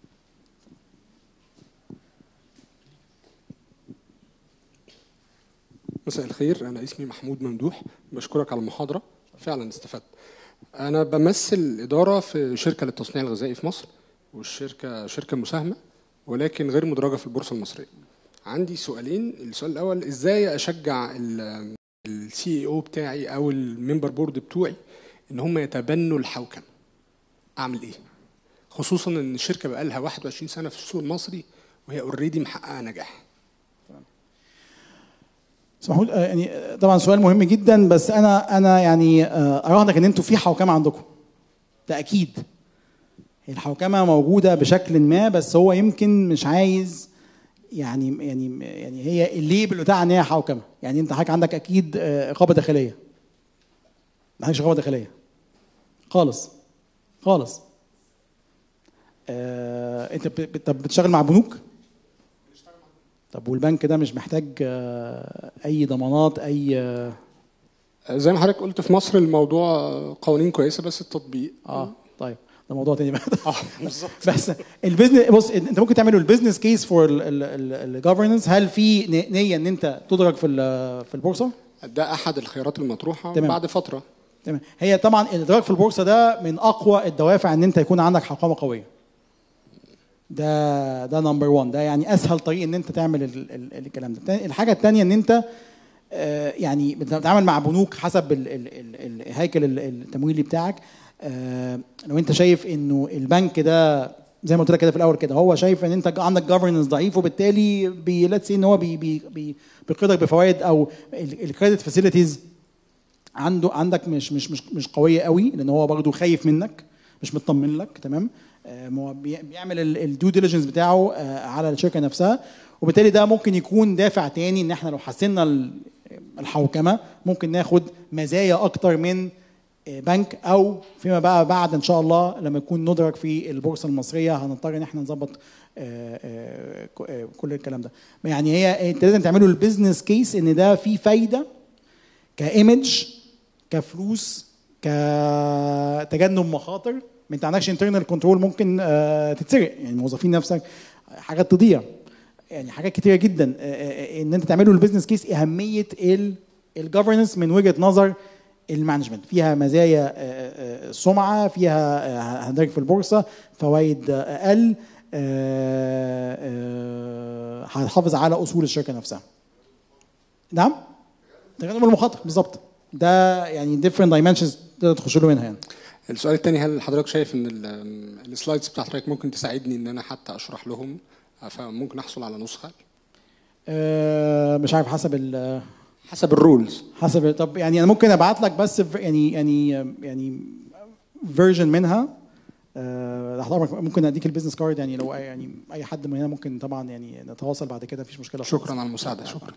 S7: مساء الخير انا اسمي محمود ممدوح بشكرك على المحاضره فعلا استفدت انا بمثل اداره في شركه للتصنيع الغذائي في مصر والشركه شركه مساهمه ولكن غير مدرجه في البورصه المصريه عندي سؤالين السؤال الاول ازاي اشجع السي اي او بتاعي او الممبر بورد بتوعي ان هم يتبنوا الحوكمه اعمل ايه خصوصا ان الشركه بقالها 21 سنه في السوق المصري وهي اوريدي محققه نجاح
S2: اسمحوا لي، آه، يعني آه، طبعا سؤال مهم جدا بس انا انا يعني آه، اراهنك ان انتوا في حوكمه عندكم ده اكيد الحوكمه موجوده بشكل ما بس هو يمكن مش عايز يعني يعني يعني هي الليبل بتاعها ان هي حوكمه يعني انت حضرتك عندك اكيد آه، رقابه داخليه ما عندكش رقابه داخليه خالص خالص آه انت ب- ب- طب بتشتغل مع بنوك طب والبنك ده مش محتاج آه، اي ضمانات اي اه
S7: زي ما حضرتك قلت في مصر الموضوع قوانين كويسه بس التطبيق
S2: آه، طيب ده موضوع تاني بقى
S7: اه بالظبط
S2: بس البيزنس بص انت ممكن تعملوا البيزنس كيس فور الجفرنس هل في ن- نيه ان انت تدرج في ال- في البورصه؟
S7: ده احد الخيارات المطروحه
S2: تمام.
S7: بعد فتره
S2: تمام هي طبعا الادراج في البورصه ده من اقوى الدوافع ان انت يكون عندك حقامه قويه ده ده نمبر 1 ده يعني اسهل طريق ان انت تعمل ال ال الكلام ده التاني- الحاجه الثانيه ان انت آه، يعني بتتعامل مع بنوك حسب ال ال ال الهيكل ال- التمويلي بتاعك آه، لو انت شايف انه البنك ده زي ما قلت لك كده في الاول كده هو شايف ان انت عندك جفرنس ضعيف وبالتالي بي let's say ان هو بي بي بي بيقيدك بفوائد او الكريدت فاسيلتيز عنده عندك مش مش مش مش قويه قوي لان هو برضه خايف منك مش مطمن لك تمام آه، ما هو بي- بيعمل الديو ديليجنس بتاعه آه، على الشركه نفسها وبالتالي ده ممكن يكون دافع تاني ان احنا لو حسنا ال- الحوكمه ممكن ناخد مزايا اكتر من آه، بنك او فيما بقى بعد ان شاء الله لما يكون ندرك في البورصه المصريه هنضطر ان احنا نظبط آه، آه، ك- آه، كل الكلام ده يعني هي انت لازم تعملوا البيزنس كيس ان ده فيه فايده كايمج كفلوس كتجنب مخاطر ما انت عندكش انترنال كنترول ممكن آه، تتسرق يعني موظفين نفسك حاجات تضيع يعني حاجات كتيره جدا آه، آه، ان انت تعملوا البيزنس كيس اهميه الجفرنس من وجهه نظر المانجمنت فيها مزايا آه، آه، آه، سمعه فيها آه، هندرج في البورصه فوائد آه، اقل آه، آه، هتحافظ على اصول الشركه نفسها نعم تجنب المخاطر بالظبط ده يعني different dimensions تقدر تخش له منها يعني
S7: السؤال الثاني هل حضرتك شايف ان ال- السلايدز بتاعت حضرتك ممكن تساعدني ان انا حتى اشرح لهم فممكن احصل على نسخه
S2: آه، مش عارف حسب ال
S7: حسب الرولز
S2: حسب طب يعني انا ممكن ابعت لك بس في- يعني يعني يعني فيرجن منها آه، لحضرتك ممكن اديك البيزنس كارد يعني لو أي- يعني اي حد من هنا ممكن طبعا يعني نتواصل بعد كده مفيش مشكله خالص.
S7: شكرا على المساعده شكرا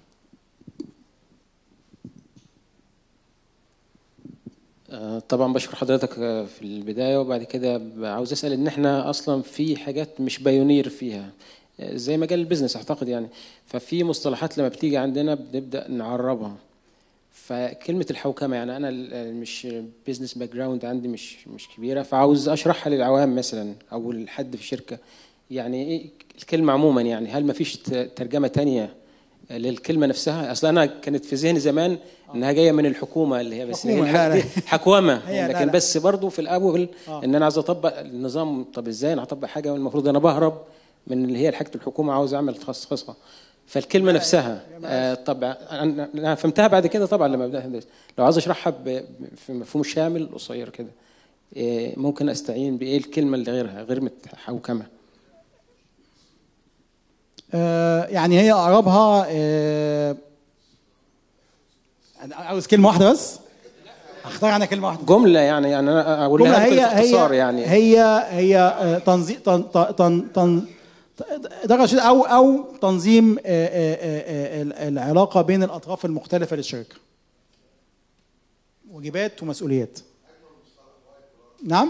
S8: آه، طبعا بشكر حضرتك آه، في البداية وبعد كده عاوز أسأل إن إحنا أصلا في حاجات مش بايونير فيها آه، زي مجال البيزنس أعتقد يعني ففي مصطلحات لما بتيجي عندنا بنبدأ نعربها فكلمه الحوكمه يعني انا ال- مش بيزنس باك جراوند عندي مش مش كبيره فعاوز اشرحها للعوام مثلا او لحد في الشركه يعني ايه الكلمه عموما يعني هل ما فيش ت- ترجمه تانية للكلمه نفسها اصل انا كانت في ذهني زمان انها جايه من الحكومه اللي هي بس هي
S2: حكومة، لا، لا.
S8: الحق- حكومه
S2: هي لا،
S8: لكن
S2: لا.
S8: بس برضه في الاول
S2: آه.
S8: ان انا عاوز اطبق النظام طب ازاي انا هطبق حاجه المفروض انا بهرب من اللي هي حاجه الحكومه عاوز اعمل تخصصها فالكلمه نفسها آه طبعا انا أنا فهمتها بعد كده طبعا لما بدات أدرس. لو عاوز اشرحها ب- في مفهوم شامل قصير كده آه، ممكن استعين بايه الكلمه اللي غيرها غير مت- حوكمه
S2: آه، يعني هي اقربها آه، أنا عاوز كلمه واحده بس هختار انا كلمه واحده
S8: جمله يعني يعني انا اقول
S2: جملة
S8: لها
S2: هي
S8: هي اختصار
S2: هي
S8: يعني
S2: هي هي آه، تنظيم تن تن تن تن درجة او او تنظيم آه، آه، آه، آه، العلاقه بين الاطراف المختلفه للشركه واجبات ومسؤوليات نعم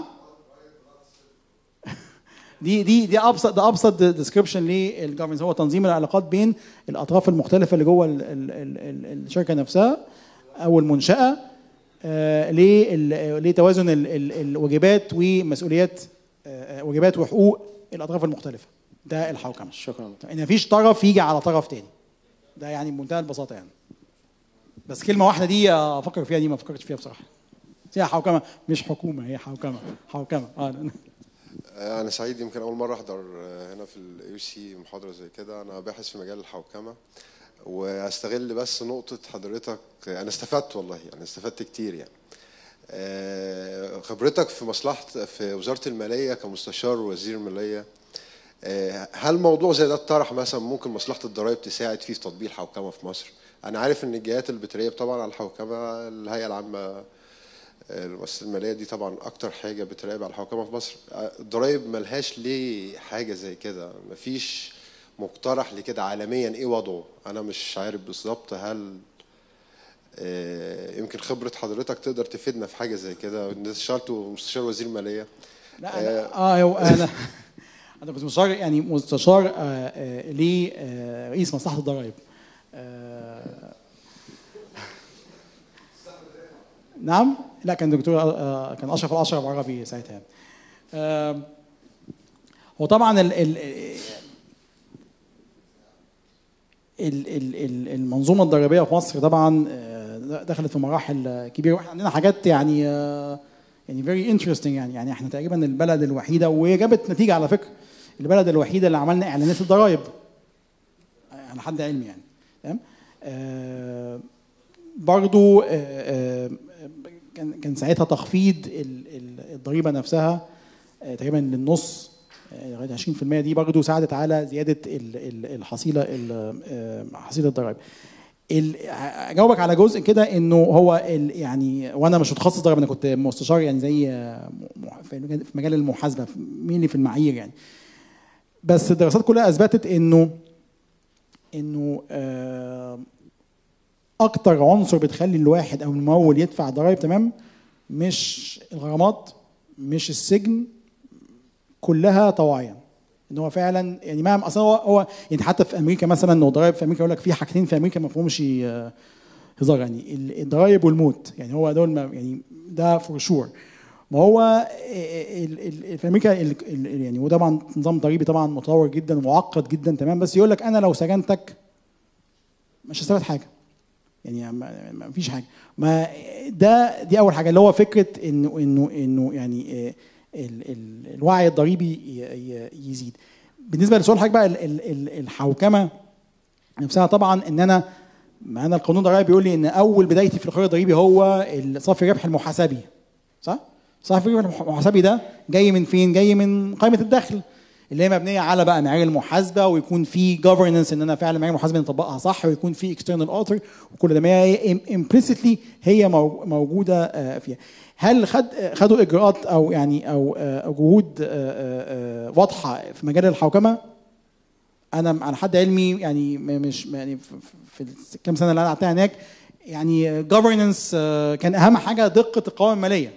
S2: دي دي دي ابسط ده ابسط ديسكربشن للجفرنس هو تنظيم العلاقات بين الاطراف المختلفه اللي جوه ال- ال- ال- ال- الشركه نفسها او المنشاه آه، لل- لتوازن ال- ال- الواجبات ومسؤوليات آه، آه، واجبات وحقوق الاطراف المختلفه ده الحوكمه
S8: شكرا
S2: ان مفيش طرف يجي على طرف تاني ده يعني بمنتهى البساطه يعني بس كلمه واحده دي افكر فيها دي ما فكرتش فيها بصراحه هي حوكمه مش حكومه هي حوكمه حوكمه اه
S9: أنا سعيد يمكن أول مرة أحضر هنا في اليو سي محاضرة زي كده أنا باحث في مجال الحوكمة وأستغل بس نقطة حضرتك أنا استفدت والله يعني استفدت كتير يعني آه، خبرتك في مصلحة في وزارة المالية كمستشار وزير مالية آه، هل موضوع زي ده اتطرح مثلا ممكن مصلحة الضرائب تساعد فيه في تطبيق الحوكمة في مصر؟ أنا عارف إن الجهات اللي بتراقب طبعا على الحوكمة الهيئة العامة المؤسسة المالية دي طبعا أكتر حاجة بتراقب على الحوكمة في مصر الضرايب ملهاش ليه حاجة زي كده مفيش مقترح لكده عالميا إيه وضعه أنا مش عارف بالظبط هل آه، يمكن خبرة حضرتك تقدر تفيدنا في حاجة زي كده إن اشتغلت مستشار وزير مالية
S2: لا أنا اه هو انا انا كنت مستشار يعني مستشار آه، آه، لرئيس مصلحه الضرائب آه، نعم لا كان دكتور آه، كان اشرف الاشرف عربي ساعتها يعني. آه، هو طبعا ال ال ال- ال- ال- المنظومه الضريبيه في مصر طبعا آه، دخلت في مراحل كبيره واحنا عندنا حاجات يعني آه، يعني فيري انترستنج يعني يعني احنا تقريبا البلد الوحيده وهي جابت نتيجه على فكره البلد الوحيده اللي عملنا اعلانات الضرائب على حد علمي يعني تمام آه، برضو آه، آه، كان كان ساعتها تخفيض ال- ال- الضريبه نفسها آه، تقريبا للنص آه، لغايه 20% دي برضو ساعدت على زياده ال- ال- الحصيله ال- آه، حصيله الضرائب ال- اجاوبك على جزء كده انه هو ال- يعني وانا مش متخصص ضرائب انا كنت مستشار يعني زي آه، م- في مجال- في مجال المحاسبه مين اللي في المعايير يعني بس الدراسات كلها اثبتت انه انه آه، اكتر عنصر بتخلي الواحد او الممول يدفع ضرائب تمام مش الغرامات مش السجن كلها طواعية ان هو فعلا يعني ما اصلا هو, هو يعني حتى في امريكا مثلا انه الضرائب في امريكا يقول لك في حاجتين في امريكا ما فيهمش آه، هزار يعني ال- الضرائب والموت يعني هو دول ما يعني ده فور شور ما هو ال- ال- في امريكا ال- ال- يعني وطبعا نظام ضريبي طبعا متطور جدا ومعقد جدا تمام بس يقول لك انا لو سجنتك مش هستفاد حاجه يعني ما ما فيش حاجه ما ده دي اول حاجه اللي هو فكره انه انه انه يعني آه، ال ال الوعي الضريبي ي- ي- يزيد بالنسبه لسؤال حضرتك بقى ال- ال- ال- الحوكمه نفسها طبعا ان انا معانا القانون الضريبي بيقول لي ان اول بدايتي في القرار الضريبي هو صافي الربح المحاسبي صح؟ صافي الربح المحاسبي ده جاي من فين؟ جاي من قائمه الدخل اللي هي مبنيه على بقى معايير المحاسبه ويكون في جفرنس ان انا فعلا معايير المحاسبه نطبقها صح ويكون في اكسترنال اوثر وكل ده ما هي امبليسيتلي هي مو- موجوده آه، فيها هل خد خدوا اجراءات او يعني او آه، جهود آه، آه، آه، واضحه في مجال الحوكمه انا على حد علمي يعني م- مش يعني في- في في الكام سنه اللي انا قعدتها هناك يعني جفرنس كان اهم حاجه دقه القوائم الماليه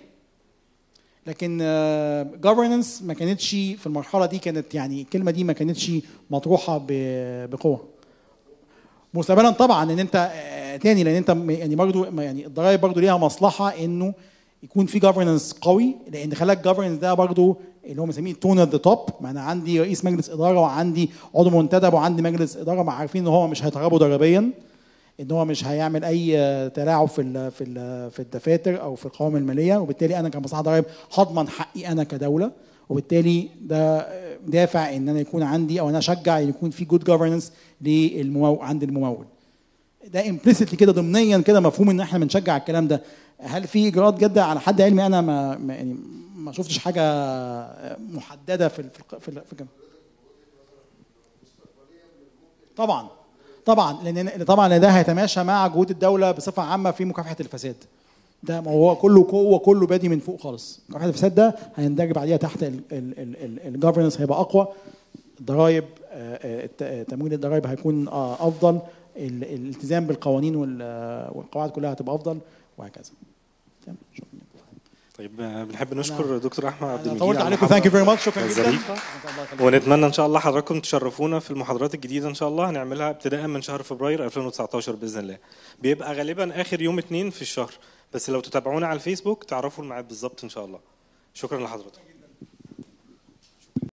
S2: لكن جفرنس ما كانتش في المرحله دي كانت يعني الكلمه دي ما كانتش مطروحه ب- بقوه مستقبلا طبعا ان انت آه، تاني لان انت م- يعني برضو يعني الضرائب برضو ليها مصلحه انه يكون في جفرنس قوي لان خلاك جفرنس ده برضو اللي هو بنسميه تون ات ذا توب ما انا عندي رئيس مجلس اداره وعندي عضو منتدب وعندي مجلس اداره ما عارفين ان هو مش هيتهربوا ضريبيا ان هو مش هيعمل اي آه، تلاعب في ال في ال في الدفاتر او في القوائم الماليه وبالتالي انا كمصلحه ضرائب هضمن حقي انا كدوله وبالتالي ده آه، دافع ان انا يكون عندي او انا اشجع ان يكون في جود جفرنس للممول عند الممول ده امبليسيتلي كده ضمنيا كده مفهوم ان احنا بنشجع الكلام ده هل في اجراءات جاده على حد علمي انا ما ما- يعني ما شفتش حاجه محدده في ال- في الق- في, ال- في الكلام. طبعا طبعا لان طبعا لأن ده هيتماشى مع جهود الدوله بصفه عامه في مكافحه الفساد ده ما هو كله هو كله بادي من فوق خالص مكافحه الفساد ده هيندرج بعديها تحت الجفرنس هيبقى اقوى الضرائب آه، آه، الت- تمويل الضرائب هيكون آه، افضل ال- الالتزام بالقوانين وال- آه، والقواعد كلها هتبقى افضل وهكذا تمام، شكراً.
S10: طيب آه، بنحب نشكر دكتور احمد عبد
S2: أنا
S10: المجيد
S2: طولت
S10: على
S2: عليكم
S10: المحاضرة
S2: ثانك يو فيري ماتش شكرا جدا
S10: الظريفة. ونتمنى ان شاء الله حضراتكم تشرفونا في المحاضرات الجديده ان شاء الله هنعملها ابتداء من شهر فبراير 2019 باذن الله بيبقى غالبا اخر يوم اتنين في الشهر بس لو تتابعونا على الفيسبوك تعرفوا الميعاد بالظبط ان شاء الله شكرا لحضراتكم